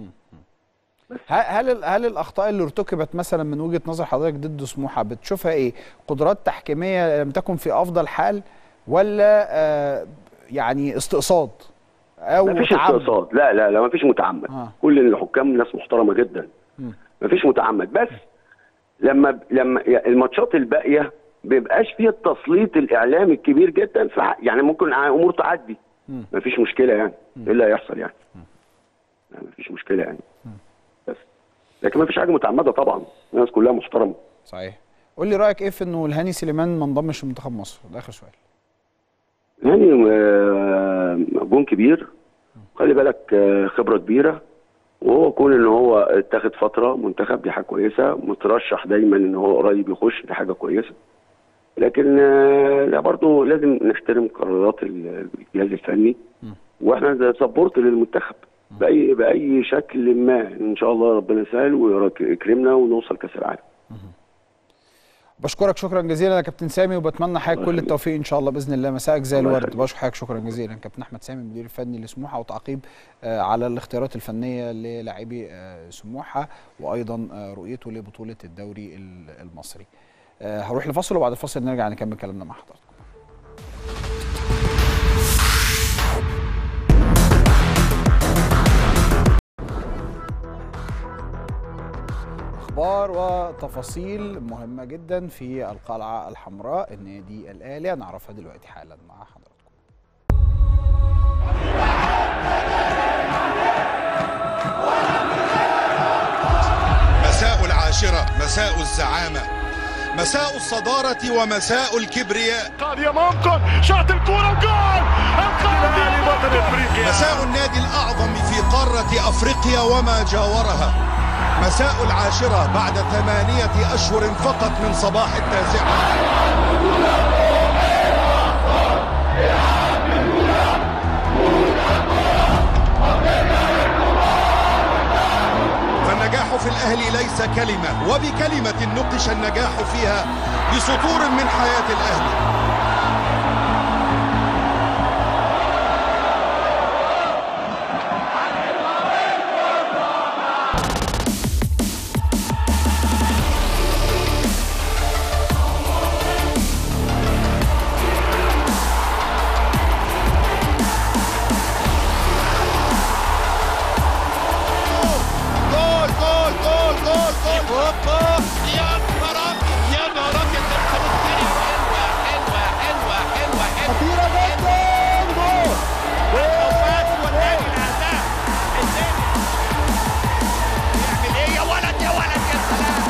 Speaker 1: ه- هل ال- هل الاخطاء اللي ارتكبت مثلا من وجهه نظر حضرتك ضد سموحه بتشوفها ايه؟ قدرات تحكيميه لم تكن في افضل حال ولا آه يعني استقصاد او
Speaker 5: ما فيش
Speaker 1: تعمد؟
Speaker 5: استقصاد لا لا لا ما فيش متعمد
Speaker 1: آه.
Speaker 5: كل الحكام ناس محترمه جدا
Speaker 1: مم.
Speaker 5: مفيش متعمد بس لما لما الماتشات الباقيه بيبقاش فيها التسليط الاعلامي الكبير جدا في ع- يعني ممكن ع- امور تعدي مفيش مشكله يعني ايه اللي هيحصل يعني يعني مفيش مشكله يعني بس لكن مفيش حاجه متعمده طبعا الناس كلها محترمه
Speaker 1: صحيح قول لي رايك ايه في انه الهاني سليمان ما انضمش لمنتخب مصر ده اخر سؤال
Speaker 5: يعني آه، جون كبير خلي بالك آه، خبره كبيره وهو كون ان هو اتاخد فتره منتخب دي حاجه كويسه مترشح دايما ان هو قريب يخش دي حاجه كويسه لكن آه، لا برضه لازم نحترم قرارات ال- الجهاز الفني واحنا سبورت للمنتخب باي باي شكل ما ان شاء الله ربنا يسهل ويكرمنا ونوصل كاس العالم
Speaker 1: بشكرك شكرا جزيلا يا كابتن سامي وبتمنى حضرتك
Speaker 5: الله
Speaker 1: كل
Speaker 5: يخليك.
Speaker 1: التوفيق ان شاء الله باذن الله مساءك زي
Speaker 5: الله
Speaker 1: الورد
Speaker 5: يخليك.
Speaker 1: بشكر حضرتك شكرا جزيلا كابتن احمد سامي المدير الفني لسموحه وتعقيب آه، على الاختيارات الفنيه للاعبي آه، سموحه وايضا آه، رؤيته لبطوله الدوري ال- المصري آه، هروح لفاصل وبعد الفاصل نرجع نكمل كلامنا مع حضرتك اخبار وتفاصيل مهمه جدا في القلعه الحمراء النادي الاهلي هنعرفها دلوقتي حالا مع حضراتكم
Speaker 6: مساء العاشرة مساء الزعامة مساء الصدارة ومساء الكبرياء
Speaker 7: قاضية ممكن شاط الكورة وجول القاضي بطل افريقيا
Speaker 6: مساء النادي الأعظم في قارة أفريقيا وما جاورها مساء العاشرة بعد ثمانية أشهر فقط من صباح التاسعة فالنجاح في الأهلي ليس كلمة وبكلمة نقش النجاح فيها بسطور من حياة الأهلي
Speaker 7: جول جول جول جول جول يا نهار أبيض، يا نهار أبيض، ده خلاص الدنيا حلوة حلوة حلوة حلوة حلوة خطيرة جدا جول وفات والنادي الأهداف النادي يعمل إيه يا ولد يا ولد يا سلام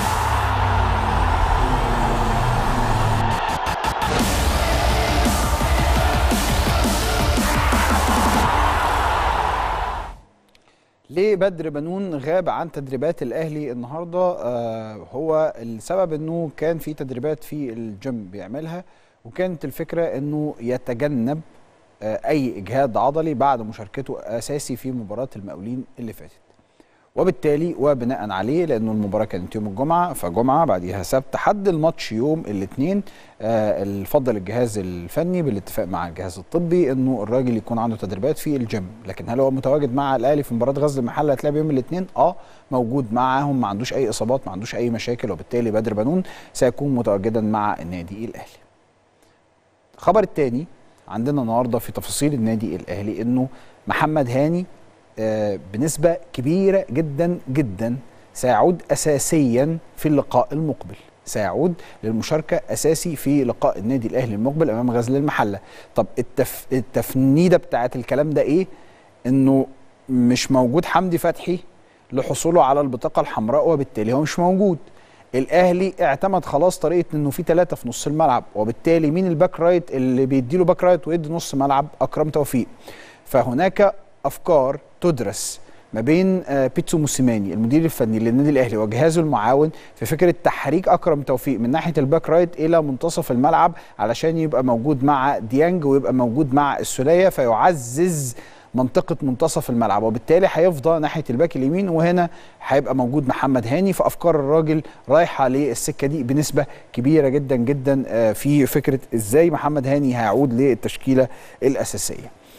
Speaker 1: ليه بدر بنون غاب عن تدريبات الاهلي النهارده آه هو السبب انه كان في تدريبات في الجيم بيعملها وكانت الفكره انه يتجنب آه اي اجهاد عضلي بعد مشاركته اساسي في مباراه المقاولين اللي فاتت وبالتالي وبناء عليه لانه المباراه كانت يوم الجمعه فجمعه بعديها سبت حد الماتش يوم الاثنين آه فضل الجهاز الفني بالاتفاق مع الجهاز الطبي انه الراجل يكون عنده تدريبات في الجيم لكن هل هو متواجد مع الاهلي في مباراه غزل المحله هتلاقي يوم الاثنين اه موجود معاهم ما عندوش اي اصابات ما عندوش اي مشاكل وبالتالي بدر بنون سيكون متواجدا مع النادي الاهلي الخبر الثاني عندنا النهارده في تفاصيل النادي الاهلي انه محمد هاني آه، بنسبه كبيره جدا جدا سيعود اساسيا في اللقاء المقبل سيعود للمشاركه اساسي في لقاء النادي الاهلي المقبل امام غزل المحله طب التف... التفنيده بتاعت الكلام ده ايه انه مش موجود حمدي فتحي لحصوله على البطاقه الحمراء وبالتالي هو مش موجود الاهلي اعتمد خلاص طريقه انه في ثلاثه في نص الملعب وبالتالي مين الباك رايت اللي بيديله باك رايت ويدي نص ملعب اكرم توفيق فهناك افكار تدرس ما بين آه، بيتسو موسيماني المدير الفني للنادي الاهلي وجهازه المعاون في فكره تحريك اكرم توفيق من ناحيه الباك رايت الى منتصف الملعب علشان يبقى موجود مع ديانج ويبقى موجود مع السوليه فيعزز منطقه منتصف الملعب وبالتالي هيفضى ناحيه الباك اليمين وهنا هيبقى موجود محمد هاني فافكار الراجل رايحه للسكه دي بنسبه كبيره جدا جدا آه، في فكره ازاي محمد هاني هيعود للتشكيله الاساسيه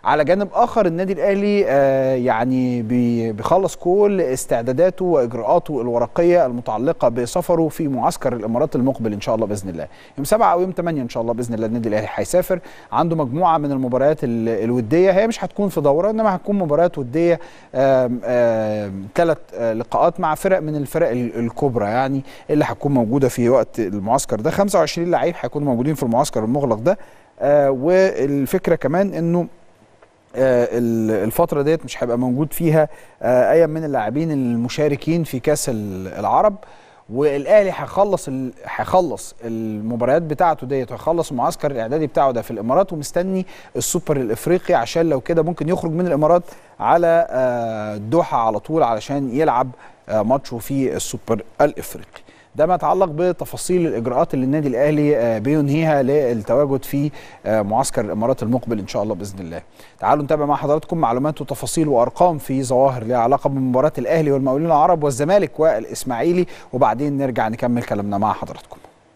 Speaker 1: على جانب اخر النادي الاهلي آه، يعني بي- بيخلص كل استعداداته واجراءاته الورقيه المتعلقه بسفره في معسكر الامارات المقبل ان شاء الله باذن الله يوم 7 او يوم 8 ان شاء الله باذن الله النادي الاهلي هيسافر عنده مجموعه من المباريات ال- الوديه هي مش هتكون في دوره انما هتكون مباريات وديه ثلاث لقاءات مع فرق من الفرق ال- الكبرى يعني اللي هتكون موجوده في وقت المعسكر ده 25 لعيب هيكونوا موجودين في المعسكر المغلق ده آه، والفكره كمان انه آه، ال- الفترة ديت مش هيبقى موجود فيها آه، أي من اللاعبين المشاركين في كأس ال- العرب والاهلي هيخلص ال- هيخلص المباريات بتاعته ديت وهيخلص المعسكر الاعدادي بتاعه ده في الامارات ومستني السوبر الافريقي عشان لو كده ممكن يخرج من الامارات على آه، الدوحه على طول علشان يلعب آه، ماتشه في السوبر الافريقي ده ما يتعلق بتفاصيل الاجراءات اللي النادي الاهلي آه، بينهيها للتواجد في آه، معسكر الامارات المقبل ان شاء الله باذن الله. تعالوا نتابع مع حضراتكم معلومات وتفاصيل وارقام في ظواهر ليها علاقه بمباراه الاهلي والمقاولين العرب والزمالك والاسماعيلي وبعدين نرجع نكمل كلامنا مع حضراتكم.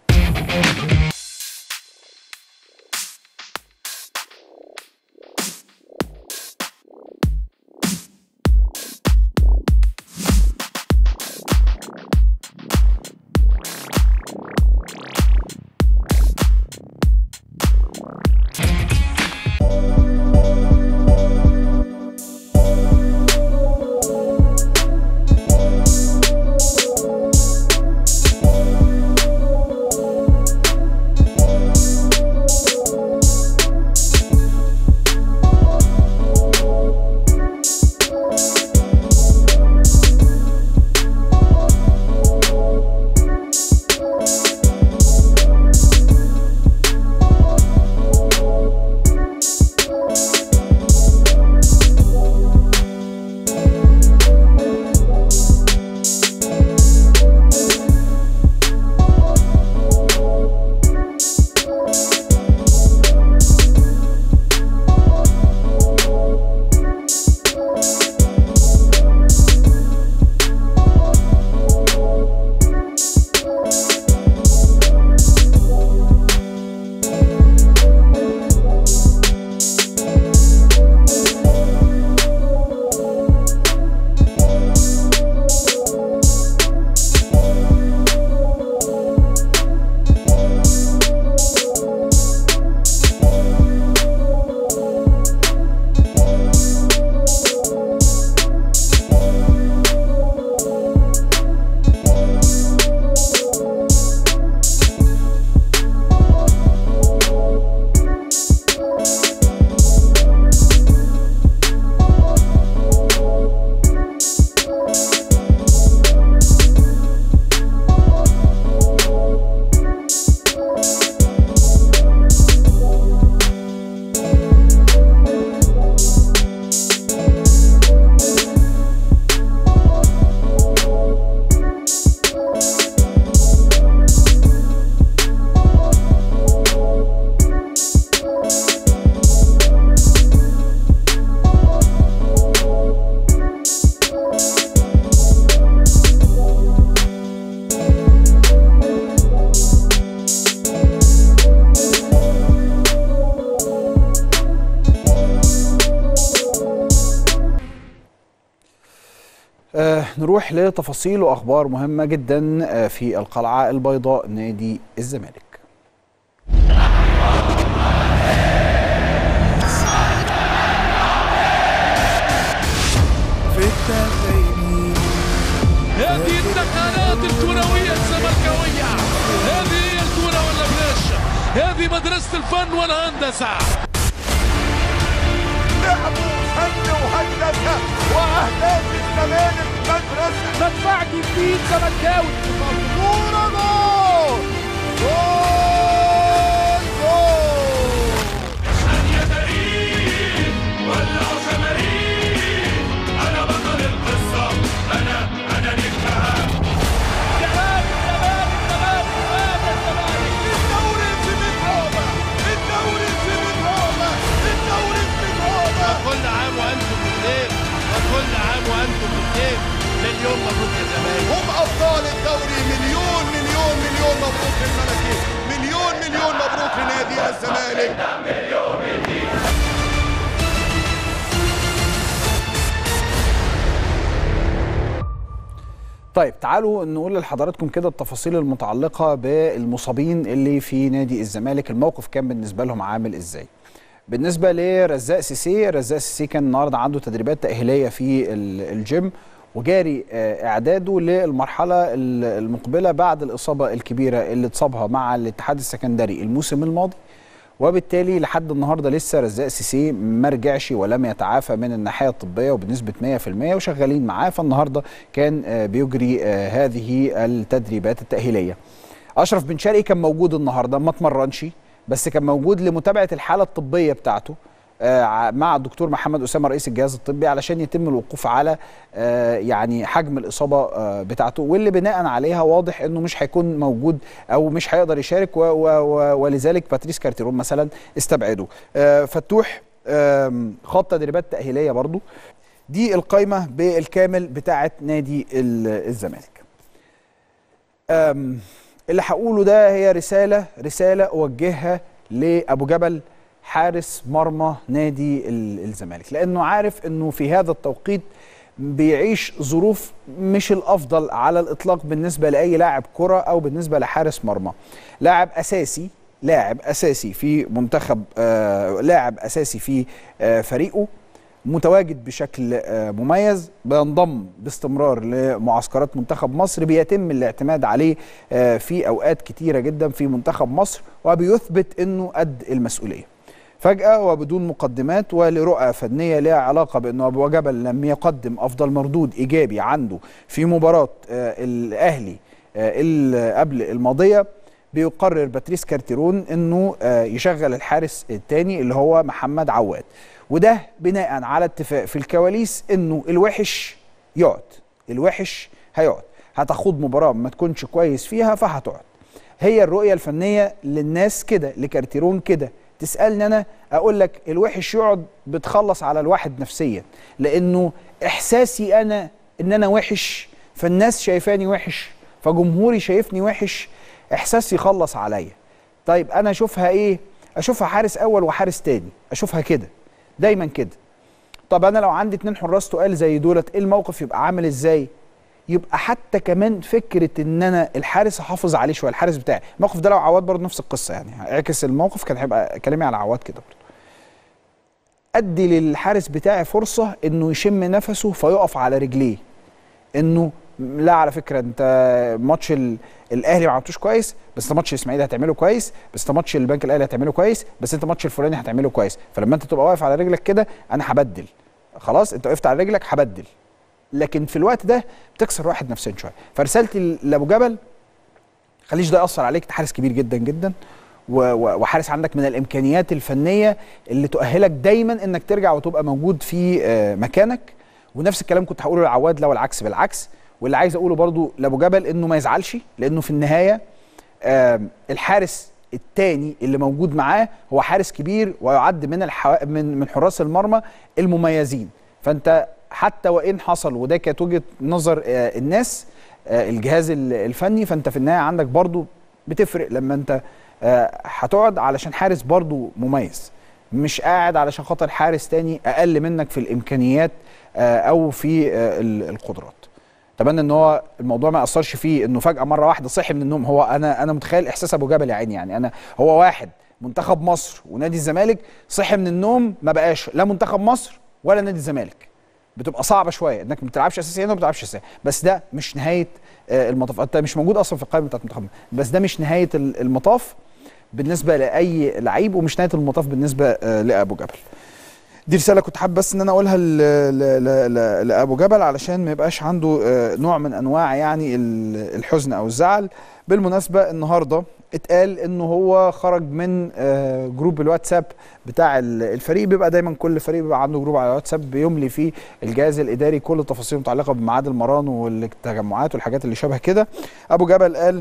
Speaker 1: آه نروح لتفاصيل واخبار مهمه جدا آه في القلعه البيضاء نادي الزمالك.
Speaker 8: هذه النقلات الكروية الزملكاوية هذه هي الكرة ولا بلاش هذه مدرسة الفن والهندسة
Speaker 7: لعبوا فن وهندسه واهداف الزمالك مدرسه مدفع جديد زملكاوي كوره جول جول جول الدوري في متروبه الدوري في متروبه الدوري في متروبه
Speaker 8: كل عام وأنتم بخير وكل عام وأنتم بخير مليون مبروك يا زمالك
Speaker 6: هم ابطال الدوري مليون مليون مليون مبروك للملكي مليون مليون مبروك لنادي الزمالك
Speaker 1: طيب تعالوا نقول لحضراتكم كده التفاصيل المتعلقه بالمصابين اللي في نادي الزمالك الموقف كان بالنسبه لهم عامل ازاي بالنسبه لرزاق سيسي رزاق سيسي كان النهارده عنده تدريبات تاهيليه في ال- الجيم وجاري آه، اعداده للمرحله ال- المقبله بعد الاصابه الكبيره اللي اتصابها مع الاتحاد السكندري الموسم الماضي وبالتالي لحد النهارده لسه رزاق سيسي ما رجعش ولم يتعافى من الناحيه الطبيه وبنسبه 100% وشغالين معاه فالنهارده كان آه، بيجري آه، هذه التدريبات التاهيليه. اشرف بن شرقي كان موجود النهارده ما اتمرنش بس كان موجود لمتابعه الحاله الطبيه بتاعته آه، ع- مع الدكتور محمد اسامه رئيس الجهاز الطبي علشان يتم الوقوف على آه، يعني حجم الاصابه آه، بتاعته واللي بناء عليها واضح انه مش هيكون موجود او مش هيقدر يشارك و و و ولذلك باتريس كارتيرون مثلا استبعده آه، فتوح آم، خاض تدريبات تاهيليه برضو دي القائمه بالكامل بتاعه نادي ال- الزمالك أم، اللي هقوله ده هي رسالة رسالة أوجهها لأبو جبل حارس مرمى نادي ال- الزمالك لأنه عارف أنه في هذا التوقيت بيعيش ظروف مش الأفضل على الإطلاق بالنسبة لأي لاعب كرة أو بالنسبة لحارس مرمى لاعب أساسي لاعب أساسي في منتخب آه لاعب أساسي في آه فريقه متواجد بشكل آه، مميز بينضم باستمرار لمعسكرات منتخب مصر بيتم الاعتماد عليه آه، في اوقات كتيره جدا في منتخب مصر وبيثبت انه قد المسؤوليه. فجاه وبدون مقدمات ولرؤى فنيه لها علاقه بانه ابو جبل لم يقدم افضل مردود ايجابي عنده في مباراه آه، الاهلي آه، اللي قبل الماضيه بيقرر باتريس كارتيرون انه آه، يشغل الحارس الثاني اللي هو محمد عواد وده بناء على اتفاق في الكواليس انه الوحش يقعد الوحش هيقعد هتخوض مباراه ما تكونش كويس فيها فهتقعد هي الرؤيه الفنيه للناس كده لكارتيرون كده تسالني انا اقول لك الوحش يقعد بتخلص على الواحد نفسيا لانه احساسي انا ان انا وحش فالناس شايفاني وحش فجمهوري شايفني وحش احساسي يخلص عليا طيب انا اشوفها ايه اشوفها حارس اول وحارس تاني اشوفها كده دايما كده طب انا لو عندي اتنين حراس تقال زي دولت ايه الموقف يبقى عامل ازاي يبقى حتى كمان فكره ان انا الحارس احافظ عليه شويه الحارس بتاعي الموقف ده لو عواد برضه نفس القصه يعني اعكس الموقف كان هيبقى كلامي على عواد كده برضه ادي للحارس بتاعي فرصه انه يشم نفسه فيقف على رجليه انه لا على فكره انت ماتش ال- الاهلي ما عملتوش كويس بس انت ماتش الاسماعيلي هتعمله كويس بس انت ماتش البنك الاهلي هتعمله كويس بس انت ماتش الفلاني هتعمله كويس فلما انت تبقى واقف على رجلك كده انا هبدل خلاص انت وقفت على رجلك هبدل لكن في الوقت ده بتكسر واحد نفسيا شويه فرسالتي لابو جبل خليش ده ياثر عليك انت حارس كبير جدا جدا و- و- وحارس عندك من الامكانيات الفنيه اللي تؤهلك دايما انك ترجع وتبقى موجود في آه، مكانك ونفس الكلام كنت هقوله لعواد لو العكس بالعكس واللي عايز اقوله برضو لابو جبل انه ما يزعلش لانه في النهايه آم، الحارس الثاني اللي موجود معاه هو حارس كبير ويعد من الحو... من من حراس المرمى المميزين فانت حتى وان حصل وده كانت وجهه نظر آه، الناس آه، الجهاز ال- الفني فانت في النهايه عندك برضو بتفرق لما انت آه، هتقعد علشان حارس برضو مميز مش قاعد علشان خاطر حارس تاني اقل منك في الامكانيات آه، او في آه، ال- القدرات اتمنى ان هو الموضوع ما ياثرش فيه انه فجاه مره واحده صحي من النوم هو انا انا متخيل احساس ابو جبل يا عيني يعني انا هو واحد منتخب مصر ونادي الزمالك صحي من النوم ما بقاش لا منتخب مصر ولا نادي الزمالك بتبقى صعبه شويه انك ما بتلعبش اساسي هنا وما بتلعبش اساسي بس ده مش نهايه آه، المطاف انت مش موجود اصلا في القائمه بتاعت المنتخب بس ده مش نهايه ال- المطاف بالنسبه لاي لعيب ومش نهايه المطاف بالنسبه آه، لابو جبل دي رساله كنت حابب بس ان انا اقولها ل- ل- ل- ل- لابو جبل علشان ما يبقاش عنده آه، نوع من انواع يعني ال- الحزن او الزعل بالمناسبه النهارده اتقال انه هو خرج من آه، جروب الواتساب بتاع ال- الفريق بيبقى دايما كل فريق بيبقى عنده جروب على الواتساب بيملي فيه الجهاز الاداري كل التفاصيل المتعلقه بميعاد المران والتجمعات والحاجات اللي شبه كده ابو جبل قال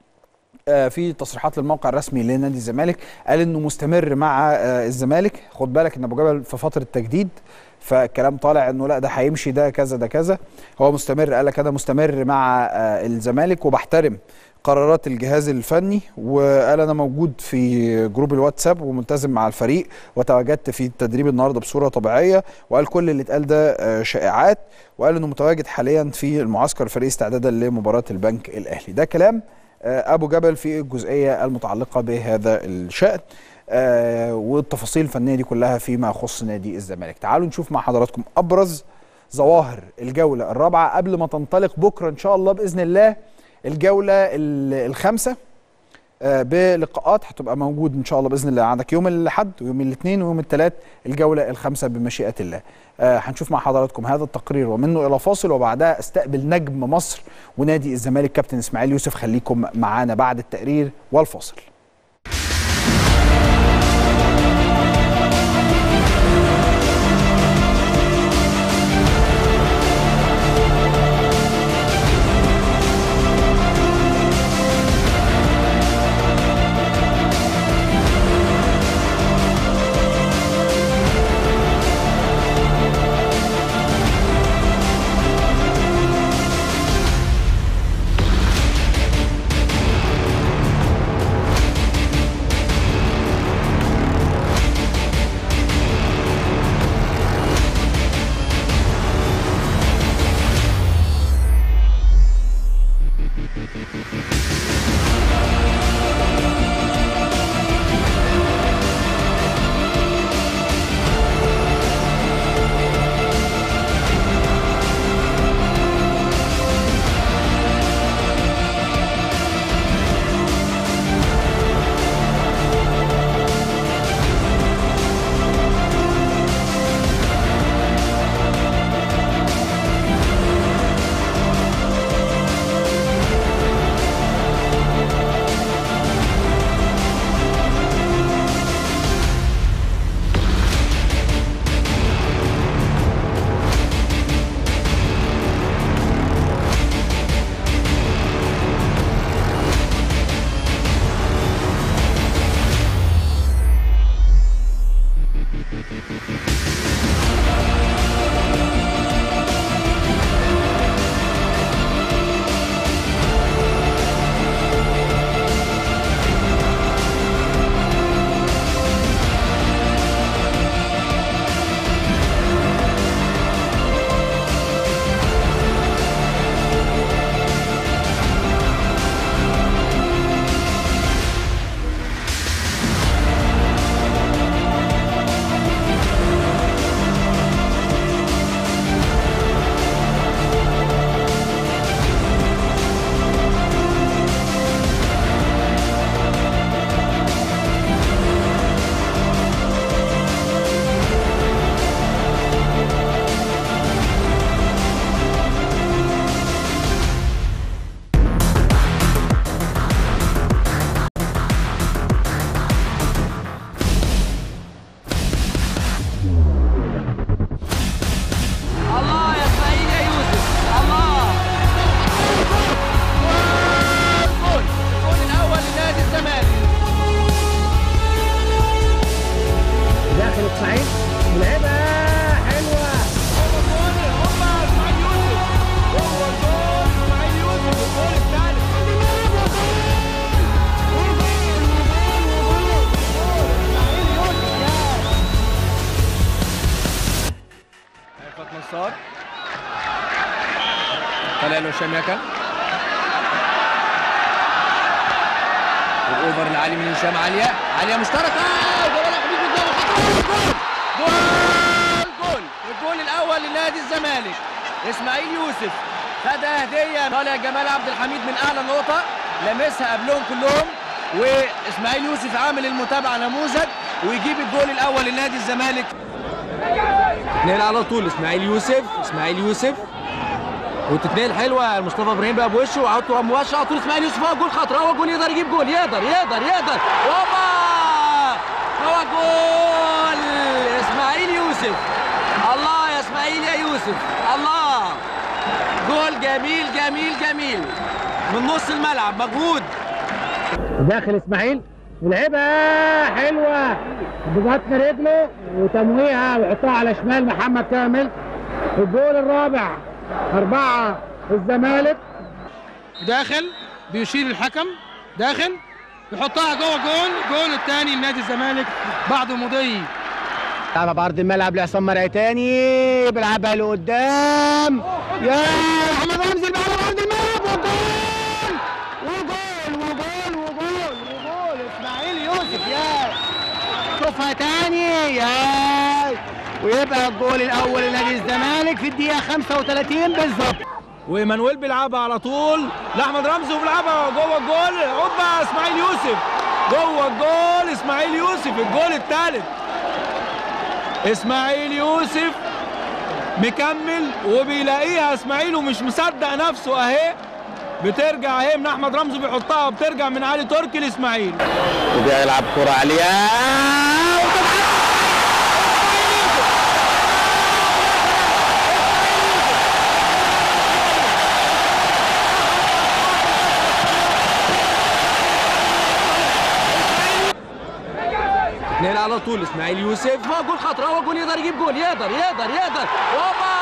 Speaker 1: آه، في تصريحات للموقع الرسمي لنادي الزمالك قال انه مستمر مع آه، الزمالك خد بالك ان ابو جبل في فتره تجديد فالكلام طالع انه لا ده هيمشي ده كذا ده كذا هو مستمر قال لك انا مستمر مع آه، الزمالك وبحترم قرارات الجهاز الفني وقال انا موجود في جروب الواتساب وملتزم مع الفريق وتواجدت في التدريب النهارده بصوره طبيعيه وقال كل اللي اتقال ده آه، شائعات وقال انه متواجد حاليا في المعسكر الفريق استعدادا لمباراه البنك الاهلي ده كلام آه، ابو جبل في الجزئيه المتعلقه بهذا الشان آه، والتفاصيل الفنيه دي كلها فيما يخص نادي الزمالك تعالوا نشوف مع حضراتكم ابرز ظواهر الجوله الرابعه قبل ما تنطلق بكره ان شاء الله باذن الله الجوله ال- الخامسه آه، بلقاءات هتبقى موجود ان شاء الله باذن الله عندك يوم الاحد ويوم الاثنين ويوم الثلاث الجوله الخامسه بمشيئه الله آه، هنشوف مع حضراتكم هذا التقرير ومنه الى فاصل وبعدها استقبل نجم مصر ونادي الزمالك كابتن اسماعيل يوسف خليكم معانا بعد التقرير والفاصل
Speaker 9: الله يا اسماعيل يا يوسف الله جول الجول الاول لنادي الزمالك
Speaker 10: داخل اسماعيل ولعبها حلوه
Speaker 9: هو جول هوبا اسماعيل يوسف هو جول اسماعيل يوسف الجول الثالث
Speaker 11: عفت نصار طلع له هشام يكا الاوفر لعلي من هشام عاليه عاليه مشتركه جمال حبيب قدامه حط جول جول جول الجول الاول لنادي الزمالك اسماعيل يوسف خدها هديه طالع جمال عبد الحميد من اعلى نقطه لمسها قبلهم كلهم واسماعيل يوسف عامل المتابعه نموذج ويجيب الجول الاول لنادي الزمالك اثنين على طول اسماعيل يوسف اسماعيل يوسف وتتنقل حلوه مصطفى ابراهيم بقى بوشه وعطوا مباشر على طول اسماعيل يوسف هو جول خطر هو جول يقدر يجيب جول يقدر يقدر يقدر هوبا هو جول اسماعيل يوسف الله يا اسماعيل يا يوسف الله جول جميل جميل جميل من نص الملعب مجهود
Speaker 10: داخل اسماعيل ولعبها حلوه ببطن رجله وتمويها ويحطها على شمال محمد كامل الجول الرابع أربعة الزمالك
Speaker 11: داخل
Speaker 10: بيشير الحكم داخل يحطها جوه جول جول الثاني لنادي الزمالك بعد مضي لعبها بعرض الملعب لعصام مرعي تاني بيلعبها لقدام يا محمد رمزي بيلعبها بعرض الملعب وجول وجول وجول وجول وجول اسماعيل يوسف يا شوفها تاني يا ويبقى الجول الاول لنادي الزمالك في الدقيقه 35 بالظبط
Speaker 9: ومانويل بيلعبها على طول لاحمد رمزي وبيلعبها جوه الجول هوبا اسماعيل يوسف جوه الجول اسماعيل يوسف الجول الثالث اسماعيل يوسف مكمل وبيلاقيها اسماعيل ومش مصدق نفسه اهي بترجع اهي من احمد رمزي بيحطها بترجع من علي تركي لاسماعيل
Speaker 11: وبيلعب كرة عالية اثنين على طول اسماعيل يوسف هو جول خطره هو جول يقدر يجيب جول يقدر يقدر يقدر هوبا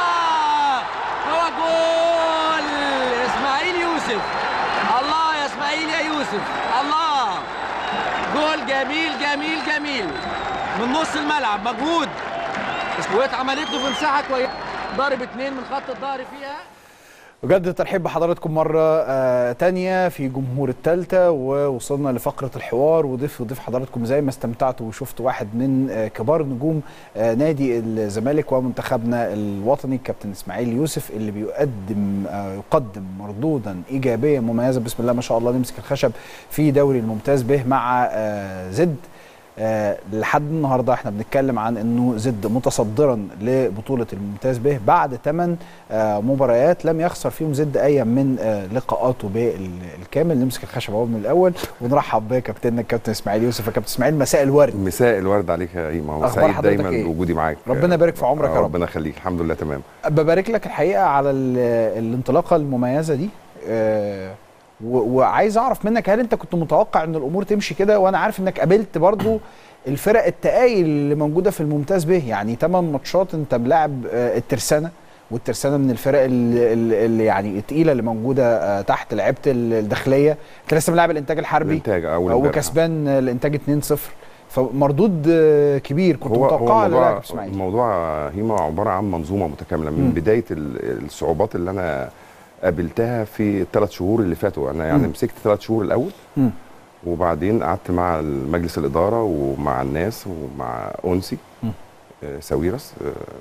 Speaker 11: هو جول اسماعيل يوسف الله يا اسماعيل يا يوسف الله جول جميل جميل جميل من نص الملعب مجهود واتعملت له في مساحه كويسه ضارب اثنين من خط الظهر فيها
Speaker 1: بجد الترحيب بحضراتكم مرة آه تانية في جمهور التالتة ووصلنا لفقرة الحوار وضيف وضيف حضراتكم زي ما استمتعتوا وشفتوا واحد من آه كبار نجوم آه نادي الزمالك ومنتخبنا الوطني كابتن اسماعيل يوسف اللي بيقدم آه يقدم مردودا ايجابيا مميزة بسم الله ما شاء الله نمسك الخشب في دوري الممتاز به مع آه زد آه لحد النهارده احنا بنتكلم عن انه زد متصدرا لبطوله الممتاز به بعد 8 آه مباريات لم يخسر فيهم زد اي من آه لقاءاته بالكامل نمسك الخشب اهو من الاول ونرحب بكابتننا الكابتن اسماعيل يوسف يا كابتن اسماعيل مساء الورد
Speaker 12: مساء الورد عليك يا ايما
Speaker 1: أخبار
Speaker 12: سعيد
Speaker 1: حضرتك
Speaker 12: دايما
Speaker 1: إيه؟
Speaker 12: بوجودي معاك
Speaker 1: ربنا يبارك في عمرك يا رب.
Speaker 12: ربنا يخليك الحمد لله تمام
Speaker 1: ببارك لك الحقيقه على ال- الانطلاقه المميزه دي آه و- وعايز اعرف منك هل انت كنت متوقع ان الامور تمشي كده وانا عارف انك قابلت برضو الفرق التقايل اللي موجوده في الممتاز به يعني 8 ماتشات انت ملاعب آه، الترسانه والترسانه من الفرق اللي, اللي يعني التقيله اللي موجوده آه، تحت لعيبه الداخليه انت لسه ملاعب الانتاج الحربي
Speaker 12: الانتاج اول امبارح.
Speaker 1: وكسبان الانتاج 2-0 فمردود آه، كبير كنت
Speaker 12: هو
Speaker 1: متوقع
Speaker 12: هو
Speaker 1: ولا لا يا
Speaker 12: الموضوع
Speaker 1: كابتن اسماعيل؟
Speaker 12: الموضوع هيما عباره عن منظومه متكامله من
Speaker 1: مم.
Speaker 12: بدايه ال- الصعوبات اللي انا قابلتها في الثلاث شهور اللي فاتوا انا يعني
Speaker 1: مم.
Speaker 12: مسكت ثلاث شهور الاول
Speaker 1: مم.
Speaker 12: وبعدين قعدت مع مجلس الاداره ومع الناس ومع انسي
Speaker 1: مم.
Speaker 12: آه، ساويرس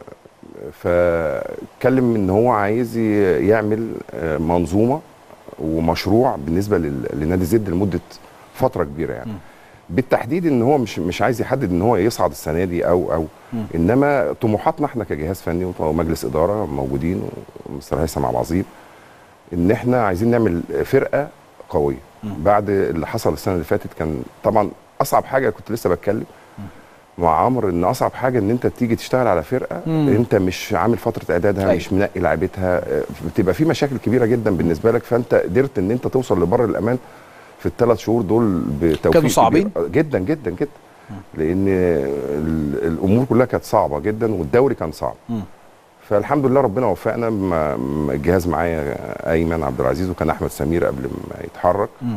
Speaker 12: آه، فاتكلم ان هو عايز ي- يعمل آه، منظومه ومشروع بالنسبه لل- لنادي زد لمده فتره كبيره يعني
Speaker 1: مم.
Speaker 12: بالتحديد ان هو مش مش عايز يحدد ان هو يصعد السنه دي او او
Speaker 1: مم.
Speaker 12: انما طموحاتنا احنا كجهاز فني ومجلس اداره موجودين ومستر هيثم عبد العظيم ان احنا عايزين نعمل فرقه قويه
Speaker 1: مم.
Speaker 12: بعد اللي حصل السنه اللي فاتت كان طبعا اصعب حاجه كنت لسه بتكلم مع عمرو ان اصعب حاجه ان انت تيجي تشتغل على فرقه
Speaker 1: مم.
Speaker 12: انت مش عامل فتره اعدادها
Speaker 1: أيوة.
Speaker 12: مش منقي لعيبتها آه، بتبقى في مشاكل كبيره جدا بالنسبه لك فانت قدرت ان انت توصل لبر الامان في الثلاث شهور دول بتوفيق
Speaker 1: كانوا صعبين؟
Speaker 12: كبير. جدا جدا جدا لان ال- الامور كلها كانت صعبه جدا والدوري كان صعب
Speaker 1: مم.
Speaker 12: فالحمد لله ربنا وفقنا م- م- الجهاز معايا ايمن عبد العزيز وكان احمد سمير قبل ما يتحرك
Speaker 1: مم.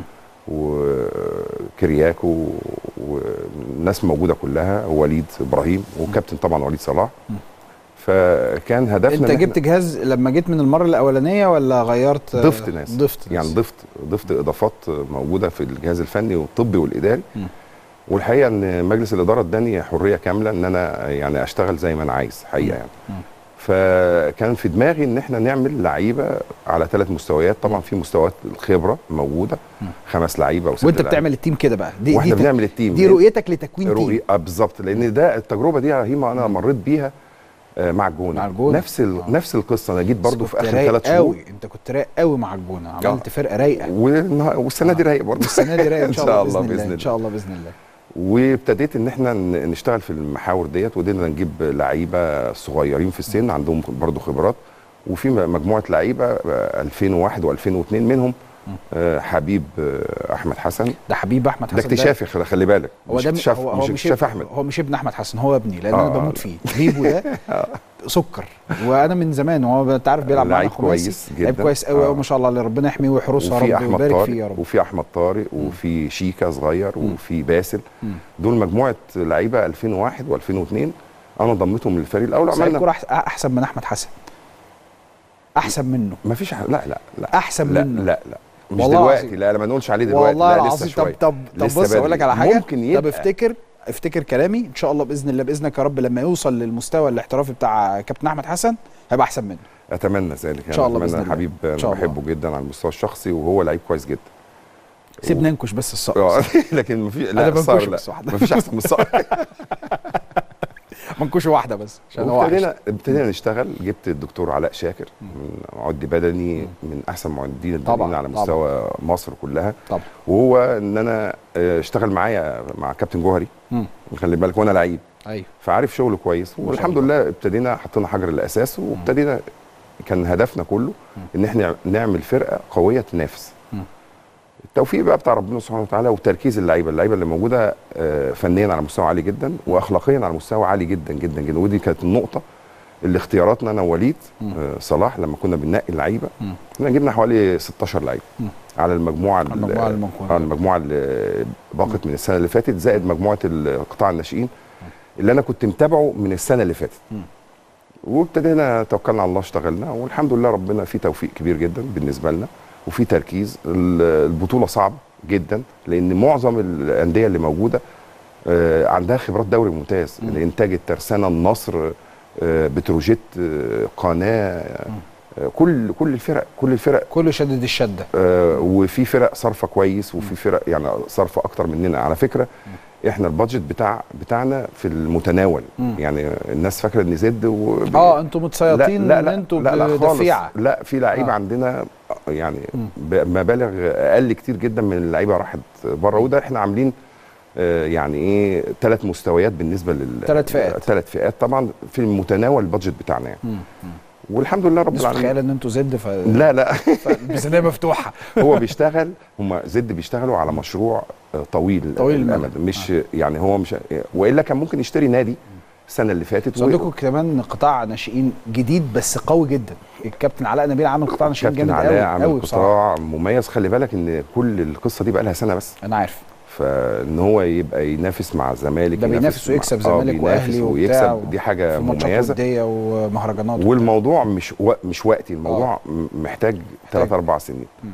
Speaker 12: وكرياكو والناس موجوده كلها ووليد ابراهيم وكابتن طبعا وليد صلاح فكان هدفنا
Speaker 1: انت
Speaker 12: إن إحنا-
Speaker 1: جبت جهاز لما جيت من المره الاولانيه ولا غيرت
Speaker 12: ضفت ناس
Speaker 1: ضفت
Speaker 12: يعني ضفت ضفت اضافات موجوده في الجهاز الفني والطبي والاداري
Speaker 1: م.
Speaker 12: والحقيقه ان مجلس الاداره اداني حريه كامله ان انا يعني اشتغل زي ما انا عايز حقيقه يعني
Speaker 1: م.
Speaker 12: فكان في دماغي ان احنا نعمل لعيبه على ثلاث مستويات طبعا في مستويات الخبره موجوده خمس لعيبه وست
Speaker 1: وانت
Speaker 12: لعيبة.
Speaker 1: بتعمل التيم كده بقى دي
Speaker 12: واحنا
Speaker 1: دي
Speaker 12: بنعمل التيم
Speaker 1: دي رؤيتك لتكوين تيم
Speaker 12: رؤية آه بالظبط لان ده التجربه دي يا هيما انا مريت بيها آه، مع الجونه
Speaker 1: مع الجونة.
Speaker 12: نفس ال... نفس القصه انا جيت برضو
Speaker 1: بس
Speaker 12: في
Speaker 1: كنت
Speaker 12: اخر
Speaker 1: رايق
Speaker 12: ثلاث شهور
Speaker 1: قوي انت كنت رايق قوي مع الجونه عملت فرقه رايقه
Speaker 12: والنها- والسنه دي رايق برضه
Speaker 1: السنه دي رايقه
Speaker 12: ان شاء الله باذن الله
Speaker 1: ان شاء الله باذن الله
Speaker 12: وابتديت ان احنا ن- نشتغل في المحاور ديت وقدرنا نجيب لعيبه صغيرين في السن عندهم برضو خبرات وفي م- مجموعه لعيبه آه، 2001 و2002 منهم آه، حبيب آه، احمد حسن
Speaker 1: ده حبيب احمد حسن
Speaker 12: ده اكتشافي خلي خلي بالك
Speaker 1: هو
Speaker 12: مش
Speaker 1: ده
Speaker 12: اكتشاف
Speaker 1: هو
Speaker 12: مش
Speaker 1: هو
Speaker 12: اكتشاف
Speaker 1: ابن-
Speaker 12: احمد
Speaker 1: هو مش ابن احمد حسن هو ابني لان
Speaker 12: آه،
Speaker 1: انا بموت
Speaker 12: لا.
Speaker 1: فيه بيبو ده سكر وانا من زمان هو انت عارف بيلعب معانا
Speaker 12: لعيب
Speaker 1: خماسي.
Speaker 12: كويس
Speaker 1: لعيب
Speaker 12: جدا.
Speaker 1: كويس قوي
Speaker 12: آه.
Speaker 1: قوي ما شاء الله اللي ربنا يحميه ويحرسه يا
Speaker 12: وفي
Speaker 1: رب
Speaker 12: احمد
Speaker 1: ويبارك
Speaker 12: طارق
Speaker 1: فيه يا رب
Speaker 12: وفي احمد طارق وفي شيكا صغير وفي باسل
Speaker 1: مم.
Speaker 12: دول مجموعه لعيبه 2001 و2002 انا ضمتهم للفريق الاول
Speaker 1: بس لعيب
Speaker 12: وعملنا
Speaker 1: كوره أحس- احسن من احمد حسن احسن منه
Speaker 12: ما فيش لا لا لا
Speaker 1: احسن
Speaker 12: لا
Speaker 1: منه
Speaker 12: لا لا مش
Speaker 1: والله
Speaker 12: دلوقتي
Speaker 1: العظيم.
Speaker 12: لا لا ما نقولش عليه دلوقتي
Speaker 1: والله
Speaker 12: لا لسه
Speaker 1: العظيم طب
Speaker 12: شويه
Speaker 1: طب طب
Speaker 12: لسه
Speaker 1: بص اقول لك
Speaker 12: بدري.
Speaker 1: على حاجه
Speaker 12: ممكن
Speaker 1: طب
Speaker 12: يبقى
Speaker 1: افتكر افتكر كلامي ان شاء الله باذن الله باذنك يا رب لما يوصل للمستوى الاحترافي بتاع كابتن احمد حسن هيبقى احسن منه
Speaker 12: اتمنى ذلك
Speaker 1: إن شاء الله بإذن
Speaker 12: اتمنى
Speaker 1: الله.
Speaker 12: حبيب
Speaker 1: إن
Speaker 12: انا
Speaker 1: شاء الله.
Speaker 12: بحبه جدا على المستوى الشخصي وهو لعيب كويس جدا
Speaker 1: سيبنا ننكش بس الصقر
Speaker 12: آه، لكن ما في
Speaker 1: أنا
Speaker 12: لا
Speaker 1: بنكشه
Speaker 12: الصقر لا
Speaker 1: بس واحدة.
Speaker 12: ما فيش احسن من الصقر
Speaker 1: منكوشه واحده بس عشان هو
Speaker 12: وابتدينا
Speaker 1: وحش.
Speaker 12: ابتدينا نشتغل جبت الدكتور علاء شاكر من معد بدني من احسن معدين
Speaker 1: طبعاً،
Speaker 12: البدنيين على
Speaker 1: طبعاً.
Speaker 12: مستوى مصر كلها
Speaker 1: طبعا
Speaker 12: وهو ان انا آه، اشتغل معايا مع كابتن جوهري
Speaker 1: مم.
Speaker 12: خلي بالك وانا لعيب
Speaker 1: ايوه
Speaker 12: فعارف شغله كويس
Speaker 1: شاء
Speaker 12: والحمد لله ابتدينا حطينا حجر الاساس وابتدينا كان هدفنا كله ان احنا نعمل فرقه قويه تنافس
Speaker 1: مم.
Speaker 12: التوفيق بقى بتاع ربنا سبحانه وتعالى وتركيز اللعيبه اللعيبه اللي موجوده آه، فنيا على مستوى عالي جدا واخلاقيا على مستوى عالي جدا جدا جدا ودي كانت النقطه اللي اختياراتنا انا ووليد آه، صلاح لما كنا بننقي اللعيبه
Speaker 1: مم.
Speaker 12: كنا جبنا حوالي 16 لعيب
Speaker 1: مم.
Speaker 12: على المجموعه ال-
Speaker 1: المجموعة المنقولة.
Speaker 12: آه، المجموعه اللي باقت من السنه اللي فاتت زائد مجموعه قطاع الناشئين اللي انا كنت متابعه من السنه اللي فاتت
Speaker 1: مم.
Speaker 12: وابتدينا توكلنا على الله اشتغلنا والحمد لله ربنا في توفيق كبير جدا بالنسبه لنا وفي تركيز ال- البطوله صعبه جدا لان معظم الانديه اللي موجوده آه، عندها خبرات دوري ممتاز الانتاج الترسانه النصر آه، بتروجيت آه، قناه آه، كل كل الفرق كل الفرق
Speaker 1: كله شدد الشده
Speaker 12: آه، وفي فرق صارفه كويس وفي فرق يعني صارفه اكتر مننا على فكره احنا البادجت بتاع بتاعنا في المتناول
Speaker 1: مم.
Speaker 12: يعني الناس فاكره ان زد و...
Speaker 1: اه انتوا متسيطين
Speaker 12: لا
Speaker 1: ان
Speaker 12: لا
Speaker 1: انتوا
Speaker 12: لا لا خالص
Speaker 1: بدفيعه
Speaker 12: لا في لعيبه
Speaker 1: آه.
Speaker 12: آه. عندنا يعني
Speaker 1: مم.
Speaker 12: بمبالغ اقل كتير جدا من اللعيبه راحت بره وده احنا عاملين آه، يعني ايه ثلاث مستويات بالنسبه لل
Speaker 1: تلات فئات.
Speaker 12: ثلاث فئات طبعا في المتناول البادجت بتاعنا يعني
Speaker 1: مم. مم.
Speaker 12: والحمد لله رب
Speaker 1: الناس
Speaker 12: العالمين
Speaker 1: متخيله ان انتوا زد ف
Speaker 12: لا لا
Speaker 1: الميزانيه مفتوحه
Speaker 12: هو بيشتغل هم زد بيشتغلوا على مشروع آه، طويل
Speaker 1: طويل
Speaker 12: الامد
Speaker 1: المدى.
Speaker 12: مش يعني هو مش والا كان ممكن يشتري نادي السنه اللي فاتت
Speaker 1: بس عندكم كمان قطاع ناشئين جديد بس قوي جدا الكابتن علاء نبيل عامل قطاع ناشئين
Speaker 12: كابتن
Speaker 1: جامد
Speaker 12: علاء
Speaker 1: قوي
Speaker 12: عامل
Speaker 1: قوي بصراحه
Speaker 12: قطاع مميز خلي بالك ان كل القصه دي بقى لها سنه بس
Speaker 1: انا عارف
Speaker 12: فان هو يبقى ينافس مع الزمالك
Speaker 1: ده
Speaker 12: ينافس
Speaker 1: بينافس
Speaker 12: مع-
Speaker 1: ويكسب
Speaker 12: آه،
Speaker 1: زمالك
Speaker 12: بينافس
Speaker 1: واهلي وبتاع
Speaker 12: ويكسب دي حاجه
Speaker 1: في ماتشات
Speaker 12: مميزه
Speaker 1: وديه ومهرجانات وبتاع.
Speaker 12: والموضوع مش و... مش وقتي الموضوع م- محتاج ثلاث اربع سنين
Speaker 1: مم.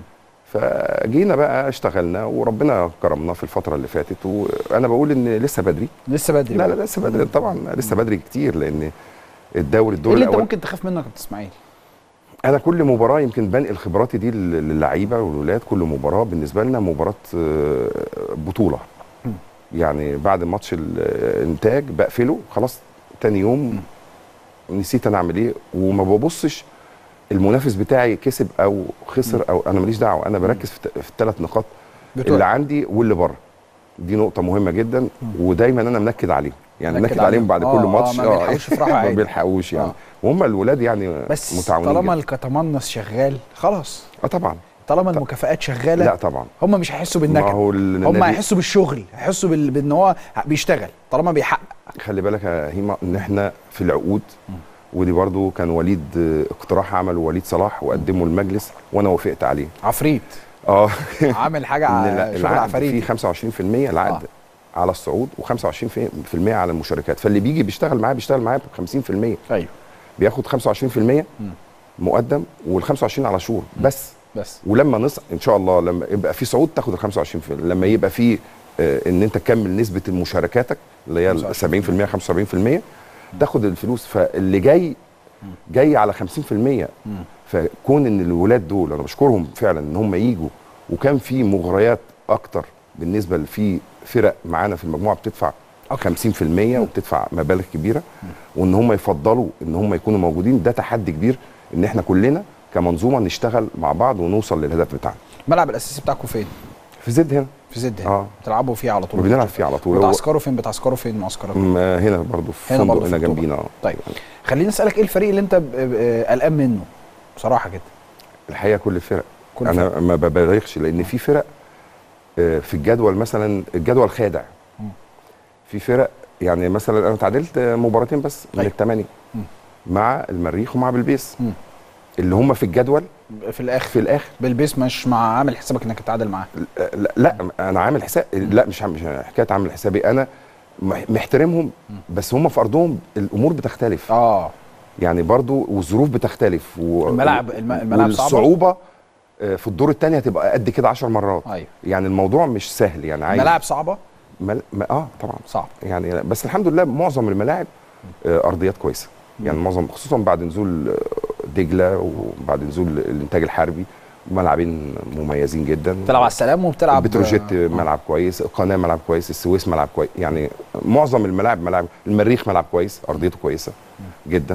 Speaker 12: فجينا بقى اشتغلنا وربنا كرمنا في الفتره اللي فاتت وانا بقول ان لسه بدري
Speaker 1: لسه بدري
Speaker 12: لا
Speaker 1: بقى.
Speaker 12: لا لسه بدري طبعا لسه بدري كتير لان الدوري
Speaker 1: ايه
Speaker 12: الدور
Speaker 1: اللي انت
Speaker 12: الاول
Speaker 1: ممكن تخاف منه يا كابتن اسماعيل
Speaker 12: انا كل مباراه يمكن بنقل خبراتي دي لل- للعيبه والولاد كل مباراه بالنسبه لنا مباراه آه، بطوله يعني بعد ماتش الانتاج بقفله خلاص تاني يوم نسيت انا اعمل ايه وما ببصش المنافس بتاعي كسب او خسر او انا ماليش دعوه انا بركز في الت- في الثلاث نقاط
Speaker 1: بتوع.
Speaker 12: اللي عندي واللي بره دي نقطه مهمه جدا ودايما انا منكد عليهم يعني
Speaker 1: منكد
Speaker 12: منكد عليهم
Speaker 1: عليهم.
Speaker 12: بعد
Speaker 1: آه،
Speaker 12: كل
Speaker 1: آه،
Speaker 12: ماتش
Speaker 1: ما بيلحقوش يفرحوا
Speaker 12: ما
Speaker 1: عادي.
Speaker 12: بيلحقوش يعني
Speaker 1: آه.
Speaker 12: وهم الولاد يعني
Speaker 1: بس
Speaker 12: متعاونين
Speaker 1: طالما
Speaker 12: جداً.
Speaker 1: الكتمنص شغال خلاص
Speaker 12: اه طبعا
Speaker 1: طالما المكافآت شغاله
Speaker 12: لا طبعا
Speaker 1: هم مش هيحسوا
Speaker 12: ما
Speaker 1: بالنكد
Speaker 12: هو ال-
Speaker 1: هم
Speaker 12: النادي-
Speaker 1: هيحسوا بالشغل هيحسوا بال... بان هو بيشتغل طالما بيحقق
Speaker 12: خلي بالك يا هيما ان احنا في العقود ودي برضو كان وليد آه، اقتراح عمله وليد صلاح وقدمه المجلس وانا وافقت عليه
Speaker 1: عفريت
Speaker 12: اه
Speaker 1: عامل حاجه
Speaker 12: إن
Speaker 1: ع-
Speaker 12: لا-
Speaker 1: شغل
Speaker 12: العقد
Speaker 1: عفاريت
Speaker 12: فيه 25% العقد
Speaker 1: آه.
Speaker 12: على الصعود و25% على المشاركات فاللي بيجي بيشتغل معاه بيشتغل معاه ب 50%
Speaker 1: ايوه
Speaker 12: بياخد 25% مقدم وال 25 على شهور بس
Speaker 1: بس
Speaker 12: ولما نص ان شاء الله لما يبقى في صعود تاخد ال 25% لما يبقى في آه، ان انت تكمل نسبه مشاركاتك اللي هي ال 70% 75% تاخد الفلوس فاللي جاي جاي على 50% فكون ان الولاد دول انا بشكرهم فعلا ان هم يجوا وكان في مغريات اكتر بالنسبه لفي فرق معانا في المجموعه بتدفع 50% وبتدفع مبالغ كبيره وان هم يفضلوا ان هم يكونوا موجودين ده تحدي كبير ان احنا كلنا كمنظومه نشتغل مع بعض ونوصل للهدف بتاعنا
Speaker 1: الملعب الاساسي بتاعكم فين
Speaker 12: في زد هنا
Speaker 1: في زد هنا
Speaker 12: اه
Speaker 1: بتلعبوا فيه على طول
Speaker 12: بنلعب فيه على طول هو-
Speaker 1: بتعسكروا فين بتعسكروا فين معسكرات
Speaker 12: م- هنا برضو في
Speaker 1: هنا
Speaker 12: فندق
Speaker 1: برضو في
Speaker 12: هنا
Speaker 1: أكتوبر.
Speaker 12: جنبينا اه
Speaker 1: طيب خليني اسالك ايه الفريق اللي انت ب- ب- قلقان منه بصراحه كده
Speaker 12: الحقيقه كل الفرق
Speaker 1: كل
Speaker 12: انا ما ببالغش لان في فرق آه، في الجدول مثلا الجدول خادع في فرق يعني مثلا انا تعادلت مباراتين بس من
Speaker 1: أيوة.
Speaker 12: الثمانيه مع المريخ ومع بلبيس
Speaker 1: مم.
Speaker 12: اللي هم في الجدول
Speaker 1: في الاخر
Speaker 12: في الاخر
Speaker 1: بالبيس مش مع عامل حسابك انك تتعادل معاه
Speaker 12: لا, لا انا عامل حساب لا مش عامل- مش حكايه عامل حسابي انا مح- محترمهم بس هم في ارضهم الامور بتختلف
Speaker 1: اه
Speaker 12: يعني برضو والظروف بتختلف و...
Speaker 1: الملعب- الم- الملعب صعبة؟
Speaker 12: والصعوبه آه، في الدور الثاني هتبقى قد كده 10 مرات
Speaker 1: ايوه
Speaker 12: يعني الموضوع مش سهل يعني عايز
Speaker 1: ملاعب صعبه
Speaker 12: مل... م... اه طبعا
Speaker 1: صعب
Speaker 12: يعني بس الحمد لله معظم الملاعب آه، ارضيات كويسه يعني معظم خصوصا بعد نزول آه، دجله وبعد نزول الانتاج الحربي ملعبين مميزين جدا
Speaker 1: بتلعب على السلام وبتلعب
Speaker 12: بتروجيت ملعب كويس القناه ملعب كويس السويس ملعب كويس يعني معظم الملاعب ملاعب المريخ ملعب كويس ارضيته كويسه جدا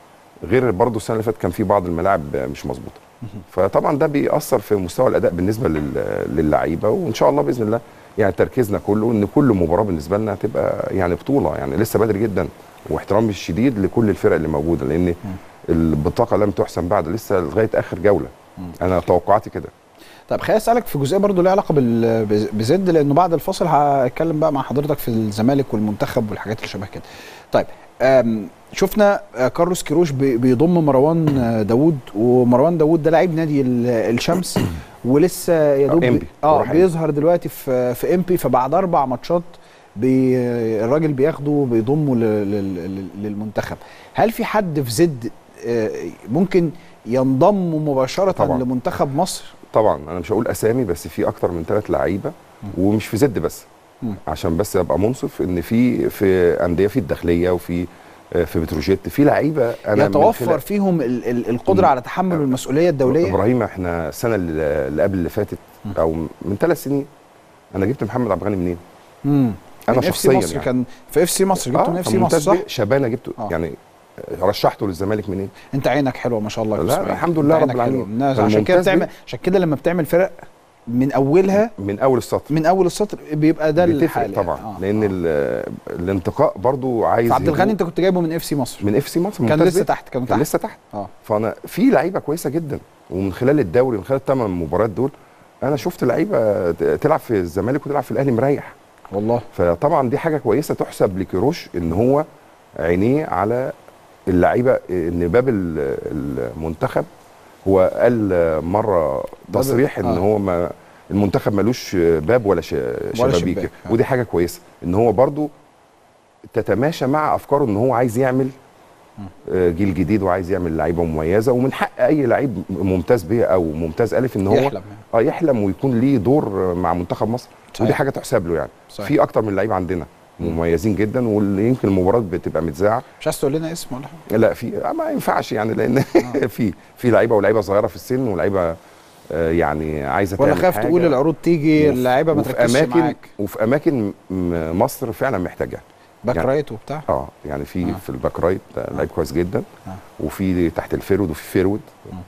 Speaker 12: غير برضو السنه اللي فاتت كان في بعض الملاعب مش مظبوطه فطبعا ده بيأثر في مستوى الاداء بالنسبه لل- للعيبه وان شاء الله باذن الله يعني تركيزنا كله ان كل مباراه بالنسبه لنا هتبقى يعني بطوله يعني لسه بدري جدا واحترامي الشديد لكل الفرق اللي موجوده لان البطاقه لم تحسم بعد لسه لغايه اخر جوله انا توقعاتي كده
Speaker 1: طب خليني اسالك في جزئيه برضو ليها علاقه بال- بز- بزد لانه بعد الفاصل هتكلم بقى مع حضرتك في الزمالك والمنتخب والحاجات اللي شبه كده. طيب أم، شفنا آه، كارلوس كيروش بي- بيضم مروان آه، داوود ومروان داوود ده لعيب نادي ال- الشمس ولسه يا دوب
Speaker 12: آه، إمبي.
Speaker 1: اه
Speaker 12: وراح إمبي.
Speaker 1: بيظهر دلوقتي في في امبي فبعد اربع ماتشات بي الراجل بياخده بيضمه ل- لل- لل- للمنتخب هل في حد في زد آه، ممكن ينضم مباشره
Speaker 12: طبعاً.
Speaker 1: لمنتخب مصر
Speaker 12: طبعا انا مش هقول اسامي بس في اكتر من ثلاث لعيبه ومش في زد بس
Speaker 1: مم.
Speaker 12: عشان بس ابقى منصف ان في في انديه في الداخليه وفي آه، في بتروجيت في لعيبه انا من
Speaker 1: يتوفر
Speaker 12: خلال-
Speaker 1: فيهم ال- ال- القدره على تحمل المسؤوليه الدوليه
Speaker 12: ابراهيم احنا السنه اللي اللي قبل اللي فاتت او من ثلاث سنين انا جبت محمد عبد الغني منين؟
Speaker 1: امم
Speaker 12: انا
Speaker 1: من FC
Speaker 12: شخصيا
Speaker 1: مصر
Speaker 12: يعني.
Speaker 1: كان في اف سي مصر جبته من اف سي
Speaker 12: فممتاز
Speaker 1: مصر صح؟
Speaker 12: بيه شبانه جبته
Speaker 1: آه.
Speaker 12: يعني آه، رشحته للزمالك منين؟
Speaker 1: انت عينك حلوه ما شاء الله يا
Speaker 12: لا،
Speaker 1: أستاذ إسماعيل.
Speaker 12: الحمد
Speaker 1: أنت
Speaker 12: لله
Speaker 1: عينك
Speaker 12: رب العالمين.
Speaker 1: حلوة. الناس عشان كده
Speaker 12: الممتاز
Speaker 1: بتعمل
Speaker 12: بيه.
Speaker 1: عشان كده لما بتعمل فرق من اولها
Speaker 12: من اول السطر
Speaker 1: من اول السطر بيبقى ده
Speaker 12: بتفرق
Speaker 1: الحال
Speaker 12: طبعا
Speaker 1: يعني.
Speaker 12: لان ال- الانتقاء برضو عايز
Speaker 1: فعبد الغني
Speaker 12: هدوء.
Speaker 1: انت كنت جايبه من اف سي مصر
Speaker 12: من اف سي مصر
Speaker 1: كان
Speaker 12: ممتاز
Speaker 1: لسه
Speaker 12: بيه.
Speaker 1: تحت كان
Speaker 12: كان
Speaker 1: تحت
Speaker 12: لسه تحت
Speaker 1: اه
Speaker 12: فانا في لعيبه كويسه جدا ومن خلال الدوري من خلال الثمان مباريات دول انا شفت لعيبه ت- تلعب في الزمالك وتلعب في الاهلي مريح
Speaker 1: والله
Speaker 12: فطبعا دي حاجه كويسه تحسب لكيروش ان هو عينيه على اللعيبه ان باب ال- المنتخب هو قال مره
Speaker 1: باب-
Speaker 12: تصريح ان
Speaker 1: آه.
Speaker 12: هو ما المنتخب ملوش باب ولا ش-
Speaker 1: ولا
Speaker 12: شبابيك
Speaker 1: شباك. آه.
Speaker 12: ودي حاجه كويسه ان هو برضو تتماشى مع افكاره ان هو عايز يعمل آه، جيل جديد وعايز يعمل لعيبه مميزه ومن حق اي لعيب ممتاز به او ممتاز الف ان هو
Speaker 1: يحلم يعني.
Speaker 12: اه يحلم ويكون ليه دور مع منتخب مصر
Speaker 1: صحيح.
Speaker 12: ودي حاجه تحسب له يعني
Speaker 1: صحيح.
Speaker 12: في اكتر من لعيب عندنا مميزين جدا واللي يمكن المباراه بتبقى متذاعه
Speaker 1: مش عايز تقول لنا اسم ولا حاجه
Speaker 12: لا في آه، ما ينفعش يعني لان في في لعيبه ولاعيبه صغيره في السن ولاعيبه آه، يعني عايزه
Speaker 1: ولا
Speaker 12: تعمل
Speaker 1: خاف
Speaker 12: حاجة.
Speaker 1: تقول العروض تيجي
Speaker 12: وفي-
Speaker 1: اللعيبه ما
Speaker 12: وفي
Speaker 1: تركزش
Speaker 12: اماكن
Speaker 1: معاك
Speaker 12: وفي اماكن م- مصر فعلا محتاجاها
Speaker 1: باك
Speaker 12: يعني-
Speaker 1: رايت وبتاع
Speaker 12: اه يعني في
Speaker 1: آه.
Speaker 12: في الباك رايت ده لعيب كويس جدا
Speaker 1: آه.
Speaker 12: وفي تحت الفيرود وفي فيرود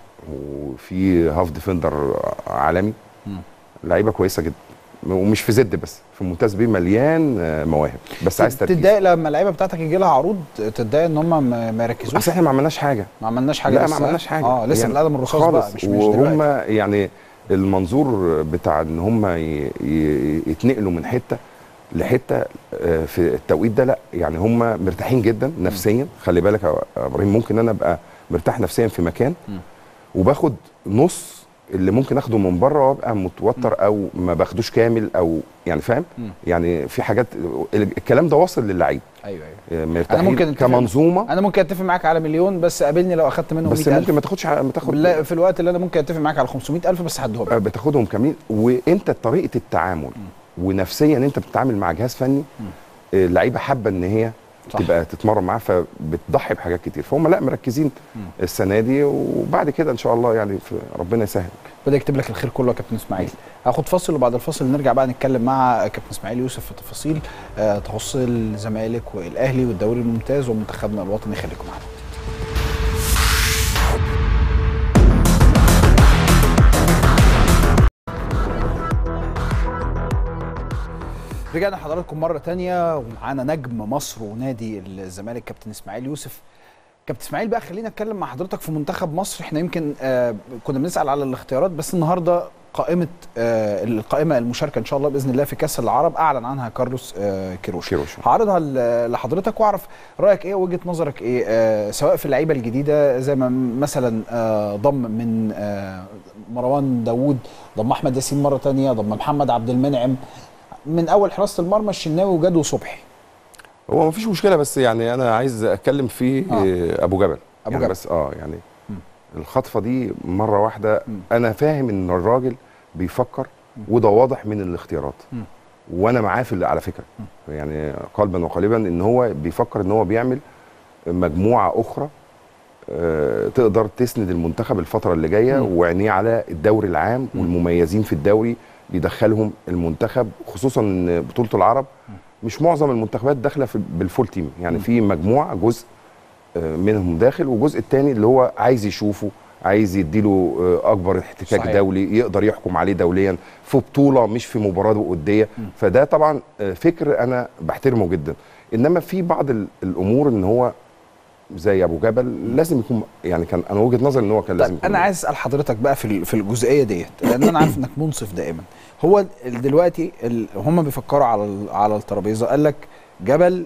Speaker 12: وفي هاف ديفندر عالمي
Speaker 1: مم.
Speaker 12: لعيبه كويسه جدا ومش في زد بس في ممتاز بيه مليان آه، مواهب بس عايز تركيز
Speaker 1: تتضايق لما اللعيبه بتاعتك يجي لها عروض تتضايق ان هم ما ما يركزوش
Speaker 12: اصل احنا ما عملناش حاجه
Speaker 1: ما عملناش حاجه
Speaker 12: لا
Speaker 1: لسه
Speaker 12: ما عملناش حاجه
Speaker 1: اه لسه
Speaker 12: يعني
Speaker 1: بالقلم الرصاص
Speaker 12: خالص
Speaker 1: بقى مش مش
Speaker 12: وهم
Speaker 1: دلوقتي
Speaker 12: يعني المنظور بتاع ان هم ي- ي- يتنقلوا من حته لحته آه، في التوقيت ده لا يعني هم مرتاحين جدا نفسيا خلي بالك يا ابراهيم ممكن انا ابقى مرتاح نفسيا في مكان
Speaker 1: مم.
Speaker 12: وباخد نص اللي ممكن اخده من بره وابقى متوتر او ما باخدوش كامل او يعني فاهم
Speaker 1: مم.
Speaker 12: يعني في حاجات الكلام ده واصل للعيب
Speaker 1: ايوه ايوه
Speaker 12: آه، مرتاحين
Speaker 1: ممكن أتفق-
Speaker 12: كمنظومه
Speaker 1: انا ممكن اتفق معاك على مليون بس قابلني لو اخدت منهم
Speaker 12: بس
Speaker 1: 100000
Speaker 12: ممكن ما تاخدش ما تاخد
Speaker 1: بالله في الوقت اللي انا ممكن اتفق معاك على 500000 بس هديهم لك.
Speaker 12: آه، بتاخدهم كاملين وانت طريقه التعامل ونفسيا انت بتتعامل مع جهاز فني آه، اللعيبه حابه ان هي
Speaker 1: صح.
Speaker 12: تبقى تتمرن معاه فبتضحي بحاجات كتير فهم لا مركزين السنه دي وبعد كده ان شاء الله يعني في ربنا يسهل
Speaker 1: بدأ يكتب لك الخير كله يا كابتن اسماعيل هاخد فاصل وبعد الفاصل نرجع بقى نتكلم مع كابتن اسماعيل يوسف في تفاصيل آه، تخص الزمالك والاهلي والدوري الممتاز ومنتخبنا الوطني خليكم معانا رجعنا لحضراتكم مرة تانية ومعانا نجم مصر ونادي الزمالك كابتن اسماعيل يوسف كابتن اسماعيل بقى خلينا اتكلم مع حضرتك في منتخب مصر احنا يمكن آه كنا بنسأل على الاختيارات بس النهارده قائمه آه القائمه المشاركه ان شاء الله باذن الله في كاس العرب اعلن عنها كارلوس آه كيروش
Speaker 12: كيروش.
Speaker 1: هعرضها ل- لحضرتك واعرف رايك ايه وجهه نظرك ايه آه سواء في اللعيبه الجديده زي ما مثلا آه ضم من آه مروان داوود ضم احمد ياسين مره تانية ضم محمد عبد المنعم من اول حراسه المرمى الشناوي وجاد وصبحي
Speaker 12: هو ما فيش مشكله بس يعني انا عايز اتكلم في
Speaker 1: آه.
Speaker 12: آه. ابو جبل
Speaker 1: أبو
Speaker 12: يعني
Speaker 1: جبل.
Speaker 12: بس اه يعني الخطفه دي مره واحده انا فاهم ان الراجل بيفكر وده واضح من الاختيارات
Speaker 1: مم.
Speaker 12: وانا معاه في على فكره يعني قلبا وقالبا ان هو بيفكر ان هو بيعمل مجموعه اخرى آه، تقدر تسند المنتخب الفتره اللي جايه
Speaker 1: مم.
Speaker 12: وعينيه على الدوري العام والمميزين في الدوري يدخلهم المنتخب خصوصا ان بطوله العرب مش معظم المنتخبات داخله في بالفول تيم يعني في مجموعه جزء آه، منهم داخل والجزء الثاني اللي هو عايز يشوفه عايز يديله آه، اكبر احتكاك
Speaker 1: صحيح.
Speaker 12: صحيح. دولي يقدر يحكم عليه دوليا في بطوله مش في مباراه وديه فده طبعا آه، فكر انا بحترمه جدا انما في بعض ال- الامور ان هو زي ابو جبل لازم يكون يعني كان انا وجهه نظري ان هو كان لازم
Speaker 1: طيب
Speaker 12: يكون
Speaker 1: انا عايز اسال حضرتك بقى في ال- في الجزئيه ديت لان انا عارف انك منصف دائما هو ال- دلوقتي ال- هم بيفكروا على ال- على الترابيزه قال لك جبل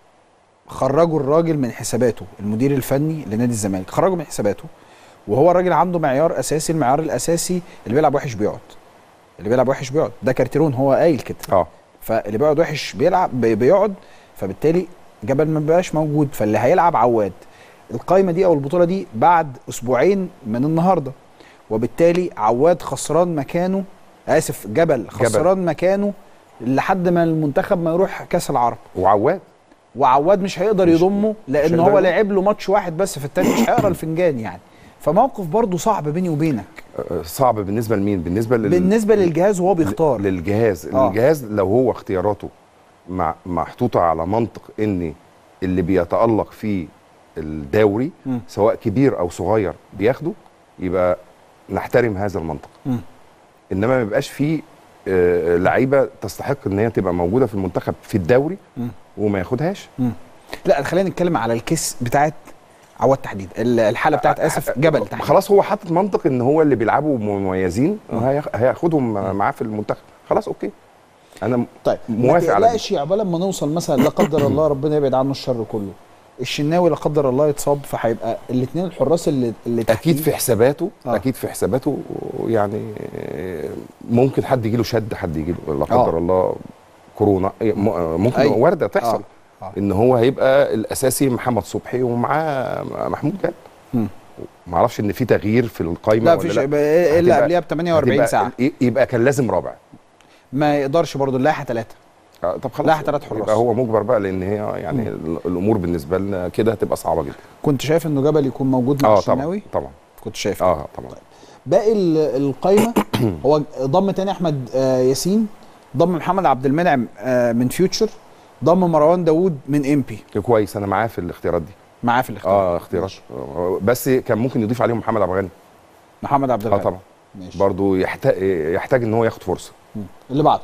Speaker 1: خرجوا الراجل من حساباته المدير الفني لنادي الزمالك خرجوا من حساباته وهو الراجل عنده معيار اساسي المعيار الاساسي اللي بيلعب وحش بيقعد اللي بيلعب وحش بيقعد ده كارتيرون هو قايل كده
Speaker 12: اه
Speaker 1: فاللي بيقعد وحش بيلعب بي- بيقعد فبالتالي جبل ما بقاش موجود فاللي هيلعب عواد القايمه دي او البطوله دي بعد اسبوعين من النهارده وبالتالي عواد خسران مكانه اسف جبل خسران مكانه لحد ما المنتخب ما يروح كاس العرب
Speaker 12: وعواد
Speaker 1: وعواد مش هيقدر يضمه لان
Speaker 12: هيقدر
Speaker 1: هو
Speaker 12: يضمه.
Speaker 1: لعب له ماتش واحد بس في التاني مش هيقرا الفنجان يعني فموقف برضه صعب بيني وبينك
Speaker 12: آه، صعب بالنسبه لمين بالنسبه لل...
Speaker 1: بالنسبه للجهاز وهو بيختار
Speaker 12: للجهاز
Speaker 1: آه.
Speaker 12: آه. الجهاز لو هو اختياراته مع محطوطه على منطق ان اللي بيتالق في الدوري
Speaker 1: مم.
Speaker 12: سواء كبير او صغير بياخده يبقى نحترم هذا المنطق
Speaker 1: مم.
Speaker 12: انما ما يبقاش فيه آه، لعيبه تستحق ان هي تبقى موجوده في المنتخب في الدوري
Speaker 1: مم.
Speaker 12: وما ياخدهاش
Speaker 1: مم. لا خلينا نتكلم على الكيس بتاعت عواد تحديد ال- الحاله بتاعت اسف جبل تحديد
Speaker 12: خلاص هو حاطط منطق ان هو اللي بيلعبوا مميزين هياخ- هياخدهم معاه في المنتخب خلاص اوكي انا م-
Speaker 1: طيب
Speaker 12: موافق
Speaker 1: ما
Speaker 12: على دي.
Speaker 1: تقلقش يا عقبال لما نوصل مثلا لا قدر الله ربنا يبعد عنه الشر كله الشناوي لا قدر الله يتصاب فهيبقى الاثنين الحراس اللي اللي
Speaker 12: اكيد
Speaker 1: تحتيه
Speaker 12: في حساباته
Speaker 1: آه.
Speaker 12: آه. اكيد في حساباته يعني آه، ممكن حد يجي له شد حد يجي له لا قدر
Speaker 1: آه.
Speaker 12: الله كورونا إيه، م- آه، ممكن
Speaker 1: أيوة.
Speaker 12: وارده تحصل
Speaker 1: آه. آه.
Speaker 12: ان هو هيبقى الاساسي محمد صبحي ومعاه محمود جاد
Speaker 1: مم.
Speaker 12: ما اعرفش ان في تغيير في القايمه
Speaker 1: لا
Speaker 12: ولا
Speaker 1: مفيش
Speaker 12: لا
Speaker 1: يبقى الا
Speaker 12: هتبقى-
Speaker 1: قبلها ب 48
Speaker 12: هتبقى
Speaker 1: ساعه
Speaker 12: ال- يبقى كان لازم رابع
Speaker 1: ما يقدرش برضه اللائحه ثلاثه
Speaker 12: آه، طب خلاص
Speaker 1: لا، ثلاث حراس.
Speaker 12: يبقى هو مجبر بقى لان هي يعني ال- الامور بالنسبه لنا كده هتبقى صعبه جدا
Speaker 1: كنت شايف انه جبل يكون موجود مع
Speaker 12: اه
Speaker 1: الشناوي
Speaker 12: طبعا طبعا
Speaker 1: كنت شايف
Speaker 12: اه طبعا
Speaker 1: باقي ال- القايمه هو ضم تاني احمد آه، ياسين ضم محمد عبد المنعم آه، من فيوتشر ضم مروان داوود من امبي
Speaker 12: كويس انا معاه في الاختيارات دي
Speaker 1: معاه في الاختيار
Speaker 12: اه اختيارات آه، بس كان ممكن يضيف عليهم محمد عبد الغني
Speaker 1: محمد عبد
Speaker 12: اه
Speaker 1: الغني
Speaker 12: طبعا
Speaker 1: ماشي
Speaker 12: برضه يحتاج يحتاج ان هو ياخد فرصه
Speaker 1: مم. اللي بعده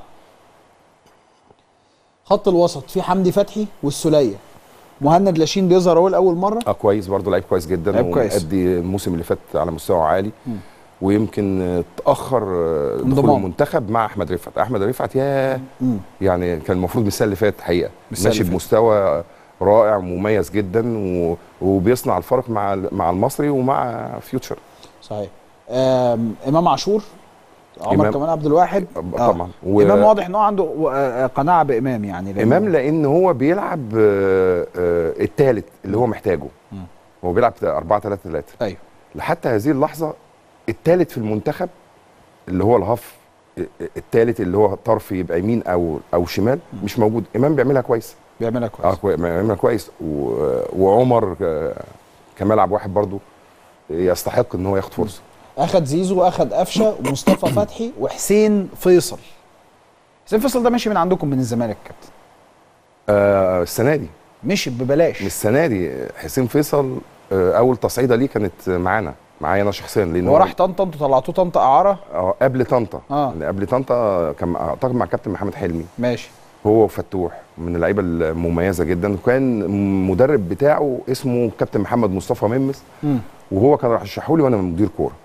Speaker 1: خط الوسط في حمدي فتحي والسوليه مهند لاشين بيظهر اهو لاول مره
Speaker 12: اه كويس برضه لعيب كويس جدا
Speaker 1: لعيب كويس.
Speaker 12: ومأدي الموسم اللي فات على مستوى عالي
Speaker 1: مم.
Speaker 12: ويمكن آه، تاخر آه، دخول
Speaker 1: انضمام.
Speaker 12: المنتخب مع احمد رفعت احمد رفعت يا
Speaker 1: مم.
Speaker 12: يعني كان المفروض من السنه اللي فاتت حقيقه
Speaker 1: السنة
Speaker 12: ماشي
Speaker 1: اللي فاتت.
Speaker 12: بمستوى رائع ومميز جدا و... وبيصنع الفرق مع مع المصري ومع فيوتشر
Speaker 1: صحيح آم، امام عاشور عمر
Speaker 12: إمام-
Speaker 1: كمال عبد الواحد
Speaker 12: طبعا
Speaker 1: و...
Speaker 12: و-
Speaker 1: امام واضح ان هو عنده آه، آه، قناعه بامام يعني لأنه-
Speaker 12: امام لان هو بيلعب آه، آه، الثالث اللي هو محتاجه
Speaker 1: مم.
Speaker 12: هو بيلعب 4 3 3
Speaker 1: ايوه
Speaker 12: لحتى هذه اللحظه الثالث في المنتخب اللي هو الهاف الثالث اللي هو طرف يبقى يمين او او شمال مش موجود امام بيعملها كويس
Speaker 1: بيعملها
Speaker 12: اه
Speaker 1: كويس
Speaker 12: كوي- بيعملها كويس و... وعمر آه، كملعب واحد برضو يستحق ان هو ياخد فرصه
Speaker 1: اخد زيزو اخد قفشه ومصطفى فتحي وحسين فيصل حسين فيصل ده ماشي من عندكم من الزمالك يا كابتن
Speaker 12: آه السنه دي
Speaker 1: مشي ببلاش
Speaker 12: مش السنه دي حسين فيصل آه اول تصعيده ليه كانت معانا معايا انا شخصيا لان
Speaker 1: هو راح طنطا انتوا طلعتوه طنطا اعاره
Speaker 12: اه قبل طنطا
Speaker 1: آه.
Speaker 12: يعني قبل طنطا كان اعتقد مع كابتن محمد حلمي
Speaker 1: ماشي
Speaker 12: هو وفتوح من اللعيبه المميزه جدا وكان المدرب بتاعه اسمه كابتن محمد مصطفى ممس
Speaker 1: مم.
Speaker 12: وهو كان راح يشرحه لي وانا مدير كوره
Speaker 1: مم.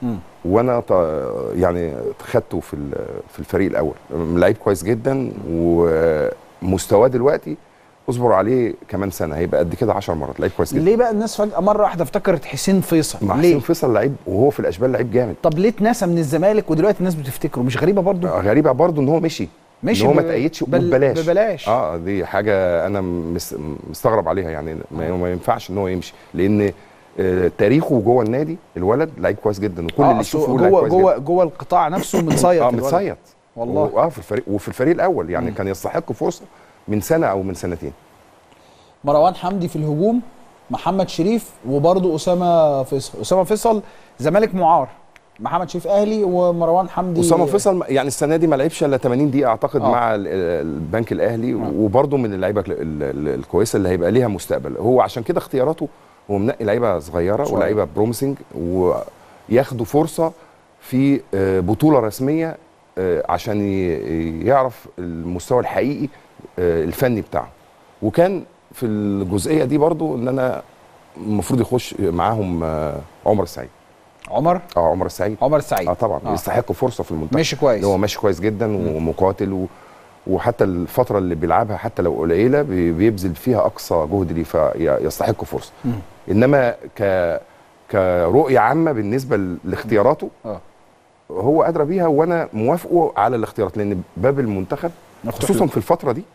Speaker 12: وانا ط- يعني خدته في ال- في الفريق الاول لعيب كويس جدا ومستواه دلوقتي اصبر عليه كمان سنه هيبقى قد كده 10 مرات لعيب كويس جدا
Speaker 1: ليه بقى الناس فجاه مره واحده افتكرت حسين فيصل
Speaker 12: مع
Speaker 1: ليه
Speaker 12: حسين فيصل لعيب وهو في الاشبال لعيب جامد
Speaker 1: طب ليه اتنسى من الزمالك ودلوقتي الناس بتفتكره مش غريبه برضو
Speaker 12: غريبه برضو ان هو مشي
Speaker 1: مشي
Speaker 12: ان هو ما
Speaker 1: ب-
Speaker 12: تأيدش
Speaker 1: بل-
Speaker 12: وببلاش
Speaker 1: ببلاش.
Speaker 12: اه دي حاجه انا مس مستغرب عليها يعني ما, ما ينفعش ان هو يمشي لان آه، تاريخه جوه النادي الولد لعيب كويس جدا وكل
Speaker 1: آه،
Speaker 12: اللي
Speaker 1: أصل
Speaker 12: يشوفه يقول لعيب
Speaker 1: جوه
Speaker 12: كويس
Speaker 1: جوه
Speaker 12: جدا.
Speaker 1: جوه القطاع نفسه متصيط
Speaker 12: اه
Speaker 1: الولد.
Speaker 12: متصيط
Speaker 1: والله.
Speaker 12: و- اه في الفريق وفي الفريق الاول يعني كان يستحق فرصه من سنه او من سنتين
Speaker 1: مروان حمدي في الهجوم محمد شريف وبرضه اسامه فيصل اسامه فيصل زمالك معار محمد شريف اهلي ومروان حمدي
Speaker 12: اسامه فيصل يعني السنه دي ما لعبش الا 80 دقيقه اعتقد
Speaker 1: آه.
Speaker 12: مع ال- ال- البنك الاهلي وبرده من اللعيبه ال- ال- الكويسه اللي هيبقى ليها مستقبل هو عشان كده اختياراته هو منقي لعيبه صغيره
Speaker 1: صغير.
Speaker 12: ولعيبه بروميسنج وياخدوا فرصه في آه، بطوله رسميه آه، عشان ي- يعرف المستوى الحقيقي آه، الفني بتاعه وكان في الجزئيه دي برضو ان انا المفروض يخش معاهم آه، عمر السعيد
Speaker 1: عمر
Speaker 12: اه عمر السعيد
Speaker 1: عمر السعيد
Speaker 12: اه طبعا
Speaker 1: آه.
Speaker 12: آه. يستحقوا فرصه في المنتخب
Speaker 1: ماشي كويس.
Speaker 12: هو ماشي كويس جدا ومقاتل و... وحتى الفتره اللي بيلعبها حتى لو قليله بي- بيبذل فيها اقصى جهد ليه فيستحقوا فرصه
Speaker 1: مم.
Speaker 12: انما ك كرؤيه عامه بالنسبه ل- لاختياراته
Speaker 1: اه
Speaker 12: هو ادرى بيها وانا موافقه على الاختيارات لان باب المنتخب
Speaker 1: مفتوح
Speaker 12: خصوصا
Speaker 1: له.
Speaker 12: في الفتره دي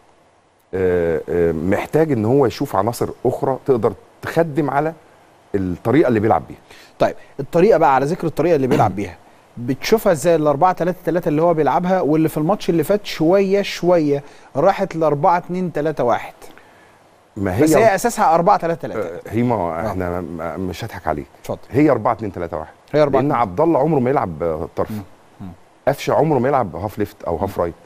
Speaker 12: آه، آه، محتاج ان هو يشوف عناصر اخرى تقدر تخدم على الطريقه اللي بيلعب بيها
Speaker 1: طيب الطريقه بقى على ذكر الطريقه اللي بيلعب بيها بتشوفها ازاي ال 4 3 3 اللي هو بيلعبها واللي في الماتش اللي فات شويه شويه راحت ل 4 2 3 1
Speaker 12: ما هي
Speaker 1: بس هي اساسها 4 3 3
Speaker 12: هي ما احنا ما- مش هضحك عليك
Speaker 1: اتفضل
Speaker 12: هي 4 2 3 1
Speaker 1: هي 4
Speaker 12: لان
Speaker 1: 2.
Speaker 12: عبد الله عمره ما يلعب آه، طرف قفشه عمره ما يلعب هاف ليفت او هاف رايت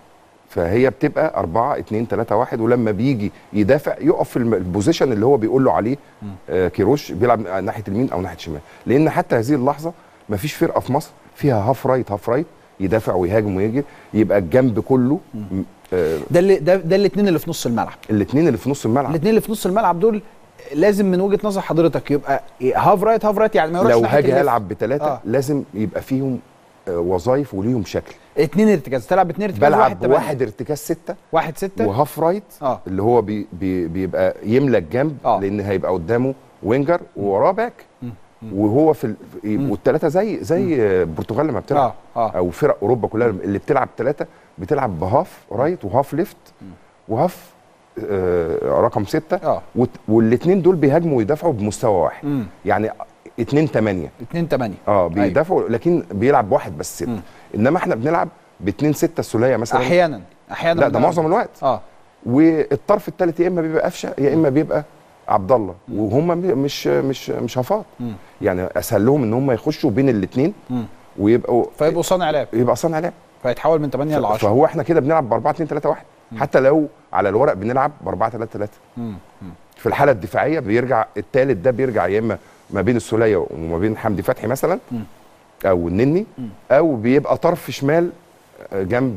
Speaker 12: فهي بتبقى 4 2 3 1 ولما بيجي يدافع يقف في الم- البوزيشن اللي هو بيقول له عليه آه كيروش بيلعب ناحيه اليمين او ناحيه الشمال لان حتى هذه اللحظه ما فيش فرقه في مصر فيها هاف رايت هاف رايت يدافع ويهاجم ويجي يبقى الجنب كله م- آه
Speaker 1: ده اللي ده, ده الاثنين اللي في نص الملعب
Speaker 12: الاثنين اللي في نص الملعب
Speaker 1: الاثنين اللي في نص الملعب دول لازم من وجهه نظر حضرتك يبقى هاف رايت هاف رايت يعني ما يروحش
Speaker 12: لو
Speaker 1: ناحية
Speaker 12: هاجي
Speaker 1: الليفت.
Speaker 12: العب بثلاثه
Speaker 1: آه.
Speaker 12: آه. لازم يبقى فيهم آه وظايف وليهم شكل
Speaker 1: اتنين ارتكاز تلعب اتنين ارتكاز
Speaker 12: بلعب
Speaker 1: واحد تمانية.
Speaker 12: بواحد ارتكاز ستة
Speaker 1: واحد ستة
Speaker 12: وهاف رايت
Speaker 1: اه
Speaker 12: اللي هو بي بي بيبقى يملى الجنب
Speaker 1: آه.
Speaker 12: لان هيبقى قدامه وينجر ووراه باك وهو في ال- يبقوا الثلاثه زي زي البرتغال لما بتلعب
Speaker 1: آه، آه.
Speaker 12: او فرق اوروبا كلها اللي بتلعب ثلاثه بتلعب بهاف رايت وهاف ليفت وهاف آه رقم ستة
Speaker 1: اه
Speaker 12: والاثنين دول بيهاجموا ويدافعوا بمستوى واحد
Speaker 1: مم.
Speaker 12: يعني اتنين تمانية
Speaker 1: اتنين تمانية
Speaker 12: اه بيدافعوا لكن بيلعب بواحد بس ستة انما احنا بنلعب باتنين ستة السولية مثلا
Speaker 1: احيانا احيانا
Speaker 12: لا ده
Speaker 1: بنلعب.
Speaker 12: معظم الوقت
Speaker 1: اه
Speaker 12: والطرف الثالث يا اما بيبقى قفشه يا اما بيبقى عبد الله وهم مش مش مش هفاط
Speaker 1: مم.
Speaker 12: يعني اسهل لهم ان هم يخشوا بين الاثنين
Speaker 1: مم.
Speaker 12: ويبقوا
Speaker 1: فيبقوا صانع لعب
Speaker 12: يبقى صانع لعب
Speaker 1: فيتحول من 8 ل 10
Speaker 12: فهو احنا كده بنلعب ب 4 2 3 1 حتى لو على الورق بنلعب ب 4 3 3 في الحاله الدفاعيه بيرجع الثالث ده بيرجع يا اما ما بين السوليه وما بين حمدي فتحي مثلا او النني او بيبقى طرف شمال جنب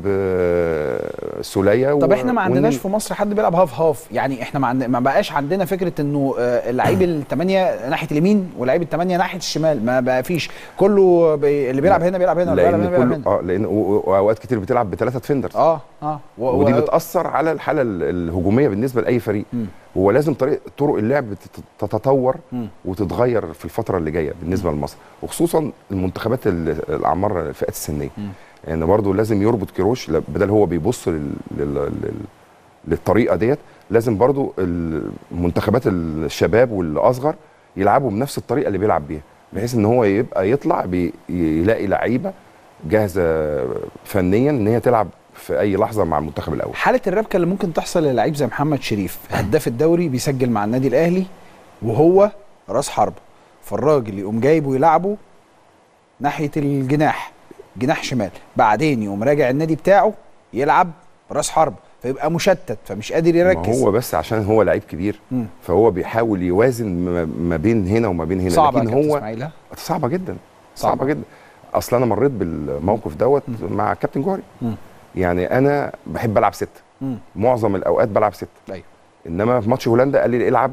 Speaker 12: آه، سوليه
Speaker 1: طب احنا ما عندناش
Speaker 12: والنني.
Speaker 1: في مصر حد بيلعب هاف هاف يعني احنا ما, عند... ما بقاش عندنا فكره انه آه، اللعيب الثمانيه ناحيه اليمين ولاعيب الثمانيه ناحيه الشمال ما بقى فيش كله بي... اللي بيلعب هنا بيلعب هنا واللي بيلعب هنا
Speaker 12: لان
Speaker 1: بيلعب
Speaker 12: كله
Speaker 1: هنا
Speaker 12: اه لان و- و- واوقات كتير بتلعب بثلاثه ديفندرز
Speaker 1: اه اه و...
Speaker 12: ودي
Speaker 1: و-
Speaker 12: بتاثر على الحاله ال- الهجوميه بالنسبه لاي فريق
Speaker 1: مم.
Speaker 12: هو لازم طريق طرق اللعب تت- تتطور
Speaker 1: مم.
Speaker 12: وتتغير في الفتره اللي جايه بالنسبه لمصر وخصوصا المنتخبات ال- الاعمار الفئات السنيه
Speaker 1: مم.
Speaker 12: يعني برضه لازم يربط كيروش ل- بدل هو بيبص لل... لل... لل... للطريقه ديت لازم برضه المنتخبات الشباب والاصغر يلعبوا بنفس الطريقه اللي بيلعب بيها بحيث ان هو يبقى يطلع بي... يلاقي لعيبه جاهزه فنيا ان هي تلعب في اي لحظه مع المنتخب الاول
Speaker 1: حاله الربكه اللي ممكن تحصل للعيب زي محمد شريف هداف الدوري بيسجل مع النادي الاهلي وهو راس حرب فالراجل يقوم جايبه يلعبه ناحيه الجناح جناح شمال بعدين يقوم راجع النادي بتاعه يلعب راس حرب فيبقى مشتت فمش قادر
Speaker 12: ما
Speaker 1: يركز
Speaker 12: هو بس عشان هو لعيب كبير
Speaker 1: مم.
Speaker 12: فهو بيحاول يوازن ما- ما بين هنا وما بين هنا
Speaker 1: صعبه
Speaker 12: لكن
Speaker 1: يا كابتن
Speaker 12: هو
Speaker 1: اسماعيل ها؟
Speaker 12: صعبه جدا
Speaker 1: صعبة.
Speaker 12: صعبه جدا اصل انا مريت بالموقف دوت مع كابتن جوهري
Speaker 1: مم.
Speaker 12: يعني انا بحب العب سته
Speaker 1: مم.
Speaker 12: معظم الاوقات بلعب سته
Speaker 1: ايوه
Speaker 12: انما في ماتش هولندا قال لي العب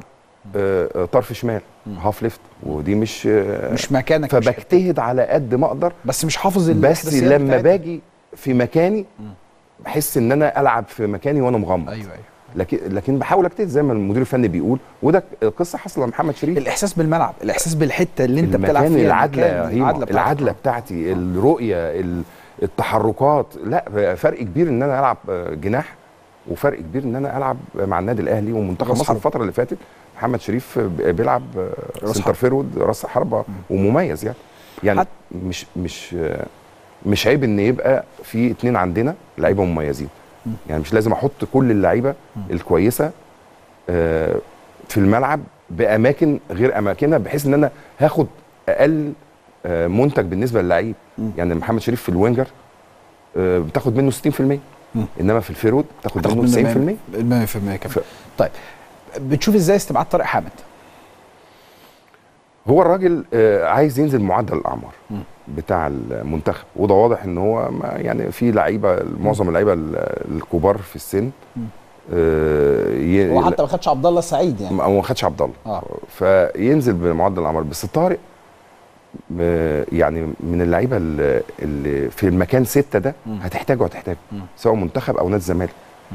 Speaker 12: آه، آه، طرف شمال هاف ليفت ودي مش آه،
Speaker 1: مش مكانك مش
Speaker 12: فبجتهد على قد ما اقدر
Speaker 1: بس مش حافظ
Speaker 12: بس
Speaker 1: الإحداثيات
Speaker 12: لما
Speaker 1: بتاعتها.
Speaker 12: باجي في مكاني بحس ان انا العب في مكاني وانا مغمض
Speaker 1: ايوه ايوه
Speaker 12: لكن لكن بحاول اجتهد زي ما المدير الفني بيقول وده القصه حصل لمحمد شريف
Speaker 1: الاحساس بالملعب الاحساس بالحته اللي انت بتلعب
Speaker 12: المكان
Speaker 1: فيها
Speaker 12: العدله يا
Speaker 1: المكان،
Speaker 12: هيما
Speaker 1: بتاعتك.
Speaker 12: العدله بتاعتي الرؤيه ال- التحركات لا فرق كبير ان انا العب جناح وفرق كبير ان انا العب مع النادي الاهلي ومنتخب
Speaker 1: راس
Speaker 12: مصر
Speaker 1: حربة.
Speaker 12: الفتره اللي فاتت محمد شريف بيلعب
Speaker 1: راس
Speaker 12: سنتر
Speaker 1: حربة.
Speaker 12: فيرود راس حربه ومميز يعني يعني
Speaker 1: حت-
Speaker 12: مش مش مش عيب ان يبقى في اتنين عندنا لعيبه مميزين يعني مش لازم احط كل اللعيبه الكويسه آه، في الملعب باماكن غير اماكنها بحيث ان انا هاخد اقل آه، منتج بالنسبه للعيب يعني محمد شريف في الوينجر آه، بتاخد منه 60% انما في الفيرود بتاخد
Speaker 1: تاخد
Speaker 12: منه 90%
Speaker 1: منه 100% كمان طيب بتشوف ازاي استبعاد طارق حامد
Speaker 12: هو الراجل آه، عايز ينزل معدل الاعمار بتاع المنتخب وده واضح ان هو ما يعني في لعيبه معظم اللعيبه ال- الكبار في السن آه، ي-
Speaker 1: هو حتى ما خدش عبد الله السعيد يعني
Speaker 12: ما ما خدش عبد الله
Speaker 1: اه
Speaker 12: فينزل بمعدل الاعمار بس طارق آه، يعني من اللعيبه اللي اللي في المكان ستة ده هتحتاجه هتحتاجه سواء منتخب او نادي الزمالك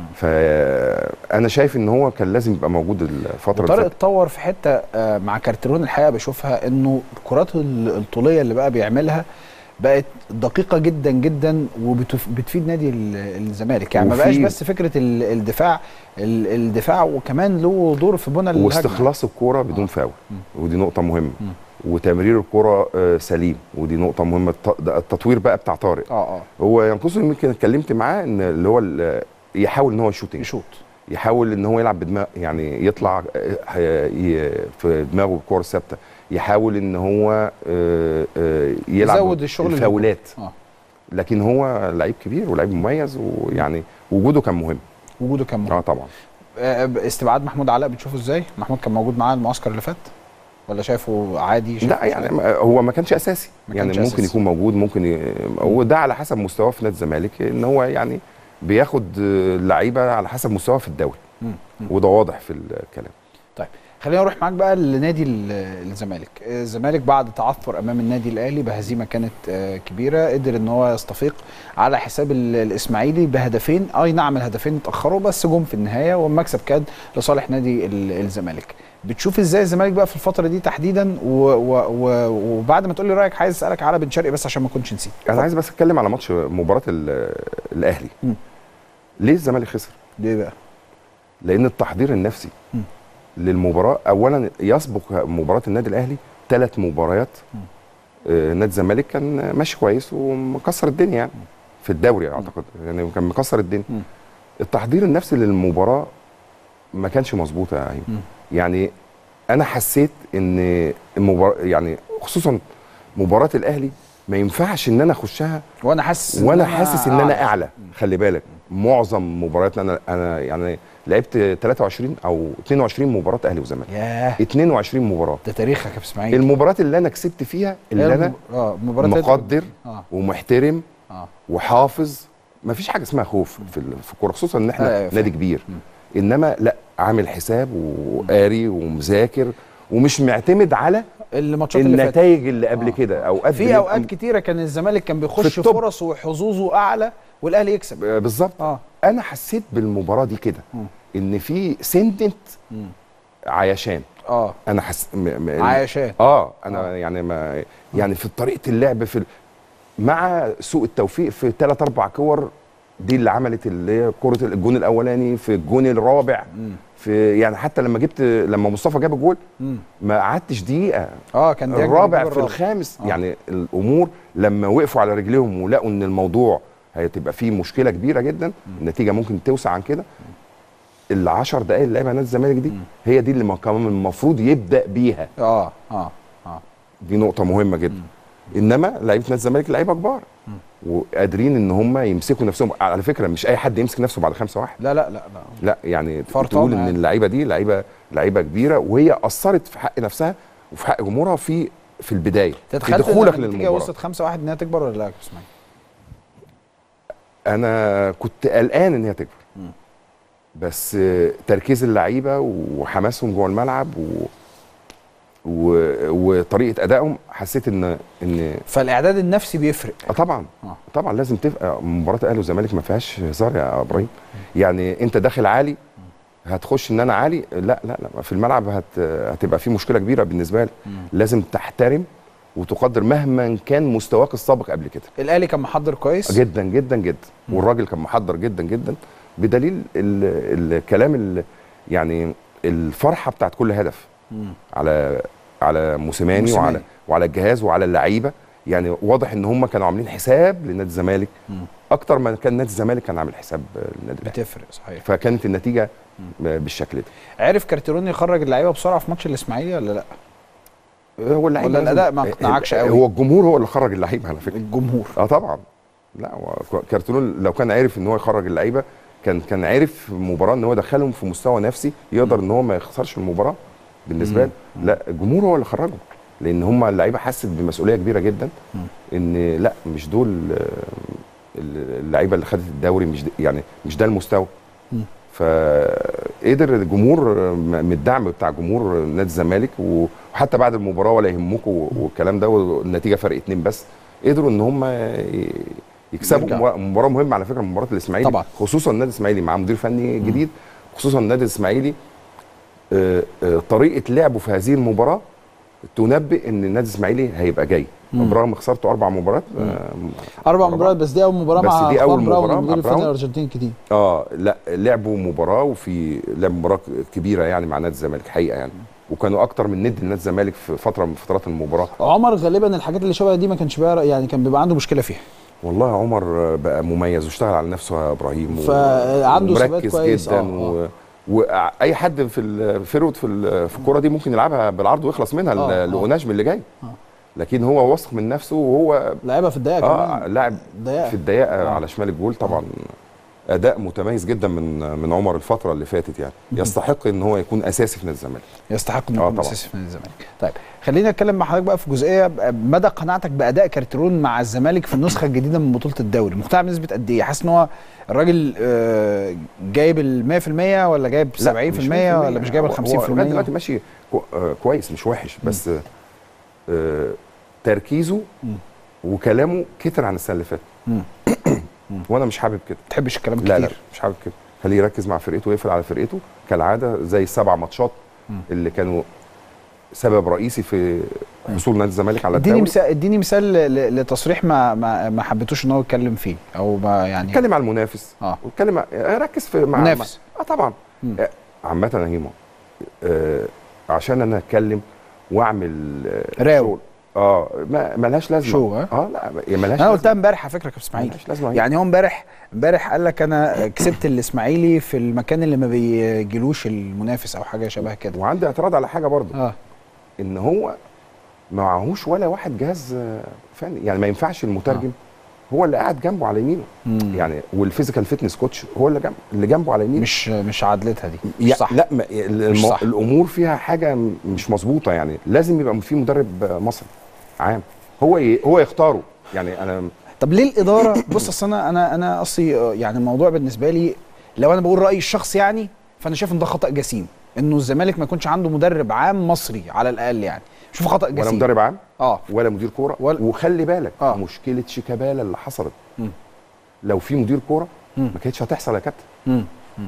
Speaker 12: فانا شايف ان هو كان لازم يبقى موجود الفتره اللي
Speaker 1: طارق
Speaker 12: فاتت
Speaker 1: اتطور في حته آه، مع كارترون الحقيقه بشوفها انه الكرات ال- الطوليه اللي بقى بيعملها بقت دقيقه جدا جدا وبتفيد نادي ال- الزمالك يعني ما
Speaker 12: وفي-
Speaker 1: بقاش بس فكره ال- الدفاع ال- الدفاع وكمان له دور في بنى الهجمه
Speaker 12: واستخلاص الكوره بدون فاول ودي نقطه مهمه وتمرير الكوره آه، سليم ودي نقطه مهمه الت- ده التطوير بقى بتاع طارق
Speaker 1: اه اه
Speaker 12: هو ينقصه يمكن اتكلمت معاه ان اللي هو ال- يحاول ان هو يشوط
Speaker 1: يشوط
Speaker 12: يحاول ان هو يلعب بدماغ يعني يطلع آه، ي- في دماغه الكوره الثابته يحاول ان هو آه، آه، يلعب
Speaker 1: يزود الشغل اللي
Speaker 12: الفاولات
Speaker 1: اه
Speaker 12: لكن هو لعيب كبير ولعيب مميز ويعني وجوده كان مهم
Speaker 1: وجوده كان مهم
Speaker 12: اه طبعا
Speaker 1: آه، استبعاد محمود علاء بتشوفه ازاي محمود كان موجود معاه المعسكر اللي فات ولا شايفه عادي شايفه
Speaker 12: لا يعني ما- هو ما كانش اساسي
Speaker 1: ما
Speaker 12: يعني
Speaker 1: كانش
Speaker 12: ممكن
Speaker 1: أساسي.
Speaker 12: يكون موجود ممكن ي... وده على حسب مستواه في نادي الزمالك ان هو يعني بياخد آه، لعيبه على حسب مستواه في الدوري
Speaker 1: مم. مم.
Speaker 12: وده واضح في الكلام
Speaker 1: طيب خلينا نروح معاك بقى لنادي ال- الزمالك الزمالك بعد تعثر امام النادي الاهلي بهزيمه كانت آه، كبيره قدر ان هو يستفيق على حساب ال- الاسماعيلي بهدفين اي نعم الهدفين اتاخروا بس جم في النهايه والمكسب كان لصالح نادي ال- الزمالك بتشوف ازاي الزمالك بقى في الفتره دي تحديدا و و و وبعد ما تقول لي رايك عايز اسالك على بن شرقي بس عشان ما اكونش نسيت
Speaker 12: انا عايز بس اتكلم على ماتش مباراه ال- الاهلي
Speaker 1: مم.
Speaker 12: ليه الزمالك خسر
Speaker 1: ليه بقى
Speaker 12: لان التحضير النفسي
Speaker 1: مم.
Speaker 12: للمباراه اولا يسبق مباراه النادي الاهلي ثلاث مباريات آه، نادي الزمالك كان ماشي كويس ومكسر الدنيا يعني في الدوري اعتقد يعني كان مكسر الدنيا
Speaker 1: مم.
Speaker 12: التحضير النفسي للمباراه ما كانش مظبوط يا هيم
Speaker 1: مم.
Speaker 12: يعني انا حسيت ان المباراه يعني خصوصا مباراه الاهلي ما ينفعش ان انا اخشها
Speaker 1: وانا حاسس إن
Speaker 12: وانا
Speaker 1: أنا
Speaker 12: حاسس ان انا
Speaker 1: أعلى.
Speaker 12: اعلى خلي بالك معظم مبارياتنا انا انا يعني لعبت 23 او 22 مباراه اهلي وزمالك
Speaker 1: ياه
Speaker 12: 22 مباراه
Speaker 1: ده تاريخك يا أبو اسماعيل
Speaker 12: المباريات اللي انا كسبت فيها اللي
Speaker 1: هي
Speaker 12: انا
Speaker 1: الم- اه مباراه
Speaker 12: مقدر
Speaker 1: اه
Speaker 12: ومحترم
Speaker 1: اه
Speaker 12: وحافظ ما فيش حاجه اسمها خوف في ال- في الكوره خصوصا ان احنا
Speaker 1: أيوة،
Speaker 12: نادي
Speaker 1: فاهم.
Speaker 12: كبير انما لا عامل حساب وقاري ومذاكر ومش معتمد على
Speaker 1: الماتشات اللي فاتت
Speaker 12: النتائج اللي قبل كده اوقات
Speaker 1: في
Speaker 12: بنبقى
Speaker 1: اوقات كتيره كان الزمالك كان بيخش
Speaker 12: في التوب.
Speaker 1: فرص وحظوظه اعلى والاهلي يكسب
Speaker 12: آه، بالظبط
Speaker 1: اه
Speaker 12: انا حسيت بالمباراه دي كده ان في سنه
Speaker 1: مم.
Speaker 12: عيشان
Speaker 1: اه
Speaker 12: انا حس م... م...
Speaker 1: عيشان
Speaker 12: اه انا آه. يعني ما يعني في طريقه اللعب في ال... مع سوء التوفيق في ثلاث اربع كور دي اللي عملت اللي هي كره الجون الاولاني في الجون الرابع
Speaker 1: مم.
Speaker 12: في يعني حتى لما جبت لما مصطفى جاب الجول
Speaker 1: مم.
Speaker 12: ما قعدتش دقيقه
Speaker 1: اه كان دياج
Speaker 12: الرابع
Speaker 1: بيجيب
Speaker 12: في الخامس آه. يعني الامور لما وقفوا على رجليهم ولقوا ان الموضوع هتبقى فيه مشكله كبيره جدا النتيجه ممكن توسع عن كده العشر دقائق اللي لعبها نادي الزمالك دي هي دي اللي ما كان المفروض يبدا بيها
Speaker 1: اه اه اه
Speaker 12: دي نقطه مهمه جدا انما لعيبه نادي الزمالك لعيبه كبار وقادرين ان هم يمسكوا نفسهم على فكره مش اي حد يمسك نفسه بعد خمسة واحد
Speaker 1: لا لا لا لا
Speaker 12: لا يعني
Speaker 1: فرطانة
Speaker 12: تقول ان
Speaker 1: يعني.
Speaker 12: اللعيبه دي لعيبه لعيبه كبيره وهي اثرت في حق نفسها وفي حق جمهورها في في البدايه في
Speaker 1: تتخيل
Speaker 12: دخولك
Speaker 1: النتيجه
Speaker 12: للمباراه
Speaker 1: وصلت 5 1 انها تكبر ولا لا يا أبو اسماعيل
Speaker 12: انا كنت قلقان ان هي تكبر بس آه، تركيز اللعيبه وحماسهم جوه الملعب و... و... وطريقه ادائهم حسيت ان ان
Speaker 1: فالاعداد النفسي بيفرق
Speaker 12: اه طبعا
Speaker 1: آه.
Speaker 12: طبعا لازم تبقى مباراه الاهلي والزمالك ما فيهاش هزار يا ابراهيم يعني انت داخل عالي هتخش ان انا عالي لا لا لا في الملعب هت... هتبقى في مشكله كبيره بالنسبه لك لازم تحترم وتقدر مهما كان مستواك السابق قبل كده
Speaker 1: الاهلي كان محضر كويس
Speaker 12: جدا جدا جدا والراجل كان محضر جدا جدا بدليل ال... الكلام ال... يعني الفرحه بتاعت كل هدف
Speaker 1: مم.
Speaker 12: على على موسيماني
Speaker 1: موسيماني.
Speaker 12: وعلى وعلى الجهاز وعلى اللعيبه يعني واضح ان هم كانوا عاملين حساب لنادي الزمالك
Speaker 1: مم.
Speaker 12: اكتر ما كان نادي الزمالك كان عامل حساب للنادي الاهلي
Speaker 1: بتفرق صحيح
Speaker 12: فكانت النتيجه بالشكل ده
Speaker 1: عرف كارتيرون يخرج اللعيبه بسرعه في ماتش الاسماعيلي ولا لا
Speaker 12: هو اللعيبه
Speaker 1: ولا
Speaker 12: لازم-
Speaker 1: الاداء ما اقنعكش قوي
Speaker 12: هو الجمهور هو اللي خرج اللعيبه على فكره
Speaker 1: الجمهور
Speaker 12: اه طبعا لا هو كارتون لو كان عارف ان هو يخرج اللعيبه كان كان عارف في المباراه ان هو يدخلهم في مستوى نفسي يقدر ان هو ما يخسرش المباراه بالنسبه له لا الجمهور هو اللي خرجه لان هم اللعيبه حست بمسؤوليه كبيره جدا ان لا مش دول آه، اللعيبه اللي خدت الدوري مش د- يعني مش ده المستوى
Speaker 1: مم.
Speaker 12: فقدر الجمهور م- من الدعم بتاع جمهور نادي الزمالك و- وحتى بعد المباراه ولا يهمكم والكلام ده والنتيجه فرق اتنين بس قدروا ان هم ي- يكسبوا
Speaker 1: يرجعوا.
Speaker 12: مباراة- مباراه مهمه على فكره مباراه الاسماعيلي
Speaker 1: طبعا.
Speaker 12: خصوصا النادي الاسماعيلي مع مدير فني جديد خصوصا النادي الاسماعيلي آه، آه، طريقه لعبه في هذه المباراه تنبئ ان النادي الاسماعيلي هيبقى جاي
Speaker 1: مم.
Speaker 12: برغم خسارته اربع مباريات آه،
Speaker 1: اربع مباريات بس دي اول مباراه
Speaker 12: بس
Speaker 1: مع
Speaker 12: دي
Speaker 1: اخوان
Speaker 12: أول
Speaker 1: براون
Speaker 12: مباراة
Speaker 1: المدير
Speaker 12: مع
Speaker 1: الفني
Speaker 12: براون.
Speaker 1: الارجنتيني الجديد
Speaker 12: اه لا لعبوا مباراه وفي لعب مباراه كبيره يعني مع نادي الزمالك حقيقه يعني وكانوا اكتر من ند لنادي الزمالك في فتره من فترات المباراه
Speaker 1: عمر غالبا الحاجات اللي شبه دي ما كانش بقى يعني كان بيبقى عنده مشكله فيها
Speaker 12: والله عمر بقى مميز واشتغل على نفسه يا ابراهيم و-
Speaker 1: فعنده ثبات
Speaker 12: ومركز
Speaker 1: كويس،
Speaker 12: جدا
Speaker 1: آه،
Speaker 12: و... واي حد في الفيرود في ال- في الكوره دي ممكن يلعبها بالعرض ويخلص منها
Speaker 1: آه، آه.
Speaker 12: لقوناش من اللي جاي لكن هو واثق من نفسه وهو
Speaker 1: لعبها في الدقيقه
Speaker 12: اه
Speaker 1: كمان
Speaker 12: لاعب
Speaker 1: ضيقة.
Speaker 12: في الضيقه على شمال الجول طبعا اداء متميز جدا من من عمر الفتره اللي فاتت يعني يستحق ان هو يكون اساسي في نادي الزمالك
Speaker 1: يستحق انه
Speaker 12: آه
Speaker 1: يكون
Speaker 12: طبعاً.
Speaker 1: اساسي في نادي الزمالك طيب خليني اتكلم مع حضرتك بقى في جزئيه مدى قناعتك باداء كارتيرون مع الزمالك في النسخه الجديده من بطوله الدوري مقتنع بنسبه قد ايه حاسس ان هو الراجل آه، جايب ال 100% ولا جايب 70%
Speaker 12: لا، مش
Speaker 1: ولا مش جايب ال
Speaker 12: هو- هو لغايه
Speaker 1: 50%
Speaker 12: دلوقتي ماشي كو- آه، كويس مش وحش بس آه، تركيزه وكلامه كتر عن السنه اللي فاتت
Speaker 1: مم.
Speaker 12: وانا مش حابب كده
Speaker 1: ما تحبش الكلام
Speaker 12: لا لا
Speaker 1: كتير
Speaker 12: مش حابب كده خليه يركز مع فرقته ويقفل على فرقته كالعاده زي السبع ماتشات اللي كانوا سبب رئيسي في حصول نادي الزمالك على
Speaker 1: اديني
Speaker 12: الدوري
Speaker 1: مثال اديني مثال ل- ل- لتصريح ما ما ما حبيتوش ان هو يتكلم فيه او ما يعني
Speaker 12: اتكلم على المنافس
Speaker 1: اه
Speaker 12: واتكلم ركز في مع
Speaker 1: منافس.
Speaker 12: مع- اه طبعا
Speaker 1: مم.
Speaker 12: آه، عامه يا هيما آه عشان انا اتكلم واعمل آه
Speaker 1: راو.
Speaker 12: شغل. اه ما ملهاش لازمه
Speaker 1: شو، ها؟
Speaker 12: اه لا ملهاش
Speaker 1: انا
Speaker 12: لازمة.
Speaker 1: قلتها امبارح على فكره يا كابتن اسماعيل
Speaker 12: ملهاش لازمه
Speaker 1: يعني هو امبارح امبارح قال لك انا كسبت الاسماعيلي في المكان اللي ما بيجيلوش المنافس او حاجه شبه كده
Speaker 12: وعندي اعتراض على حاجه برضه
Speaker 1: اه
Speaker 12: ان هو ما معهوش ولا واحد جهاز آه، فني يعني ما ينفعش المترجم هو اللي قاعد جنبه على يمينه
Speaker 1: مم.
Speaker 12: يعني والفيزيكال فيتنس كوتش هو اللي جنب اللي جنبه على يمينه
Speaker 1: مش مش عدلتها دي مش
Speaker 12: يا-
Speaker 1: صح
Speaker 12: لا ما ال-
Speaker 1: مش
Speaker 12: الم...
Speaker 1: صح.
Speaker 12: الامور فيها حاجه م- مش مظبوطه يعني لازم يبقى في مدرب آه، مصري عام هو ي... هو يختاره يعني انا
Speaker 1: طب ليه الاداره بص اصل انا انا انا اصلي آه، يعني الموضوع بالنسبه لي لو انا بقول رايي الشخصي يعني فانا شايف ان ده خطا جسيم انه الزمالك ما يكونش عنده مدرب عام مصري على الاقل يعني شوف خطا جسيم
Speaker 12: ولا مدرب عام
Speaker 1: اه
Speaker 12: ولا مدير كوره
Speaker 1: ولا-
Speaker 12: وخلي بالك
Speaker 1: آه.
Speaker 12: مشكله شيكابالا اللي حصلت
Speaker 1: مم.
Speaker 12: لو في مدير كوره
Speaker 1: مم.
Speaker 12: ما كانتش هتحصل يا كابتن
Speaker 1: امم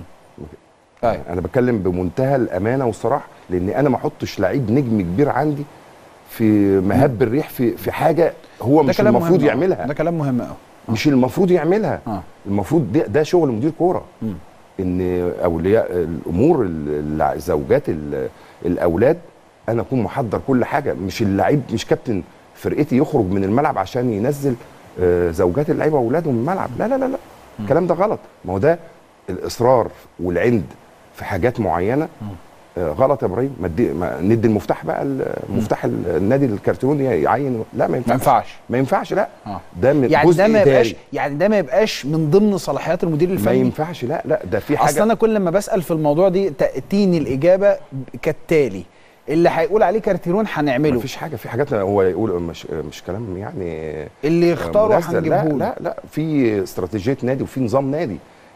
Speaker 1: ايوه
Speaker 12: انا بتكلم بمنتهى الامانه والصراحه لان انا ما احطش لعيب نجم كبير عندي في مهب الريح في في حاجه هو
Speaker 1: ده
Speaker 12: مش
Speaker 1: كلام
Speaker 12: المفروض
Speaker 1: مهم أوي.
Speaker 12: يعملها
Speaker 1: ده كلام مهم قوي
Speaker 12: مش المفروض يعملها
Speaker 1: اه
Speaker 12: المفروض ده, ده شغل مدير كوره
Speaker 1: مم.
Speaker 12: ان اولياء الامور ال- ال- زوجات ال- الاولاد انا اكون محضر كل حاجه مش اللعيب مش كابتن فرقتي يخرج من الملعب عشان ينزل آه، زوجات اللعيبه واولادهم من الملعب لا لا لا لا الكلام ده غلط ما هو ده الاصرار والعند في حاجات معينه آه، غلط يا ابراهيم ما ادي- ما ندي المفتاح بقى ال- مفتاح ال- النادي الكرتوني يعين لا ما
Speaker 1: ما
Speaker 12: ينفعش
Speaker 1: ينفعش
Speaker 12: ما ينفعش لا
Speaker 1: اه
Speaker 12: ده من
Speaker 1: يعني
Speaker 12: جزء
Speaker 1: ده ما
Speaker 12: إداري.
Speaker 1: يبقاش يعني ده ما يبقاش من ضمن صلاحيات المدير
Speaker 12: ما
Speaker 1: الفني
Speaker 12: ينفعش لا لا ده في حاجه
Speaker 1: اصل انا كل ما بسال في الموضوع دي تاتيني الاجابه كالتالي اللي هيقول عليه كارتيرون هنعمله
Speaker 12: مفيش حاجه في حاجات هو يقول مش مش كلام يعني
Speaker 1: اللي يختاره
Speaker 12: مناسبة. لا
Speaker 1: هنجيبه
Speaker 12: لا لا في استراتيجيه نادي وفي نظام نادي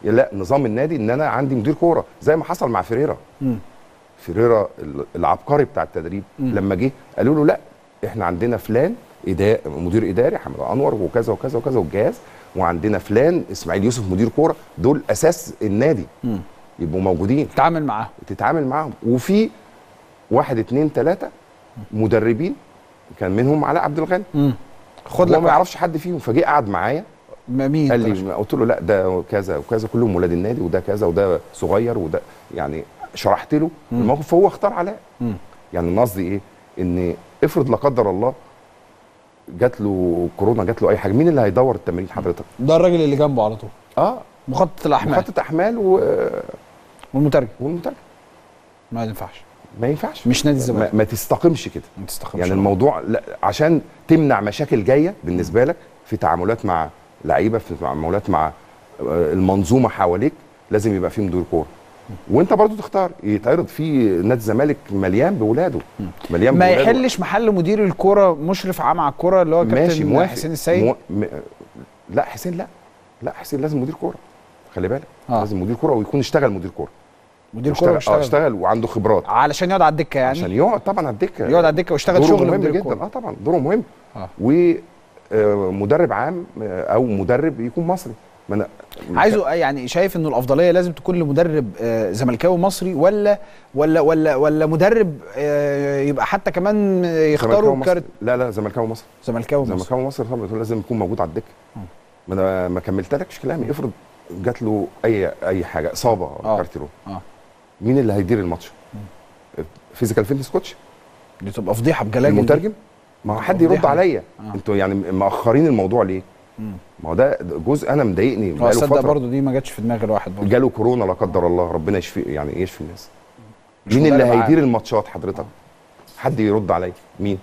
Speaker 12: يا لا نظام النادي ان انا عندي مدير كوره زي ما حصل مع فيريرا
Speaker 1: مم.
Speaker 12: فيريرا ال- العبقري بتاع التدريب
Speaker 1: مم.
Speaker 12: لما جه قالوا له لا احنا عندنا فلان إدا... مدير اداري حمد انور وكذا وكذا وكذا والجهاز وعندنا فلان اسماعيل يوسف مدير كوره دول اساس النادي
Speaker 1: مم.
Speaker 12: يبقوا موجودين
Speaker 1: تعامل معاهم
Speaker 12: تتعامل معاهم وفي واحد اتنين تلاته مدربين كان منهم علاء عبد الغني
Speaker 1: مم. خد
Speaker 12: هو
Speaker 1: لك
Speaker 12: ما
Speaker 1: واحد.
Speaker 12: يعرفش حد فيهم فجه قعد معايا
Speaker 1: ما مين
Speaker 12: قال
Speaker 1: طيب؟
Speaker 12: لي قلت له لا ده كذا وكذا كلهم ولاد النادي وده كذا وده صغير وده يعني شرحت له
Speaker 1: مم.
Speaker 12: الموقف فهو اختار علاء
Speaker 1: مم.
Speaker 12: يعني أنا قصدي ايه ان افرض لا قدر الله جات له كورونا جات له اي حاجه مين اللي هيدور التمرين حضرتك
Speaker 1: ده الراجل اللي جنبه على طول
Speaker 12: اه
Speaker 1: مخطط الاحمال
Speaker 12: مخطط احمال و...
Speaker 1: والمترجم
Speaker 12: والمترجم
Speaker 1: ما ينفعش
Speaker 12: ما ينفعش
Speaker 1: مش نادي
Speaker 12: ما,
Speaker 1: الزمالك
Speaker 12: ما تستقمش كده
Speaker 1: ما تستخدمش
Speaker 12: يعني الموضوع لا عشان تمنع مشاكل جايه بالنسبه لك في تعاملات مع لعيبه في تعاملات مع آه، المنظومه حواليك لازم يبقى في مدير كوره وانت برضو تختار يتعرض في نادي الزمالك مليان بولاده مليان
Speaker 1: ما
Speaker 12: بولاده.
Speaker 1: يحلش محل مدير الكوره مشرف عام على الكوره اللي هو
Speaker 12: ماشي
Speaker 1: كابتن
Speaker 12: موافق
Speaker 1: حسين السيد
Speaker 12: مو... م... لا حسين لا لا حسين لازم مدير كوره خلي بالك
Speaker 1: آه.
Speaker 12: لازم مدير كوره ويكون اشتغل مدير كوره
Speaker 1: مدير كوره
Speaker 12: اشتغل,
Speaker 1: واشتغل
Speaker 12: اه اشتغل وعنده خبرات
Speaker 1: علشان يقعد على الدكه يعني
Speaker 12: عشان يقعد طبعا على الدكه
Speaker 1: يقعد على الدكه ويشتغل
Speaker 12: دوره
Speaker 1: شغل
Speaker 12: مهم
Speaker 1: مدير
Speaker 12: جدا
Speaker 1: كورة.
Speaker 12: اه طبعا دوره مهم
Speaker 1: آه.
Speaker 12: ومدرب عام آه، او مدرب يكون مصري ما انا
Speaker 1: عايزه يعني شايف انه الافضليه لازم تكون لمدرب آه، زملكاوي مصري ولا ولا ولا ولا مدرب آه، يبقى حتى كمان
Speaker 12: زملكاوي
Speaker 1: يختاروا
Speaker 12: مصري.
Speaker 1: كارت
Speaker 12: لا لا زملكاوي مصري
Speaker 1: زملكاوي مصري
Speaker 12: زملكاوي مصري طبعا لازم يكون موجود على الدكه ما انا ما كملتلكش كلامي افرض جات له اي اي حاجه اصابه
Speaker 1: آه.
Speaker 12: كارتيرون
Speaker 1: اه
Speaker 12: مين اللي هيدير الماتش؟ فيزيكال فيتنس كوتش
Speaker 1: دي تبقى فضيحه بجلاجل دي.
Speaker 12: المترجم ما هو حد
Speaker 1: فضيحة
Speaker 12: يرد
Speaker 1: دي.
Speaker 12: عليا
Speaker 1: آه.
Speaker 12: انتوا يعني مأخرين الموضوع ليه؟
Speaker 1: مم.
Speaker 12: ما هو ده جزء انا مضايقني
Speaker 1: اه
Speaker 12: بقاله
Speaker 1: تصدق
Speaker 12: فتره
Speaker 1: برضه دي ما جاتش في دماغ الواحد برضه
Speaker 12: جاله كورونا لا قدر الله ربنا يشفي يعني يشفي الناس
Speaker 1: مش
Speaker 12: مين اللي
Speaker 1: مدرب
Speaker 12: هيدير
Speaker 1: عام.
Speaker 12: الماتشات حضرتك حد يرد عليا مين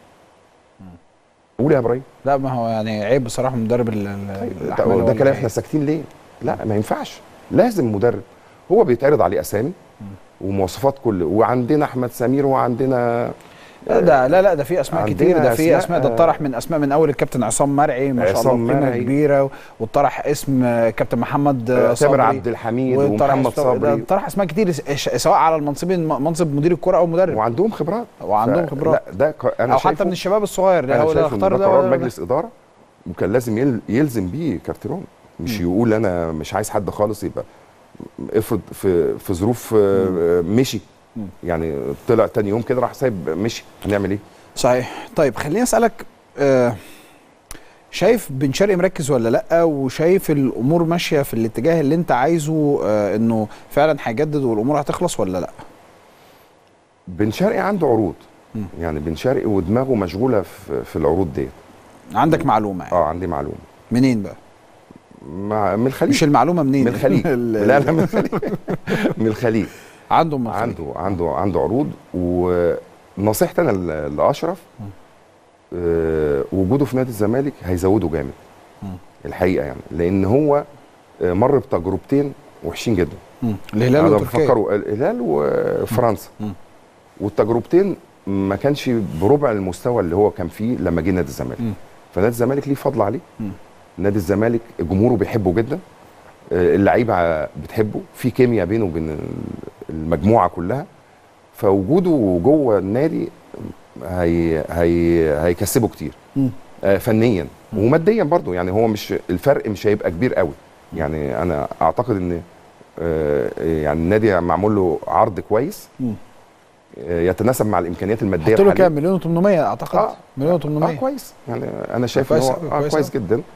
Speaker 12: قول يا ابراهيم
Speaker 1: لا ما هو يعني عيب بصراحه مدرب ال- ال- الأحمال
Speaker 12: ده,
Speaker 1: هو
Speaker 12: ده
Speaker 1: اللي
Speaker 12: كلام
Speaker 1: هي-
Speaker 12: احنا ساكتين ليه لا ما ينفعش لازم مدرب هو بيتعرض عليه اسامي ومواصفات كل وعندنا احمد سمير وعندنا
Speaker 1: لا ده لا لا ده في اسماء
Speaker 12: عندنا
Speaker 1: كتير ده في
Speaker 12: أسماء،
Speaker 1: اسماء ده
Speaker 12: آه،
Speaker 1: اتطرح من اسماء من اول الكابتن عصام مرعي ما شاء الله
Speaker 12: عصام
Speaker 1: قيمه
Speaker 12: مرعي.
Speaker 1: كبيره واتطرح اسم آه، كابتن محمد آه،
Speaker 12: تامر
Speaker 1: صبري
Speaker 12: عبد الحميد
Speaker 1: واتطرح
Speaker 12: ومحمد
Speaker 1: اسم- ده
Speaker 12: صبري
Speaker 1: اتطرح اسماء كتير س- ش- سواء على المنصبين منصب مدير الكره او مدرب
Speaker 12: وعندهم خبرات
Speaker 1: وعندهم
Speaker 12: ف-
Speaker 1: خبرات
Speaker 12: لا ده ك- انا
Speaker 1: او حتى
Speaker 12: شايفه-
Speaker 1: من الشباب الصغير ده
Speaker 12: انا
Speaker 1: هو اللي
Speaker 12: شايف ان
Speaker 1: اختار
Speaker 12: ده
Speaker 1: ده
Speaker 12: قرار
Speaker 1: ولا ده.
Speaker 12: مجلس اداره وكان لازم يل- يلزم بيه كارتيرون مش يقول انا مش عايز حد خالص يبقى افرض في في ظروف آه، مشي يعني طلع تاني يوم كده راح سايب مشي هنعمل ايه؟
Speaker 1: صحيح طيب خليني اسالك آه شايف بن شرقي مركز ولا لا وشايف الامور ماشيه في الاتجاه اللي انت عايزه آه انه فعلا هيجدد والامور هتخلص ولا لا
Speaker 12: بن شرقي عنده عروض يعني بن شرقي ودماغه مشغوله في, في العروض ديت
Speaker 1: عندك معلومه يعني.
Speaker 12: اه عندي معلومه
Speaker 1: منين بقى
Speaker 12: مع من الخليج
Speaker 1: مش المعلومه منين
Speaker 12: من الخليج
Speaker 1: ال-
Speaker 12: لا لا من الخليج من الخليج
Speaker 1: عنده من الخليج.
Speaker 12: عنده عنده عنده عروض ونصيحتي انا ل- لاشرف آه، وجوده في نادي الزمالك هيزوده جامد الحقيقه يعني لان هو آه، مر بتجربتين وحشين جدا
Speaker 1: مم. الهلال
Speaker 12: أنا
Speaker 1: وتركيا.
Speaker 12: بفكروا الهلال وفرنسا والتجربتين ما كانش بربع المستوى اللي هو كان فيه لما جه نادي الزمالك فنادي الزمالك ليه فضل عليه نادي الزمالك جمهوره بيحبه جدا آه، اللعيبه بتحبه في كيمياء بينه وبين المجموعه كلها فوجوده جوه النادي هي هي هيكسبه كتير
Speaker 1: مم.
Speaker 12: آه، فنيا وماديا برضو يعني هو مش الفرق مش هيبقى كبير قوي يعني انا اعتقد ان آه، يعني النادي معمول له عرض كويس
Speaker 1: مم.
Speaker 12: آه، يتناسب مع الامكانيات الماديه
Speaker 1: حط له
Speaker 12: الحالية.
Speaker 1: كام مليون و800 اعتقد
Speaker 12: آه.
Speaker 1: مليون و800
Speaker 12: اه كويس يعني انا شايف ان
Speaker 1: كويس
Speaker 12: هو
Speaker 1: أوي،
Speaker 12: آه
Speaker 1: كويس
Speaker 12: كويس
Speaker 1: أوي.
Speaker 12: جدا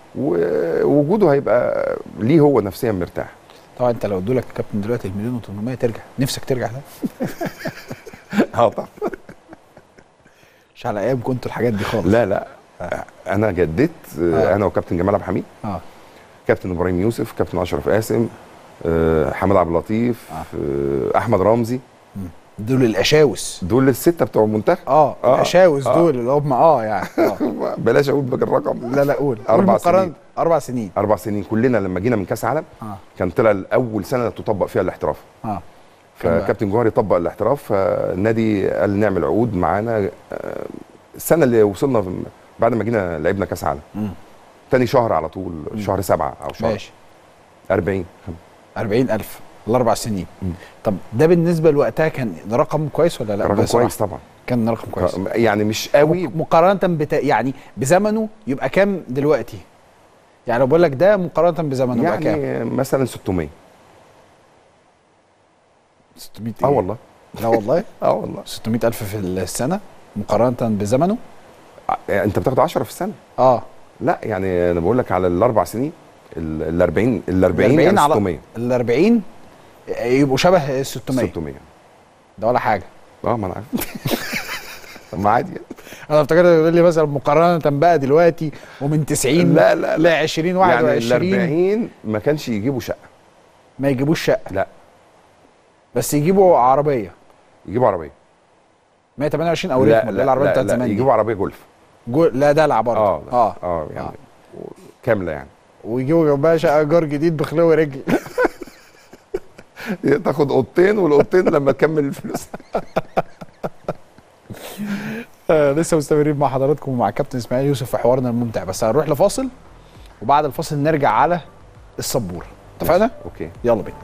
Speaker 12: ووجوده هيبقى ليه هو نفسيا مرتاح
Speaker 1: طبعا انت لو ادولك كابتن دلوقتي المليون و800 ترجع نفسك ترجع ده
Speaker 12: اه طبعا
Speaker 1: مش على ايام كنتوا الحاجات دي خالص
Speaker 12: لا لا انا جددت آه. انا وكابتن جمال عبد الحميد
Speaker 1: اه
Speaker 12: كابتن ابراهيم يوسف كابتن اشرف قاسم آه، حماد عبد اللطيف آه. احمد رمزي
Speaker 1: دول الاشاوس
Speaker 12: دول السته بتوع المنتخب
Speaker 1: اه,
Speaker 12: آه.
Speaker 1: الاشاوس
Speaker 12: آه.
Speaker 1: دول اللي هم اه يعني آه.
Speaker 12: بلاش اقول بقى الرقم
Speaker 1: لا لا قول
Speaker 12: اربع
Speaker 1: قول مقارنة-
Speaker 12: سنين
Speaker 1: اربع سنين
Speaker 12: اربع سنين كلنا لما جينا من كاس عالم
Speaker 1: اه
Speaker 12: كان طلع اول سنه تطبق فيها الاحتراف
Speaker 1: اه كان بقى.
Speaker 12: فكابتن جوهري طبق الاحتراف فالنادي قال نعمل عقود معانا آه، السنه اللي وصلنا في- بعد ما جينا لعبنا كاس عالم
Speaker 1: مم.
Speaker 12: تاني شهر على طول شهر سبعة او شهر
Speaker 1: ماشي
Speaker 12: 40
Speaker 1: 40000 الاربع سنين طب ده بالنسبه لوقتها كان ده رقم كويس ولا لا
Speaker 12: رقم
Speaker 1: بصراحة؟
Speaker 12: كويس طبعا
Speaker 1: كان رقم كويس
Speaker 12: يعني مش قوي
Speaker 1: مقارنه بتا... يعني بزمنه يبقى كام دلوقتي يعني لو بقول لك ده مقارنه بزمنه يبقى كام
Speaker 12: يعني مثلا 600
Speaker 1: 600
Speaker 12: اه والله
Speaker 1: لا والله
Speaker 12: اه والله
Speaker 1: 600000 في السنه مقارنه بزمنه
Speaker 12: انت بتاخد 10 في السنه
Speaker 1: اه
Speaker 12: لا يعني انا بقول لك على الاربع سنين ال 40 ال 40 يعني 600
Speaker 1: ال 40 يبقوا شبه 600
Speaker 12: 600
Speaker 1: ده ولا حاجه
Speaker 12: اه ما انا عارف طب ما عادي يعني.
Speaker 1: انا افتكرت يقول لي مثلا مقارنه بقى دلوقتي ومن 90
Speaker 12: لا لا
Speaker 1: ل 20
Speaker 12: يعني
Speaker 1: 21
Speaker 12: ال 40 ما كانش يجيبوا شقه
Speaker 1: ما يجيبوش شقه
Speaker 12: لا
Speaker 1: بس يجيبوا عربيه
Speaker 12: يجيبوا عربيه
Speaker 1: 128 او
Speaker 12: لا
Speaker 1: ريتمو
Speaker 12: لا,
Speaker 1: العربيه
Speaker 12: لا,
Speaker 1: بتاعت
Speaker 12: لا
Speaker 1: زمان دي.
Speaker 12: يجيبوا عربيه جولف
Speaker 1: جو... لا دلع برضه
Speaker 12: اه
Speaker 1: اه
Speaker 12: اه يعني كامله يعني
Speaker 1: ويجيبوا جنبها شقه ايجار جديد بخلو رجل
Speaker 12: تاخد اوضتين والاوضتين لما تكمل الفلوس
Speaker 1: آه لسه مستمرين مع حضراتكم ومع كابتن اسماعيل يوسف في حوارنا الممتع بس هنروح لفاصل وبعد الفاصل نرجع على السبوره اتفقنا؟
Speaker 12: اوكي
Speaker 1: يلا بينا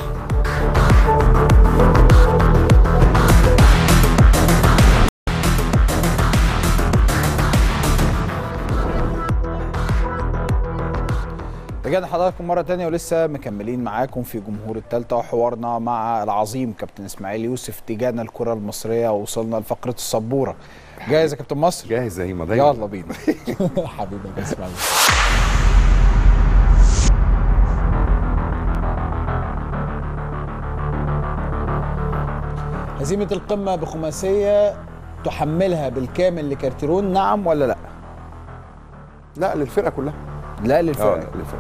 Speaker 1: رجعنا حضراتكم مرة تانية ولسه مكملين معاكم في جمهور التالتة وحوارنا مع العظيم كابتن اسماعيل يوسف تجانا الكرة المصرية ووصلنا لفقرة السبورة جاهز يا كابتن مصر؟
Speaker 12: جاهز زي ما دايما
Speaker 1: يلا بينا حبيبي يا اسماعيل هزيمة القمة بخماسية تحملها بالكامل لكارتيرون نعم ولا لا؟
Speaker 12: لا للفرقه كلها
Speaker 1: لا
Speaker 12: اه
Speaker 1: للفرقة
Speaker 12: للفرقه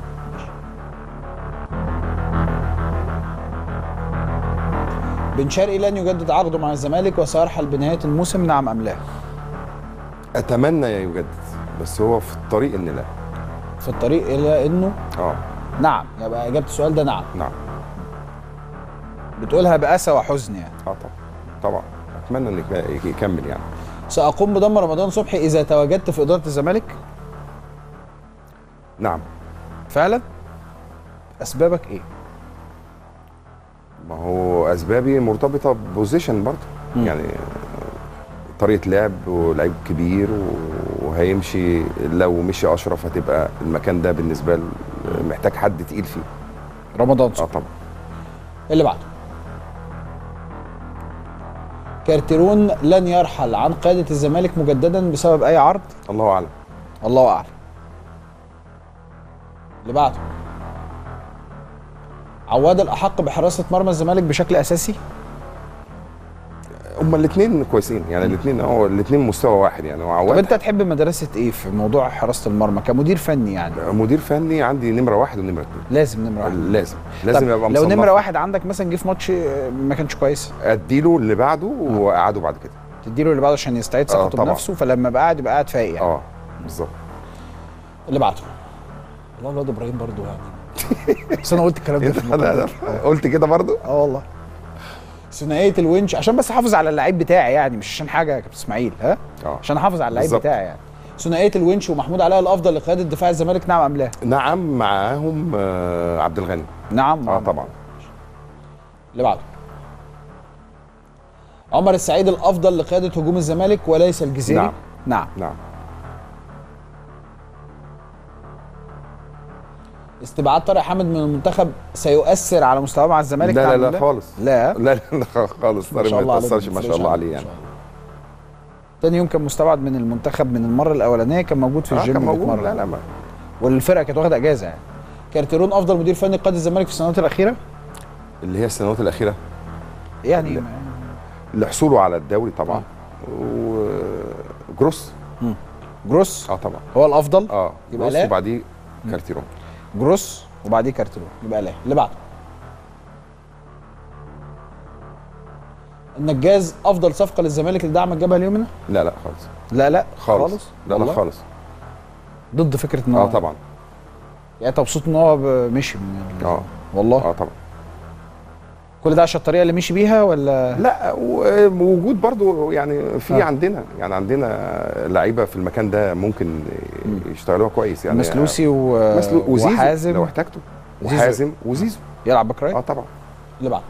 Speaker 1: بن شرقي لن يجدد عقده مع الزمالك وسيرحل بنهاية الموسم نعم أم لا؟
Speaker 12: اتمنى يجدد بس هو في الطريق ان لا
Speaker 1: في الطريق إلى إنه
Speaker 12: اه
Speaker 1: نعم يبقى إجابة السؤال ده نعم
Speaker 12: نعم
Speaker 1: بتقولها بأسى وحزن يعني
Speaker 12: اه طبعا طبعا اتمنى ان يك- يكمل يعني
Speaker 1: سأقوم بضم رمضان صبحي إذا تواجدت في إدارة الزمالك
Speaker 12: نعم
Speaker 1: فعلا أسبابك إيه؟
Speaker 12: ما هو اسبابي مرتبطه ببوزيشن برضه يعني طريقه لعب ولعيب كبير وهيمشي لو مشي اشرف هتبقى المكان ده بالنسبه له محتاج حد تقيل فيه
Speaker 1: رمضان
Speaker 12: اه طبعا
Speaker 1: اللي بعده كارتيرون لن يرحل عن قيادة الزمالك مجددا بسبب أي عرض
Speaker 12: الله اعلم
Speaker 1: الله أعلم اللي بعده عواد الأحق بحراسة مرمى الزمالك بشكل أساسي
Speaker 12: هما الاثنين كويسين يعني الاثنين هو الاثنين مستوى واحد يعني
Speaker 1: طب
Speaker 12: وعواد
Speaker 1: أنت تحب مدرسة إيه في موضوع حراسة المرمى كمدير فني يعني
Speaker 12: مدير فني عندي نمره واحد ونمره اثنين
Speaker 1: لازم نمرة واحد
Speaker 12: لازم لازم
Speaker 1: طب
Speaker 12: يبقى
Speaker 1: لو
Speaker 12: مصنف.
Speaker 1: نمرة واحد عندك مثلا جه في ماتش آه، ما كانش كويس
Speaker 12: اديله اللي بعده واقعده بعد كده
Speaker 1: تديله اللي بعده عشان يستعيد
Speaker 12: آه،
Speaker 1: ثقته
Speaker 12: طبعا.
Speaker 1: بنفسه فلما يبقى قاعد يبقى قاعد فايق يعني
Speaker 12: اه بالظبط
Speaker 1: اللي بعده والله الواد ابراهيم برضه يعني بس انا قلت الكلام ده في
Speaker 12: لا لا
Speaker 1: المقدمة.
Speaker 12: قلت كده برضه
Speaker 1: اه والله ثنائيه الونش عشان بس احافظ على اللعيب بتاعي يعني مش عشان حاجه يا كابتن اسماعيل ها
Speaker 12: اه
Speaker 1: عشان احافظ على اللعيب
Speaker 12: بالظبط.
Speaker 1: بتاعي يعني ثنائيه الونش ومحمود علاء الافضل لقياده دفاع الزمالك نعم ام لا
Speaker 12: نعم معاهم آه عبد الغني
Speaker 1: نعم
Speaker 12: اه طبعا
Speaker 1: اللي بعده عمر السعيد الافضل لقياده هجوم الزمالك وليس الجزيري
Speaker 12: نعم.
Speaker 1: نعم
Speaker 12: نعم
Speaker 1: استبعاد طارق حامد من المنتخب سيؤثر على مستواه مع الزمالك
Speaker 12: لا لا
Speaker 1: نعم
Speaker 12: لا
Speaker 1: أم
Speaker 12: خالص
Speaker 1: لا
Speaker 12: لا لا خالص
Speaker 1: ما
Speaker 12: طارق
Speaker 1: شاء
Speaker 12: ما
Speaker 1: الله عليه،
Speaker 12: يتاثرش
Speaker 1: ما
Speaker 12: ما شاء
Speaker 1: يفرقش
Speaker 12: الله
Speaker 1: عنه،
Speaker 12: عليه
Speaker 1: ما
Speaker 12: يعني
Speaker 1: شاء تاني يوم كان مستبعد من المنتخب من المره الاولانيه كان موجود في
Speaker 12: آه،
Speaker 1: الجيم
Speaker 12: كان موجود
Speaker 1: بيتمرن.
Speaker 12: لا لا ما
Speaker 1: والفرقه كانت واخده اجازه يعني كارتيرون افضل مدير فني قاد الزمالك في السنوات الاخيره
Speaker 12: اللي هي السنوات الاخيره
Speaker 1: يعني
Speaker 12: لا. لحصوله على الدوري طبعا وجروس
Speaker 1: جروس
Speaker 12: اه طبعا
Speaker 1: هو الافضل
Speaker 12: اه
Speaker 1: يبقى
Speaker 12: جروس
Speaker 1: لا
Speaker 12: وبعديه كارتيرون
Speaker 1: جروس وبعديه كارتيرون يبقى لا اللي بعده النجاز افضل صفقه للزمالك لدعم الجبهه اليمنى
Speaker 12: لا لا خالص
Speaker 1: لا لا
Speaker 12: خالص,
Speaker 1: خالص
Speaker 12: لا
Speaker 1: والله؟
Speaker 12: لا خالص
Speaker 1: ضد فكره ان
Speaker 12: اه
Speaker 1: هو
Speaker 12: طبعا
Speaker 1: يعني انت مبسوط ان هو ب- مشي من ال-
Speaker 12: اه
Speaker 1: والله
Speaker 12: اه طبعا
Speaker 1: كل ده عشان الطريقه اللي مشي بيها ولا
Speaker 12: لا ووجود برضو يعني في
Speaker 1: آه.
Speaker 12: عندنا يعني عندنا لعيبه في المكان ده ممكن يشتغلوها كويس يعني
Speaker 1: مسلوسي و...
Speaker 12: مسلو وزيزو
Speaker 1: وحازم
Speaker 12: لو احتاجته
Speaker 1: زيزو.
Speaker 12: وحازم وزيزو
Speaker 1: يلعب باك رايت
Speaker 12: اه طبعا
Speaker 1: اللي بعده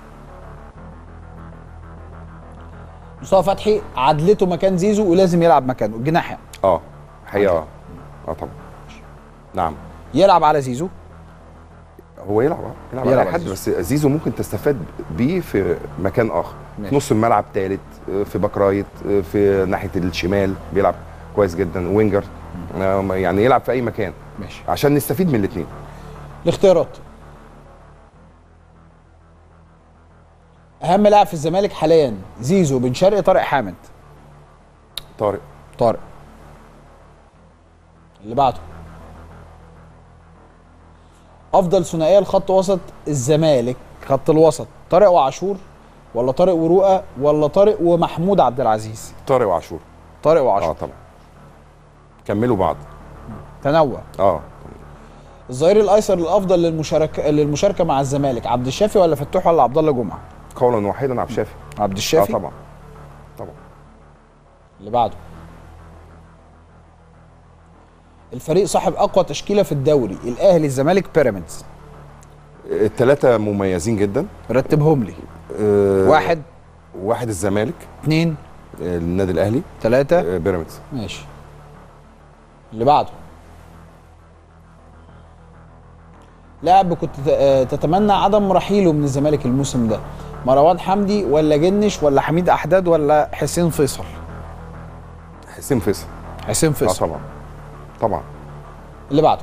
Speaker 1: مصطفى فتحي عدلته مكان زيزو ولازم يلعب مكانه الجناح يعني.
Speaker 12: اه حقيقه اه اه طبعا نعم
Speaker 1: يلعب على زيزو
Speaker 12: هو يلعب اه يلعب,
Speaker 1: يلعب
Speaker 12: على
Speaker 1: على
Speaker 12: حد
Speaker 1: زيزو.
Speaker 12: بس زيزو ممكن تستفاد بيه في مكان اخر
Speaker 1: ماشي.
Speaker 12: في نص الملعب ثالث في باك رايت في ناحيه الشمال بيلعب كويس جدا وينجر آه، يعني يلعب في اي مكان
Speaker 1: ماشي
Speaker 12: عشان نستفيد من الاثنين
Speaker 1: الاختيارات اهم لاعب في الزمالك حاليا زيزو بن شرقي طارق حامد
Speaker 12: طارق
Speaker 1: طارق اللي بعده افضل ثنائيه لخط وسط الزمالك خط الوسط طارق وعاشور ولا طارق ورؤى ولا طارق ومحمود عبد العزيز
Speaker 12: طارق وعاشور
Speaker 1: طارق وعاشور
Speaker 12: اه طبعا كملوا بعض
Speaker 1: تنوع
Speaker 12: اه
Speaker 1: الظهير الايسر الافضل للمشاركه للمشاركه مع الزمالك عبد الشافي ولا فتوح ولا عبد الله جمعه
Speaker 12: قولا واحدا عبد الشافي
Speaker 1: عبد الشافي
Speaker 12: اه طبعا طبعا
Speaker 1: اللي بعده الفريق صاحب اقوى تشكيله في الدوري الاهلي الزمالك بيراميدز
Speaker 12: الثلاثه مميزين جدا
Speaker 1: رتبهم لي
Speaker 12: آه
Speaker 1: واحد
Speaker 12: واحد الزمالك
Speaker 1: اثنين
Speaker 12: آه، النادي الاهلي
Speaker 1: ثلاثة
Speaker 12: آه بيراميدز
Speaker 1: ماشي اللي بعده لاعب كنت ت- آه، تتمنى عدم رحيله من الزمالك الموسم ده مروان حمدي ولا جنش ولا حميد احداد ولا حسين فيصل
Speaker 12: حسين فيصل
Speaker 1: حسين
Speaker 12: اه
Speaker 1: فيصل
Speaker 12: طبعا طبعا
Speaker 1: اللي بعده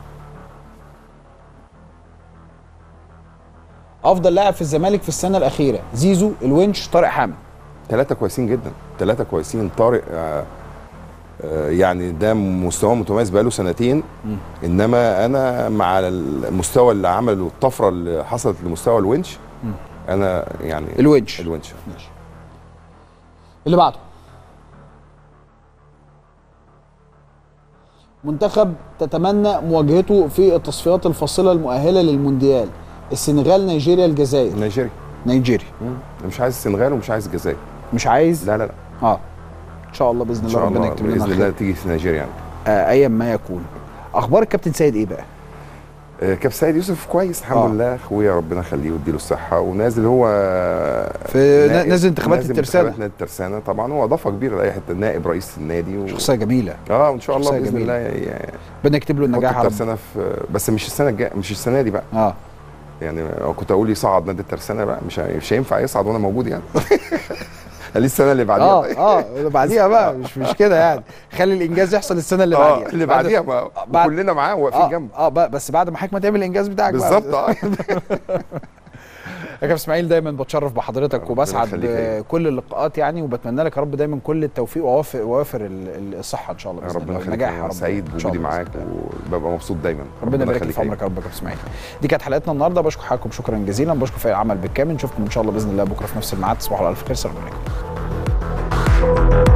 Speaker 1: افضل لاعب في الزمالك في السنه الاخيره زيزو الونش طارق حامد
Speaker 12: ثلاثة كويسين جدا ثلاثة كويسين طارق آه آه يعني ده مستواه متميز بقاله سنتين انما انا مع المستوى اللي عمله الطفرة اللي حصلت لمستوى الونش انا يعني
Speaker 1: الونش
Speaker 12: الونش
Speaker 1: اللي بعده منتخب تتمنى مواجهته في التصفيات الفاصله المؤهله للمونديال السنغال نيجيريا الجزائر
Speaker 12: نيجيري
Speaker 1: نيجيري
Speaker 12: أنا مش عايز السنغال ومش عايز الجزائر
Speaker 1: مش عايز
Speaker 12: لا لا لا
Speaker 1: اه ان شاء الله باذن
Speaker 12: ان
Speaker 1: الله
Speaker 12: شاء
Speaker 1: ربنا
Speaker 12: الله
Speaker 1: يكتب لنا
Speaker 12: باذن الله
Speaker 1: الخير
Speaker 12: تيجي في نيجيريا يعني
Speaker 1: آه ايا ما يكون اخبار الكابتن سيد ايه بقى
Speaker 12: آه، كابتن سيد يوسف كويس الحمد
Speaker 1: آه.
Speaker 12: آه. لله اخويا ربنا يخليه ويديله الصحه ونازل هو
Speaker 1: في
Speaker 12: نائب-
Speaker 1: نازل انتخابات
Speaker 12: نازل
Speaker 1: الترسانة.
Speaker 12: انتخابات نادي الترسانه طبعا هو اضافه كبيره لاي حته نائب رئيس النادي و...
Speaker 1: شخصيه جميله
Speaker 12: اه وان شاء الله
Speaker 1: شخصية
Speaker 12: باذن
Speaker 1: جميلة.
Speaker 12: الله ي-
Speaker 1: ربنا يكتب له النجاح
Speaker 12: يحط
Speaker 1: يا رب
Speaker 12: الترسانه في بس مش السنه الجايه مش السنه دي بقى
Speaker 1: اه
Speaker 12: يعني كنت اقول يصعد نادي الترسانه بقى مش هي- مش هينفع يصعد وانا موجود يعني خليه السنه اللي بعديها
Speaker 1: اه
Speaker 12: طيب.
Speaker 1: اه اللي بعديها بقى مش مش كده يعني خلي الانجاز يحصل السنه اللي
Speaker 12: اه
Speaker 1: بعديها
Speaker 12: اللي
Speaker 1: بعد-
Speaker 12: بعديها ما
Speaker 1: بعد-
Speaker 12: كلنا معاه واقفين
Speaker 1: اه
Speaker 12: جنبه
Speaker 1: اه بقى بس بعد ما حضرتك ما تعمل الانجاز بتاعك بقى.
Speaker 12: بالظبط اه
Speaker 1: يا كابتن اسماعيل دايما بتشرف بحضرتك
Speaker 12: ربنا
Speaker 1: وبسعد
Speaker 12: يخليك يا
Speaker 1: بكل اللقاءات يعني وبتمنى لك يا رب دايما كل التوفيق ووافر ووافر ال- ال- الصحه ان شاء الله بإذن
Speaker 12: ربنا
Speaker 1: الله.
Speaker 12: يخليك
Speaker 1: النجاح يا
Speaker 12: انا
Speaker 1: رب
Speaker 12: سعيد
Speaker 1: إن شاء
Speaker 12: بوجودي
Speaker 1: الله
Speaker 12: معاك
Speaker 1: بإذن الله.
Speaker 12: وببقى مبسوط دايما
Speaker 1: ربنا يبارك لك
Speaker 12: يخليك
Speaker 1: في عمرك يا رب يا كابتن اسماعيل دي كانت حلقتنا النهارده بشكر حضراتكم شكرا جزيلا بشكر فريق العمل بالكامل نشوفكم ان شاء الله باذن الله بكره في نفس الميعاد تصبحوا على الف خير السلام عليكم